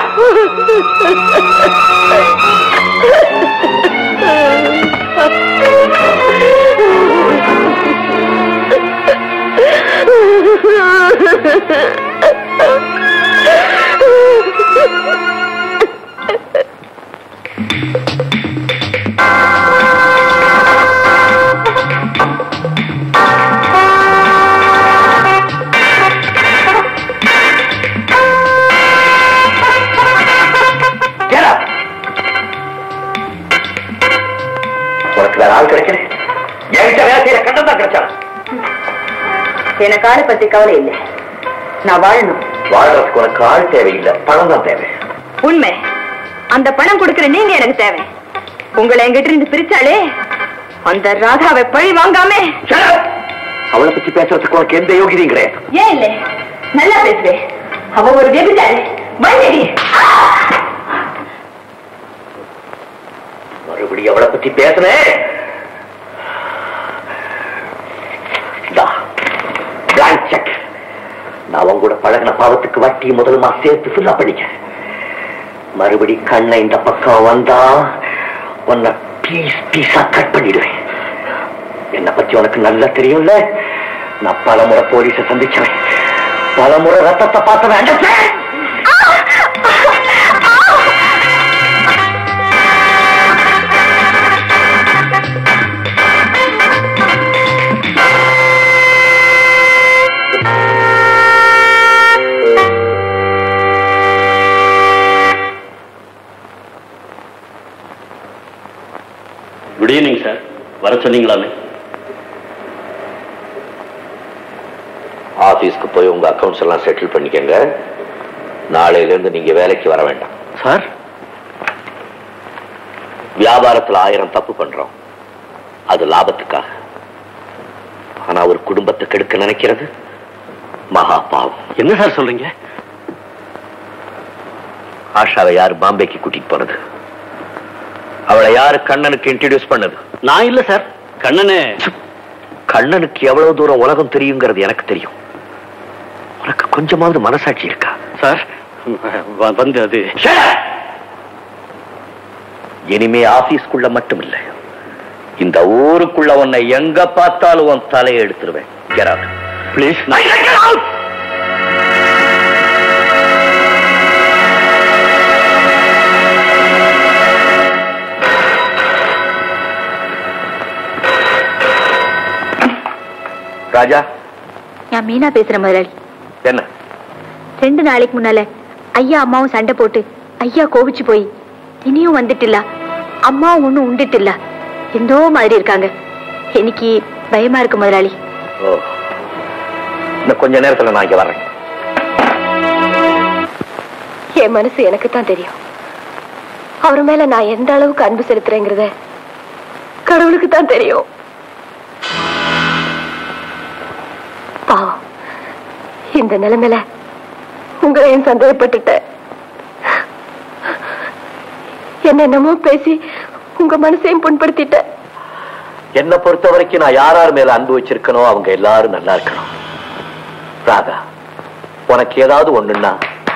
Get up. உனக்கு வேற ஆள் கிடைக்கல என்கிட்ட வேலை செய்யற கண்டம் தான் கிடைச்சான் எனக்கு ஆளை பத்தி கவலை இல்லை நான் வாழணும் வாழ்றதுக்கு உனக்கு ஆள் தேவையில்லை பணம் தான் தேவை உண்மை அந்த பணம் கொடுக்கிற நீங்க எனக்கு தேவை உங்களை எங்கிட்ட இருந்து பிரிச்சாலே அந்த ராதாவை பழி வாங்காம அவளை பத்தி பேசுறதுக்கு உனக்கு எந்த யோகியதையும் கிடையாது ஏன் இல்லை நல்லா பேசுவேன் அவ ஒரு வெகுதாரி வந்தடி மறுபடியும் அவளை பத்தி பேசுனேன் இந்தா, blank check. நான் உன் கூட பழகின பாவத்துக்கு வட்டி முதலுமா சேர்த்து ஃபில்லா பண்ணிக்க மறுபடி கண்ணை இந்த பக்கம் வந்தா உன்னை பீஸ் பீஸா கட் பண்ணிடுவேன் என்னை பத்தி உனக்கு நல்லா தெரியும்ல நான் பல முறை போலீஸை சந்திச்சவன் பல முறை ரத்தத்தை பார்த்தவன் understand? குட் ஈவினிங் சார் வர சொன்னீங்களாமே ஆபீஸ்க்கு போய் உங்க அக்கவுண்ட்ஸ் எல்லாம் செட்டில் பண்ணிக்கங்க நாளையில இருந்து நீங்க வேலைக்கு வர வேண்டாம் சார் வியாபாரத்துல ஆயிரம் தப்பு பண்றோம் அது லாபத்துக்காக ஆனா ஒரு குடும்பத்தை கெடுக்க நினைக்கிறது மகா பாவம் என்ன சார் சொல்றீங்க ஆஷாவை யார் பாம்பேக்கு கூட்டிட்டு போனது அவளை யாரு கண்ணனுக்கு இன்ட்ரடியூஸ் பண்ணது நான் இல்ல சார் கண்ணனே கண்ணனுக்கு எவ்வளவு தூரம் உலகம் தெரியுங்கிறது எனக்கு தெரியும் உனக்கு கொஞ்சமாவது மனசாட்சி இருக்கா சார் வ- வந்து அது இனிமே ஆபீஸ்க்குள்ள மட்டும் இல்ல இந்த ஊருக்குள்ள உன்னை எங்க பார்த்தாலும் உன் தலையை எடுத்துருவேன் Get out. ப்ளீஸ் ராஜா நான் மீனா பேசுறேன் முதலாளி என்ன ரெண்டு நாளைக்கு முன்னால ஐயா அம்மாவும் சண்டை போட்டு ஐயா கோவிச்சு போய் இனியும் வந்துட்டில்ல அம்மாவும் ஒண்ணும் உண்டுட்டில்ல எந்தோ மாதிரி இருக்காங்க எனக்கு பயமா இருக்கு முதலாளி ஓ இன்னும் கொஞ்ச நேரத்துல நான் இங்க வர்றேன் என் மனசு எனக்கு தான் தெரியும் அவர் மேல நான் எந்த அளவுக்கு அன்பு செலுத்துறேங்கிறத கடவுளுக்கு தான் தெரியும் பாவம் இந்த நிலைமையில உங்களையும் சந்தேகப்பட்டுட்டேன் என்னென்னமோ பேசி உங்க மனசையும் புண்படுத்திட்டேன் என்னை பொறுத்த வரைக்கும் நான் யார் யார் மேல அன்பு வச்சிருக்கனோ அவங்க எல்லாரும் நல்லா இருக்கணும் ராதா உனக்கு ஏதாவது ஒண்ணுன்னா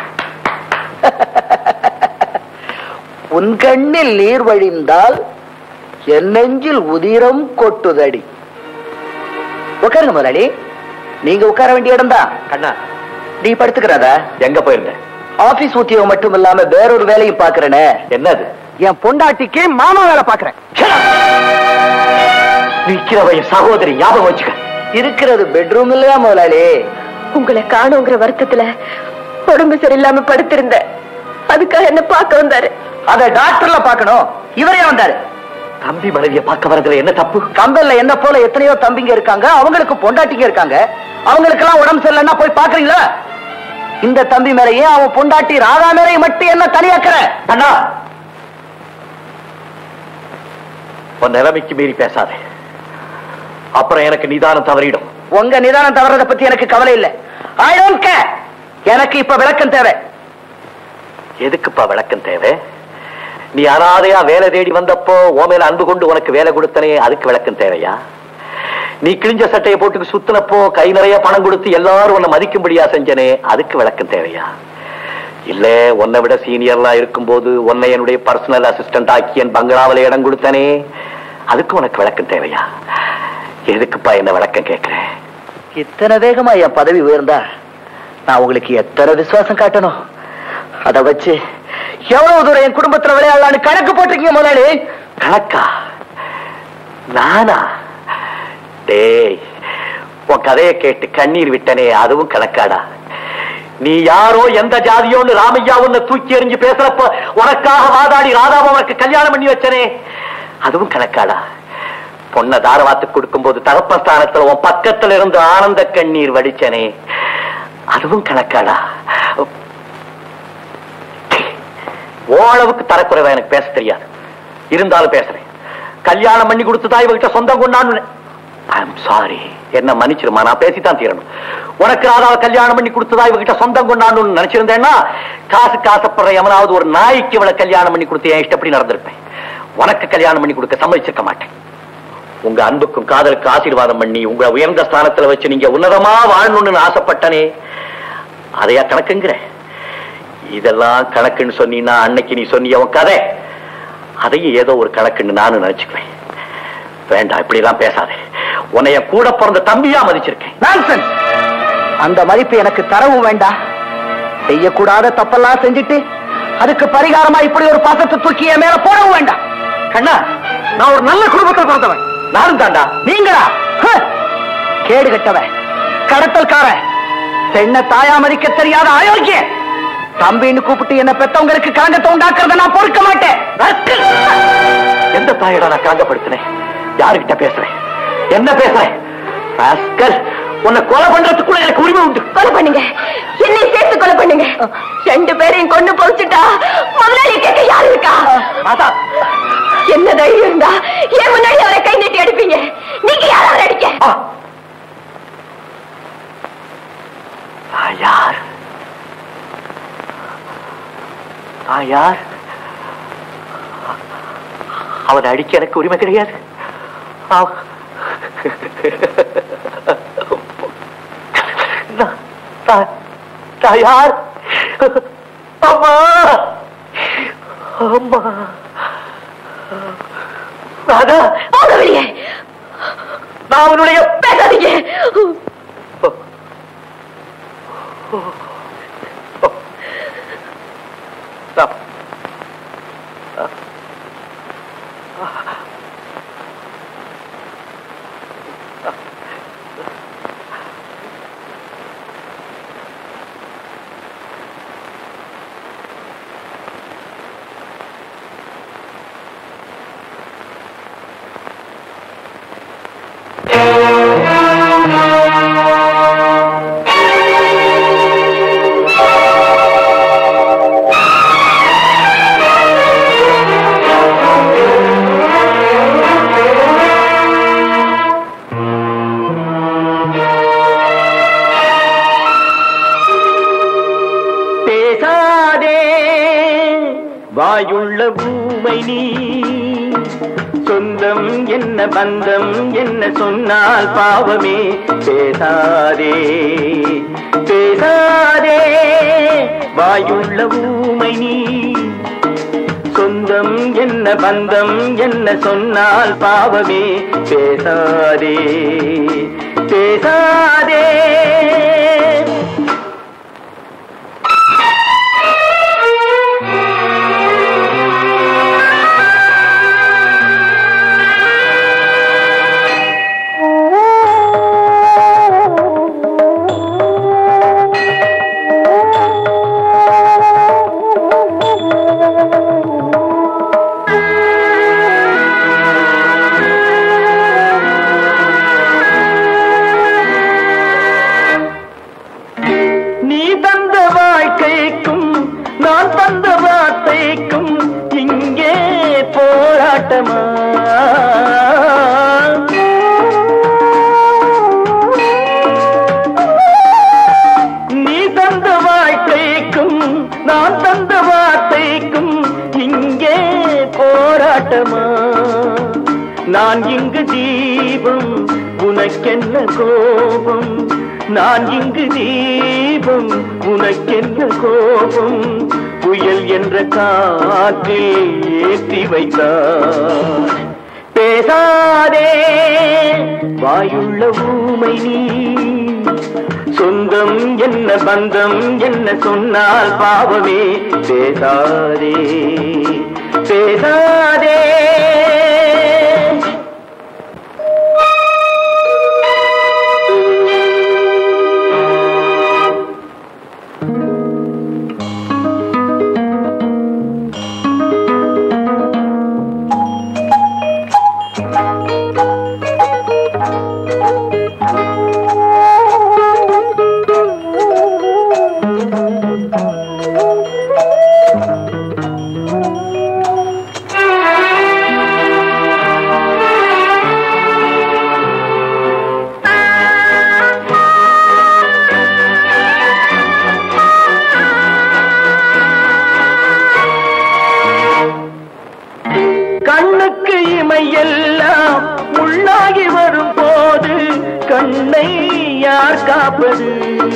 உன் கண்ணில் நீர் வழிந்தால் என் நெஞ்சில் உதிரம் கொட்டுதடி உட்காருங்க முதலாளி நீங்க உட்கார வேண்டிய இடம் தான் கண்ணா நீ படுத்துக்கிறாதா எங்க போயிருந்த ஆபீஸ் ஊத்தியம் மட்டும் இல்லாம வேறொரு வேலையும் பாக்குறேனே என்னது என் பொண்டாட்டிக்கு மாமா வேலை பாக்குறேன் நிக்கிறவ என் சகோதரி ஞாபகம் வச்சுக்க இருக்கிறது பெட்ரூம் இல்லையா முதலாளி உங்களை காணுங்கிற வருத்தத்துல உடம்பு சரியில்லாம படுத்திருந்தேன் அதுக்காக என்ன பார்க்க வந்தாரு அத டாக்டர்ல பாக்கணும் இவரே வந்தாரு தம்பி மனைவியை பார்க்க வரதுல என்ன தப்பு கம்பல்ல என்ன போல எத்தனையோ தம்பிங்க இருக்காங்க அவங்களுக்கு பொண்டாட்டிங்க இருக்காங்க அவங்களுக்கு எல்லாம் உடம்பு சரியில்லைன்னா போய் பாக்குறீங்களா இந்த தம்பி மேலேயே அவன் பொண்டாட்டி ராதா மேலேயே மட்டும் என்ன தனியாக்குற அண்ணா உன் நிலைமைக்கு மீறி பேசாதே அப்புறம் எனக்கு நிதானம் தவறிடும் உங்க நிதானம் தவறத பத்தி எனக்கு கவலை இல்ல ஐ டோன்ட் கேர் எனக்கு இப்ப விளக்கம் தேவை எதுக்குப்பா விளக்கம் தேவை நீ அனாதையா வேலை தேடி வந்தப்போ உன் மேல அன்பு கொண்டு உனக்கு வேலை கொடுத்தனே அதுக்கு விளக்கம் தேவையா நீ கிழிஞ்ச சட்டையை போட்டு சுத்தினப்போ கை நிறைய பணம் கொடுத்து எல்லாரும் உன்னை மதிக்கும்படியா செஞ்சனே அதுக்கு விளக்கம் தேவையா இல்ல உன்னை விட சீனியர்லாம் இருக்கும்போது உன்னை என்னுடைய பர்சனல் அசிஸ்டன்ட் ஆக்கி என் பங்களாவில இடம் கொடுத்தனே அதுக்கு உனக்கு விளக்கம் தேவையா எதுக்குப்பா என்ன விளக்கம் கேட்கிறேன் இத்தனை வேகமா என் பதவி உயர்ந்தா நான் உங்களுக்கு எத்தனை விசுவாசம் காட்டணும் அத வச்சு எவ்வளவு தூரம் என் குடும்பத்துல விளையாடலான்னு கணக்கு போட்டிருக்கீங்க முதலாளி கணக்கா நானா டேய் உன் கதையை கேட்டு கண்ணீர் விட்டனே அதுவும் கணக்காடா நீ யாரோ எந்த ஜாதியோன்னு ராமையா உன்னை தூக்கி எறிஞ்சு பேசுறப்ப உனக்காக வாதாடி ராதாவை உனக்கு கல்யாணம் பண்ணி வச்சனே அதுவும் கணக்காடா பொண்ண தாரவாத்து கொடுக்கும்போது தகப்பஸ்தானத்துல உன் பக்கத்துல இருந்து ஆனந்த கண்ணீர் வடிச்சனே அதுவும் கணக்காடா ஓளவுக்கு தரக்குறைவா எனக்கு பேச தெரியாது இருந்தாலும் பேசுறேன் கல்யாணம் பண்ணி கொடுத்துதா இவகிட்ட சொந்தம் கொண்டான்னு ஐம் சாரி என்ன மன்னிச்சிருமா நான் பேசித்தான் தீரணும் உனக்கு ராதாவை கல்யாணம் பண்ணி கொடுத்ததா இவகிட்ட சொந்தம் கொண்டாடணும்னு நினைச்சிருந்தேன்னா காசு காசப்படுற எவனாவது ஒரு நாய்க்கு இவளை கல்யாணம் பண்ணி கொடுத்து என் இஷ்டப்படி நடந்திருப்பேன் உனக்கு கல்யாணம் பண்ணி கொடுக்க சம்மதிச்சிருக்க மாட்டேன் உங்க அன்புக்கும் காதலுக்கு ஆசீர்வாதம் பண்ணி உங்களை உயர்ந்த ஸ்தானத்துல வச்சு நீங்க உன்னதமா வாழணும்னு ஆசைப்பட்டனே அதையா கணக்குங்கிற இதெல்லாம் கணக்குன்னு சொன்னீன்னா அன்னைக்கு நீ சொன்னிய உன் கதை அதையும் ஏதோ ஒரு கணக்குன்னு நானும் நினைச்சுக்குவேன் வேண்டாம் இப்படி எல்லாம் பேசாதே உன்னைய கூட பிறந்த தம்பியா மதிச்சிருக்கேன் நான்சென்ஸ் அந்த மதிப்பு எனக்கு தரவும் வேண்டாம் செய்யக்கூடாத தப்பெல்லாம் செஞ்சுட்டு அதுக்கு பரிகாரமா இப்படி ஒரு பாசத்தை தூக்கி என் மேல போடவும் வேண்டாம் கண்ணா நான் ஒரு நல்ல குடும்பத்தில் பிறந்தவன் நானும் தாண்டா நீங்களா ஹ! கேடு கட்டவன் கடத்தல்காரன் பெண்ண தாயா மதிக்க தெரியாத அயோக்கிய தம்பின்னு கூப்பிட்டு என்ன பெத்தவங்களுக்கு கலங்கத்தை உண்டாக்குறத நான் பொறுக்க மாட்டேன் ராஸ்கல்! எந்த தாயடா நான் காங்கப்படுத்தினேன் யாருகிட்ட பேசுறேன் என்ன பேசுறேன் ராஸ்கல், உன்னை கொலை பண்றதுக்குள்ள எனக்கு உரிமை உண்டு கொலை பண்ணுங்க என்னை சேர்த்து கொலை பண்ணுங்க ரெண்டு பேரையும் கொண்டு போச்சுட்டா முதலாளி கேட்க யாரு இருக்கா ராதா என்ன தைரியம் இருந்தா என் முன்னாடி அவரை கை நீட்டி அடிப்பீங்க நீங்க யார் அவரை அடிக்க ஆ. நான் யார் நான் யார் அவனை அடிக்க எனக்கு உரிமை கிடையாது அவ- நான் நான்- நான் யார் அம்மா அம்மா ராதா வெளியே நான் அவனுடைய பேசாதீங்க நான்- பேசாதே வாயுள்ள பூமை நீ சொந்தம் என்ன பந்தம் என்ன சொன்னால் பாவமே பேசாதே பேசாதே வாயுள்ள பூமை நீ சொந்தம் என்ன பந்தம் என்ன சொன்னால் பாவமே பேசாதே பேசாதே நீ தந்த வாழ்க்கைக்கும் நான் தந்த வார்த்தைக்கும் இங்கே போராட்டமா நீ தந்த வாழ்க்கைக்கும் நான் தந்த வார்த்தைக்கும் இங்கே போராட்டமா நான் இங்கு தீபம் உனக்கென்ன கோபம் நான் இங்கு தீபம் உனக்கென்ன கோபம் புயல் என்ற காற்றில் ஏற்றி வைத்தார் பேசாதே வாயுள்ள ஊமை நீ சொந்தம் என்ன பந்தம் என்ன சொன்னால் பாவமே பேசாதே பேசாதே கண்ணுக்கு இமையெல்லாம் முள்ளாகி வரும் போது கண்ணை யார் காப்பது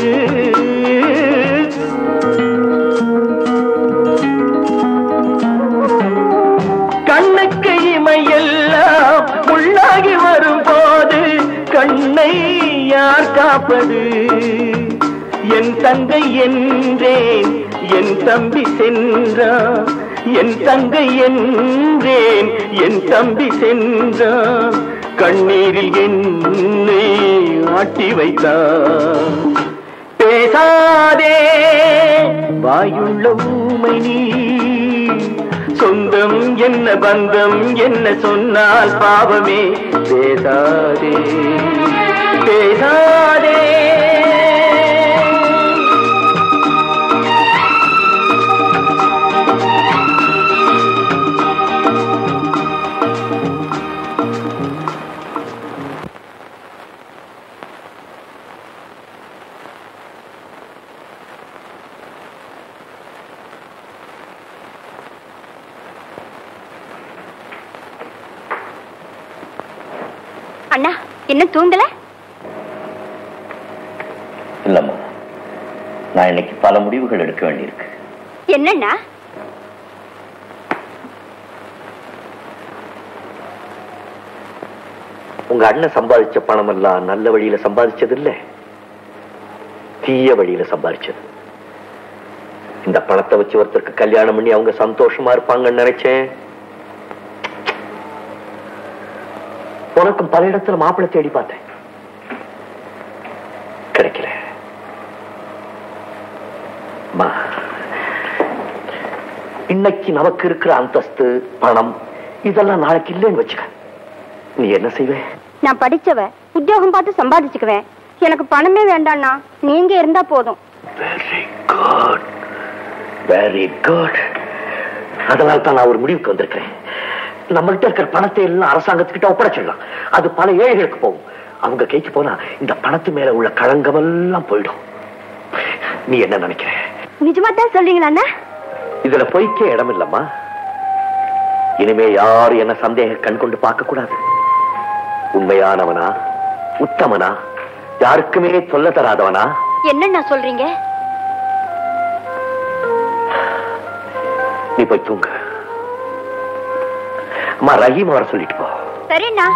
கண்ணுக்கு இமையெல்லாம் முள்ளாகி வரும் போது கண்ணை யார் காப்பது என் தங்கை என்றேன் என் தம்பி சென்றான் என் தங்கை என்றேன் என் தம்பி சென்றான் கண்ணீரில் என்னை ஆட்டி வைத்தான் பேசாதே வாயுள்ள ஊமை நீ சொந்தம் என்ன பந்தம் என்ன சொன்னால் பாவமே பேசாதே பேசாதே அண்ணா இன்னும் தூங்கல இல்லம்மா நான் இன்னைக்கு பல முடிவுகள் எடுக்க வேண்டியிருக்கு என்னண்ணா உங்க அண்ணன் சம்பாதிச்ச பணம் எல்லாம் நல்ல வழியில சம்பாதிச்சது இல்ல தீய வழியில சம்பாதிச்சது இந்த பணத்தை வச்சு ஒருத்தருக்கு கல்யாணம் பண்ணி அவங்க சந்தோஷமா இருப்பாங்கன்னு நினைச்சேன் உனக்கும் பல இடத்துல மாப்பிள்ளை தேடி பார்த்தேன் கிடைக்கல அம்மா, இன்னைக்கு நமக்கு இருக்கிற அந்தஸ்து பணம் இதெல்லாம் நாளைக்கு இல்லைன்னு வச்சுக்க நீ என்ன செய்வே நான் படிச்சவ உத்தியோகம் பார்த்து சம்பாதிச்சுக்குவேன் எனக்கு பணமே வேண்டாம்ண்ணா நீங்க இருந்தா போதும் வெரி குட் வெரி குட் அதனால தான் நான் ஒரு முடிவுக்கு வந்திருக்கிறேன் நம்மள்ட்ட இருக்கிற பணத்தை எல்லாம் அரசாங்கத்துக்கிட்ட ஒப்படைச்சிடலாம் அது பல ஏழைகளுக்கு போகும் அவங்க கைக்கு போனா இந்த பணத்து மேல உள்ள களங்கம் எல்லாம் போயிடும் நீ என்ன நினைக்கிற நிஜமா தான் சொல்றீங்களா அண்ணா இதுல பொய்க்க இடம் இல்லம்மா இனிமே யாரும் என்ன சந்தேக கண் கொண்டு பார்க்க கூடாது உண்மையானவனா உத்தமனா யாருக்குமே சொல்ல தராதவனா என்னண்ணா சொல்றீங்க நீ போய் தூங்க அம்மா ரஹீம் வர சொல்லிட்டு போ சரிண்ணா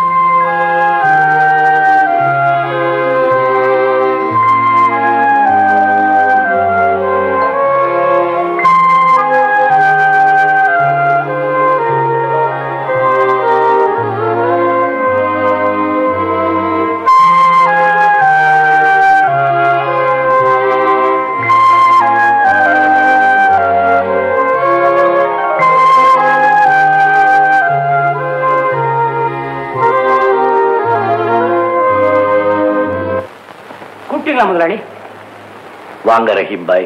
கூப்பிட்டீங்களா முதலாளி வாங்க ரஹீம் பாய்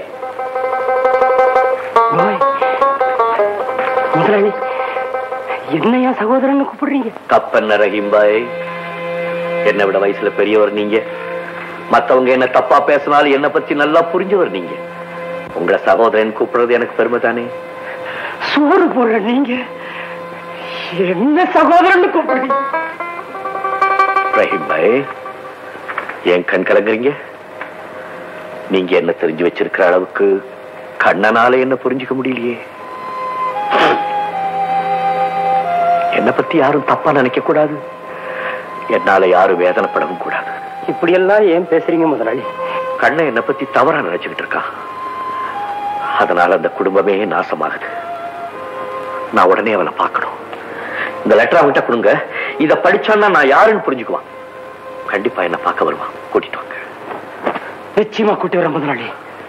பாய் முதலாளி என்னையா சகோதரன் கூப்பிடுறீங்க தப்பென்ன ரஹீம் பாய் என்னை விட வயசுல பெரியவர் நீங்க மத்தவங்க என்ன தப்பா பேசினாலும் என்ன பத்தி நல்லா புரிஞ்சவர் நீங்க உங்களை சகோதரன் கூப்பிடுறது எனக்கு பெருமை தானே சோறு போடுற நீங்க என்ன சகோதரன் கூப்பிடுறீங்க ரஹீம் பாய் ஏன் கண் கலங்குறீங்க நீங்க என்ன தெரிஞ்சு வச்சிருக்கிற அளவுக்கு கண்ணனால என்ன புரிஞ்சுக்க முடியலையே என்ன பத்தி யாரும் தப்பா நினைக்க கூடாது என்னால யாரும் வேதனைப்படவும் கூடாது இப்படி எல்லாம் ஏன் பேசுறீங்க முதலாளி கண்ணை என்ன பத்தி தவறா நினைச்சுக்கிட்டு இருக்கான் அதனால அந்த குடும்பமே நாசமாகுது நான் உடனே அவனை பார்க்கணும் இந்த லெட்டர் அவன்கிட்ட கொடுங்க இத படிச்சான்னா நான் யாருன்னு புரிஞ்சுக்குவான் கண்டிப்பா என்ன பார்க்க வருவான் கூட்டிட்டு வாங்க நிச்சயமா கூட்டி வர முதலாளி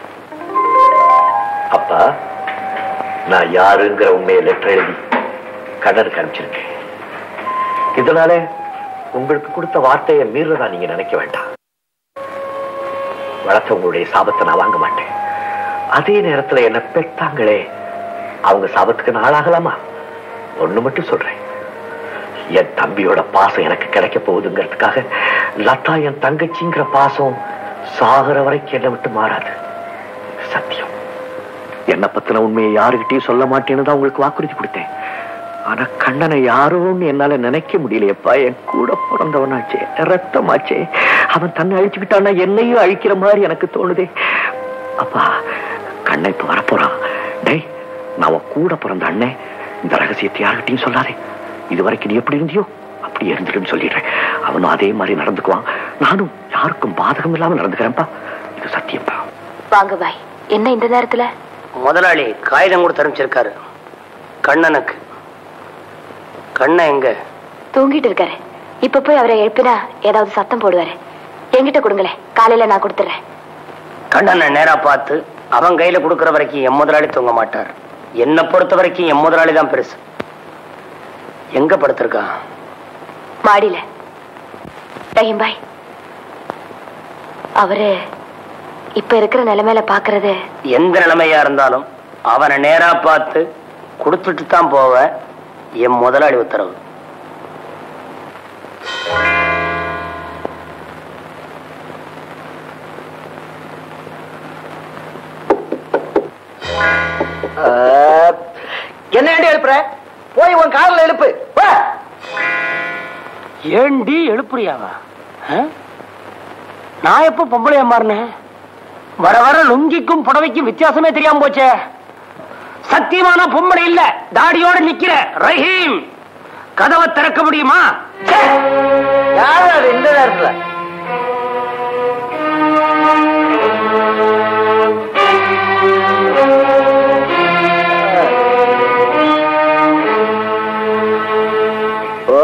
அப்பா நான் யாருங்கிற உண்மையை லெட்டர் எழுதி கண்ணனுக்கு அனுப்பிச்சிருக்கேன் இதனால உங்களுக்கு கொடுத்த வார்த்தையை மீறதா நீங்க நினைக்க வேண்டாம் வளர்த்தவங்களுடைய சாபத்தை நான் வாங்க மாட்டேன் அதே நேரத்துல என்ன பெற்றாங்களே அவங்க சாபத்துக்கு நாளாகலாமா ஒண்ணு மட்டும் சொல்றேன் என் தம்பியோட பாசம் எனக்கு கிடைக்க போகுதுங்கிறதுக்காக லதா என் தங்கச்சிங்கிற பாசம் சாகுற வரைக்கும் என்னை விட்டு மாறாது சத்தியம் என்ன பத்தின உண்மையை யாருகிட்டயும் சொல்ல மாட்டேன்னு தான் உங்களுக்கு வாக்குறுதி கொடுத்தேன் ஆனா கண்ணனை யாரோன்னு என்னால நினைக்க முடியலையப்பா என் கூட பிறந்தவனாச்சே ரத்தமாச்சே அவன் தன்னை அழிச்சுக்கிட்டான்னா என்னையும் அழிக்கிற மாதிரி எனக்கு தோணுதே அப்பா கண்ணன் இப்ப வரப்போறான் டேய் நான் உன் கூட பிறந்த அண்ணன் இந்த ரகசியத்தை யாருகிட்டயும் சொல்லாதே இது வரைக்கும் நீ எப்படி இருந்தியோ அப்படி இருந்துருன்னு சொல்லிடுறேன் அவனும் அதே மாதிரி நடந்துக்குவான் நானும் யாருக்கும் பாதகம் இல்லாம நடந்துக்கிறேன்ப்பா இது சத்தியம்ப்பா வாங்க பாய் என்ன இந்த நேரத்துல முதலாளி காகிதம் கொடுத்து அனுப்பிச்சிருக்காரு கண்ணனுக்கு கண்ணன் எங்க தூங்கிட்டு இருக்காரு இப்ப போய் அவரை எழுப்பினா ஏதாவது சத்தம் போடுவாரு என்கிட்ட கொடுங்களேன் காலையில நான் கொடுத்துறேன் கண்ணனை நேரா பார்த்து அவன் கையில கொடுக்கிற வரைக்கும் என் முதலாளி தூங்க மாட்டார் என்னை பொறுத்த வரைக்கும் என் முதலாளி தான் பெருசு எங்க படுத்திருக்கான் மாடியில ரஹீம் பாய் அவரு இப்ப இருக்கிற நிலைமையில பாக்குறது எந்த நிலைமையா இருந்தாலும் அவனை நேரா பார்த்து கொடுத்துட்டு தான் போவேன் என் முதலாளி உத்தரவு என்ன ஏண்டி எழுப்புற போய் உன் காலில் எழுப்பு வா ஏண்டி எழுப்புறியாவா நான் எப்ப பொம்பளையா மாறினேன் வர வர லுங்கிக்கும் புடவைக்கும் வித்தியாசமே தெரியாம போச்சே சத்தியமான பொம்பளை இல்ல தாடியோட நிக்கிற ரஹீம் கதவை திறக்க முடியுமா யார் இந்த நேரத்துல ஓ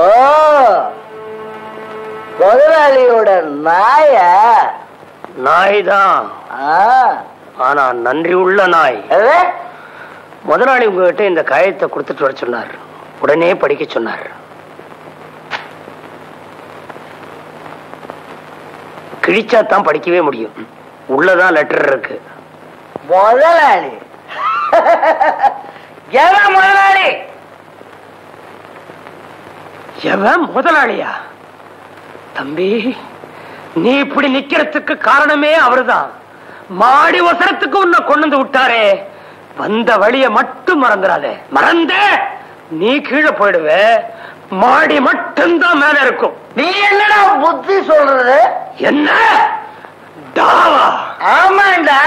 முதலாளியோட நாயா நாய் தான் ஆனா நன்றி உள்ள நாய் முதலாளி உங்ககிட்ட இந்த காயத்தை கொடுத்துட்டு வர சொன்னார் உடனே படிக்க சொன்னார் கிழிச்சா தான் படிக்கவே முடியும் உள்ளதான் லெட்டர் இருக்கு முதலாளி எவன் முதலாளி எவன் முதலாளியா தம்பி நீ இப்படி நிக்கிறதுக்கு காரணமே அவர்தான் மாடி வசரத்துக்கு உன்னை கொண்டு வந்து விட்டாரே வந்த வழிய மட்டும் மறந்துடாத மறந்த நீ கீழே போயிடுவ மாடி மட்டும்தான் மேல இருக்கும் நீ என்னடா புத்தி சொல்றது என்ன தாவா ஆமாண்டா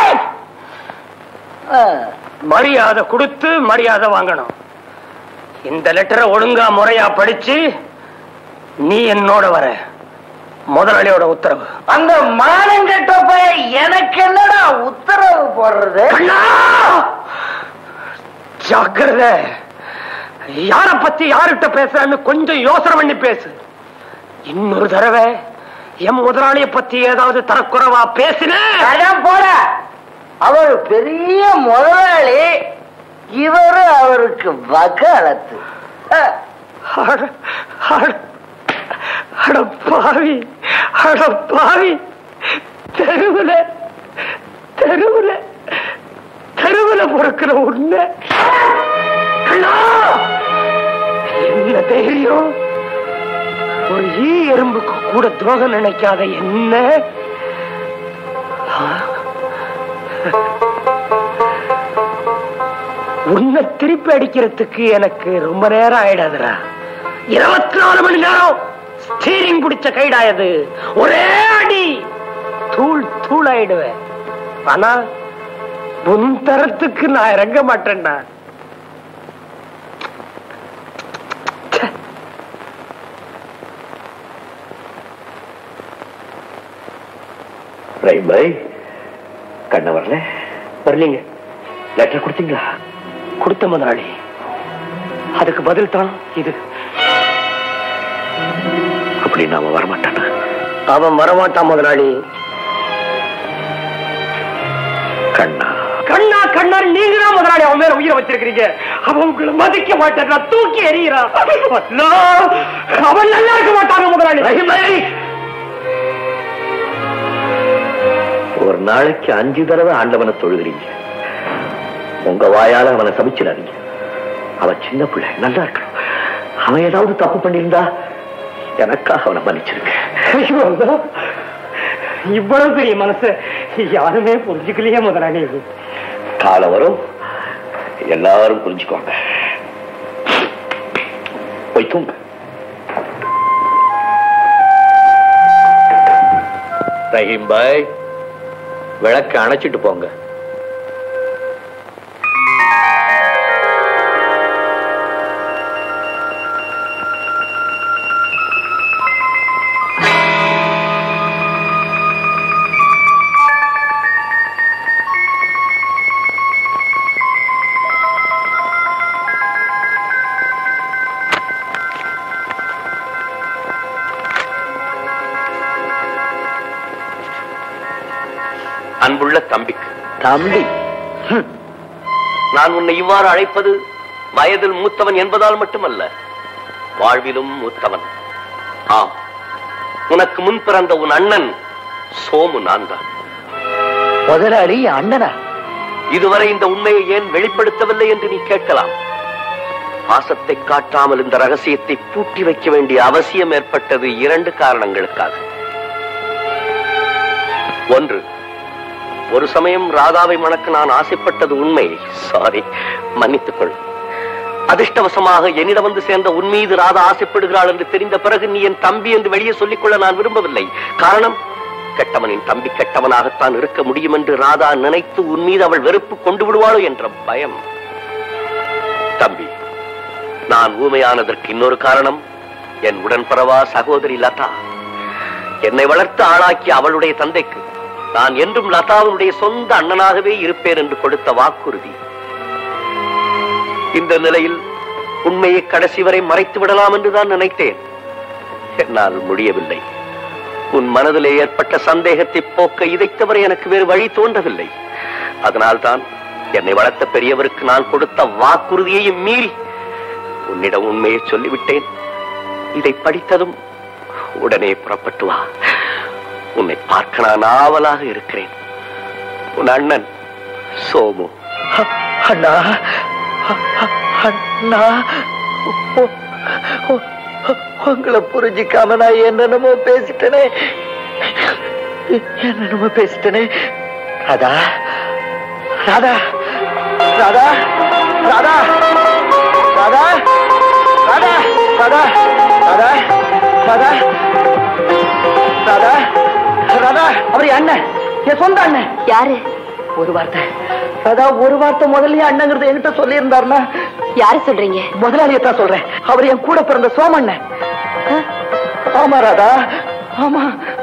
மரியாதை கொடுத்து மரியாதை வாங்கணும் இந்த லெட்டரை ஒழுங்கா முறையா படிச்சு நீ என்னோட வர முதலாளியோட உத்தரவு அந்த மானங்கெட்ட பையன் எனக்கு என்னடா உத்தரவு போடுறது ஜாக்கிரதை யார பத்தி யார்கிட்ட பேசுறான்னு கொஞ்சம் யோசனை பண்ணி பேசு இன்னொரு தடவை என் முதலாளிய பத்தி ஏதாவது தரக்குறைவா பேசின அதான் போட அவர் பெரிய முதலாளி இவரு அவருக்கு வக்காலத்து அஹ், அட, அட, அட பாவி அட பாவி தெருவுல தெருவுல தெருவுல பொறுக்கிற உண்மை கண்ணா! என்ன தைரியம் ஒரு ஈ எறும்புக்கு கூட துரோகம் நினைக்காத என்ன ஆ? உன்னை திருப்பி அடிக்கிறதுக்கு எனக்கு ரொம்ப நேரம் ஆயிடாதுடா இருபத்தி நாலு மணி நேரம் ஸ்டீரிங் பிடிச்ச கைடாயது ஒரே அடி தூள் தூள் ஆயிடுவேன் ஆனா உன் தரத்துக்கு நான் இறங்க மாட்டேன்டா ரைட் பை கண்ண வரல வரலீங்க லெட்டர் கொடுத்தீங்களா கொடுத்த முதலாளி அதுக்கு பதில் தான் இது அப்படி நாம வரமாட்டானா அவன் வரமாட்டான் முதலாளி கண்ணா கண்ணா கண்ணா நீங்க தான் முதலாளி அவன் மேல உயிரை வச்சிருக்கீங்க அவன் உங்களை மதிக்க மாட்டான் தூக்கி எறிகிறான் அல்லா, அவன் நல்லா இருக்க மாட்டாங்க முதலாளி ஒரு நாளைக்கு அஞ்சு தடவை ஆண்டவனை தொழுகிறீங்க உங்க வாயால அவனை சபிச்சிடாதீங்க அவன் சின்ன பிள்ளை நல்லா இருக்கணும் அவன் ஏதாவது தப்பு பண்ணியிருந்தா எனக்காக அவனை மன்னிச்சிருக்க ஐயோ, அல்லா. இவ்வளவு பெரிய மனசு யாருமே புரிஞ்சுக்கலையே முதலாளி காலம் வரும் எல்லாரும் புரிஞ்சுக்கோங்க போய் தூங்க ரஹீம் பாய் விளக்க அணைச்சிட்டு போங்க அன்புள்ள தம்பிக்கு தம்பி நான் உன்னை இவ்வாறு அழைப்பது வயதில் மூத்தவன் என்பதால் மட்டுமல்ல வாழ்விலும் மூத்தவன் ஆம் உனக்கு முன் பிறந்த உன் அண்ணன் சோமு நான் தான் முதலாளி அண்ணனா இதுவரை இந்த உண்மையை ஏன் வெளிப்படுத்தவில்லை என்று நீ கேட்கலாம் பாசத்தை காட்டாமல் இந்த ரகசியத்தை பூட்டி வைக்க வேண்டிய அவசியம் ஏற்பட்டது இரண்டு காரணங்களுக்காக ஒன்று ஒரு சமயம் ராதாவை மணக்க நான் ஆசைப்பட்டது உண்மை சாரி மன்னித்துக் கொள் அதிர்ஷ்டவசமாக என்னிடம் வந்து சேர்ந்த உன் மீது ராதா ஆசைப்படுகிறாள் என்று தெரிந்த பிறகு நீ என் தம்பி என்று வெளியே சொல்லிக்கொள்ள நான் விரும்பவில்லை காரணம் கெட்டவனின் தம்பி கெட்டவனாகத்தான் இருக்க முடியும் என்று ராதா நினைத்து உன் மீது அவள் வெறுப்பு கொண்டு விடுவாளோ என்ற பயம் தம்பி நான் ஊமையானதற்கு இன்னொரு காரணம் என் உடன்பரவா சகோதரி லதா என்னை வளர்த்து ஆளாக்கிய அவளுடைய தந்தைக்கு நான் என்றும் லதாவுடைய சொந்த அண்ணனாகவே இருப்பேன் என்று கொடுத்த வாக்குறுதி இந்த நிலையில் உண்மையை கடைசி வரை மறைத்து விடலாம் என்றுதான் நினைத்தேன் என்னால் முடியவில்லை உன் மனதிலே ஏற்பட்ட சந்தேகத்தை போக்க இதைத் தவிர எனக்கு வேறு வழி தோன்றவில்லை அதனால்தான் என்னை வளர்த்த பெரியவருக்கு நான் கொடுத்த வாக்குறுதியையும் மீறி உன்னிடம் உண்மையை சொல்லிவிட்டேன் இதை படித்ததும் உடனே புறப்பட்டு வா உன்னை பார்க்க நான் ஆவலாக இருக்கிறேன் உன் அண்ணன் சோமு அண்ணா அண்ணா உ- உ- உங்களை புரிஞ்சிக்காம நான் என்னென்னமோ பேசிட்டேனே என்னென்னமோ பேசிட்டேனே ராதா ராதா ராதா ராதா ராதா ராதா ராதா ராதா ராதா ராதா ராதா அவர் என் அண்ணன் என் சொந்த அண்ணன் யாரு ஒரு வார்த்தை அதான் ஒரு வார்த்தை முதல்லயே அண்ணங்கிறத என்கிட்ட சொல்லி இருந்தாருன்னா யாரு சொல்றீங்க முதலாளியை தான் சொல்றேன் அவர் என் கூட பிறந்த சோமண்ணன் ஆமா ராதா ஆமா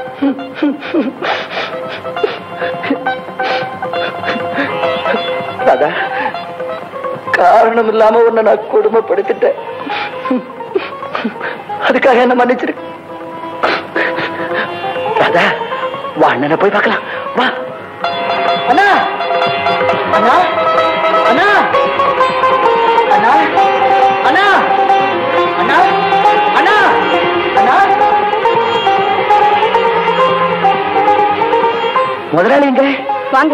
ராதா காரணம் இல்லாம உன்னை நான் கொடுமைப்படுத்திட்டேன் அதுக்காக என்ன மன்னிச்சிரு ராதா வா அண்ணனை போய் பார்க்கலாம் வா அண்ணா அண்ணா அண்ணா அண்ணா அண்ணா அண்ணா அண்ணா அண்ணா முதலாளி எங்க வாங்க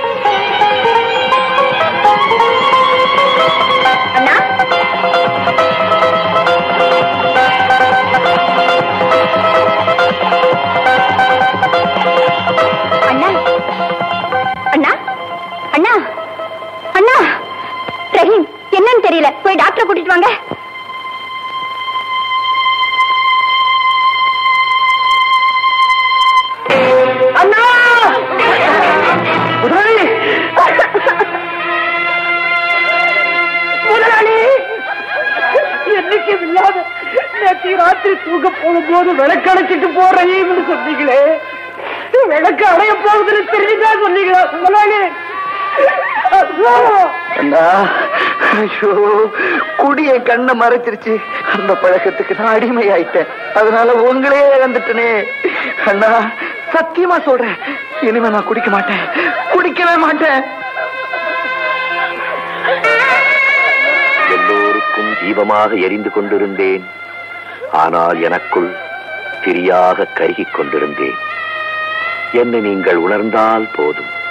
அண்ணா அண்ணா அண்ணா அண்ணா அண்ணா ரஹீம் என்னன்னு தெரியல போய் டாக்டரை கூட்டிட்டு வாங்க அண்ணா முதலாளி முதலாளி என்னைக்கு இல்லாத நேற்று ராத்திரி தூங்க போகும்போது விளக்கடைச்சிட்டு போறேன்னு சொன்னீங்களே விளக்கு அடைய போகுதுன்னு தெரிஞ்சுதான் சொன்னீங்களா முதலாளி அண்ணா ஐயோ குடிய கண்ணை மறைச்சிருச்சு அந்த பழக்கத்துக்கு நான் அடிமையாயிட்டேன் அதனால உங்களே இழந்துட்டனே அண்ணா சத்தியமா சொல்றேன் இனிமே நான் குடிக்க மாட்டேன் குடிக்கவே மாட்டேன் எல்லோருக்கும் தீபமாக எரிந்து கொண்டிருந்தேன் ஆனால் எனக்குள் திரியாக கருகிக் கொண்டிருந்தேன் என்னை நீங்கள் உணர்ந்தால் போதும்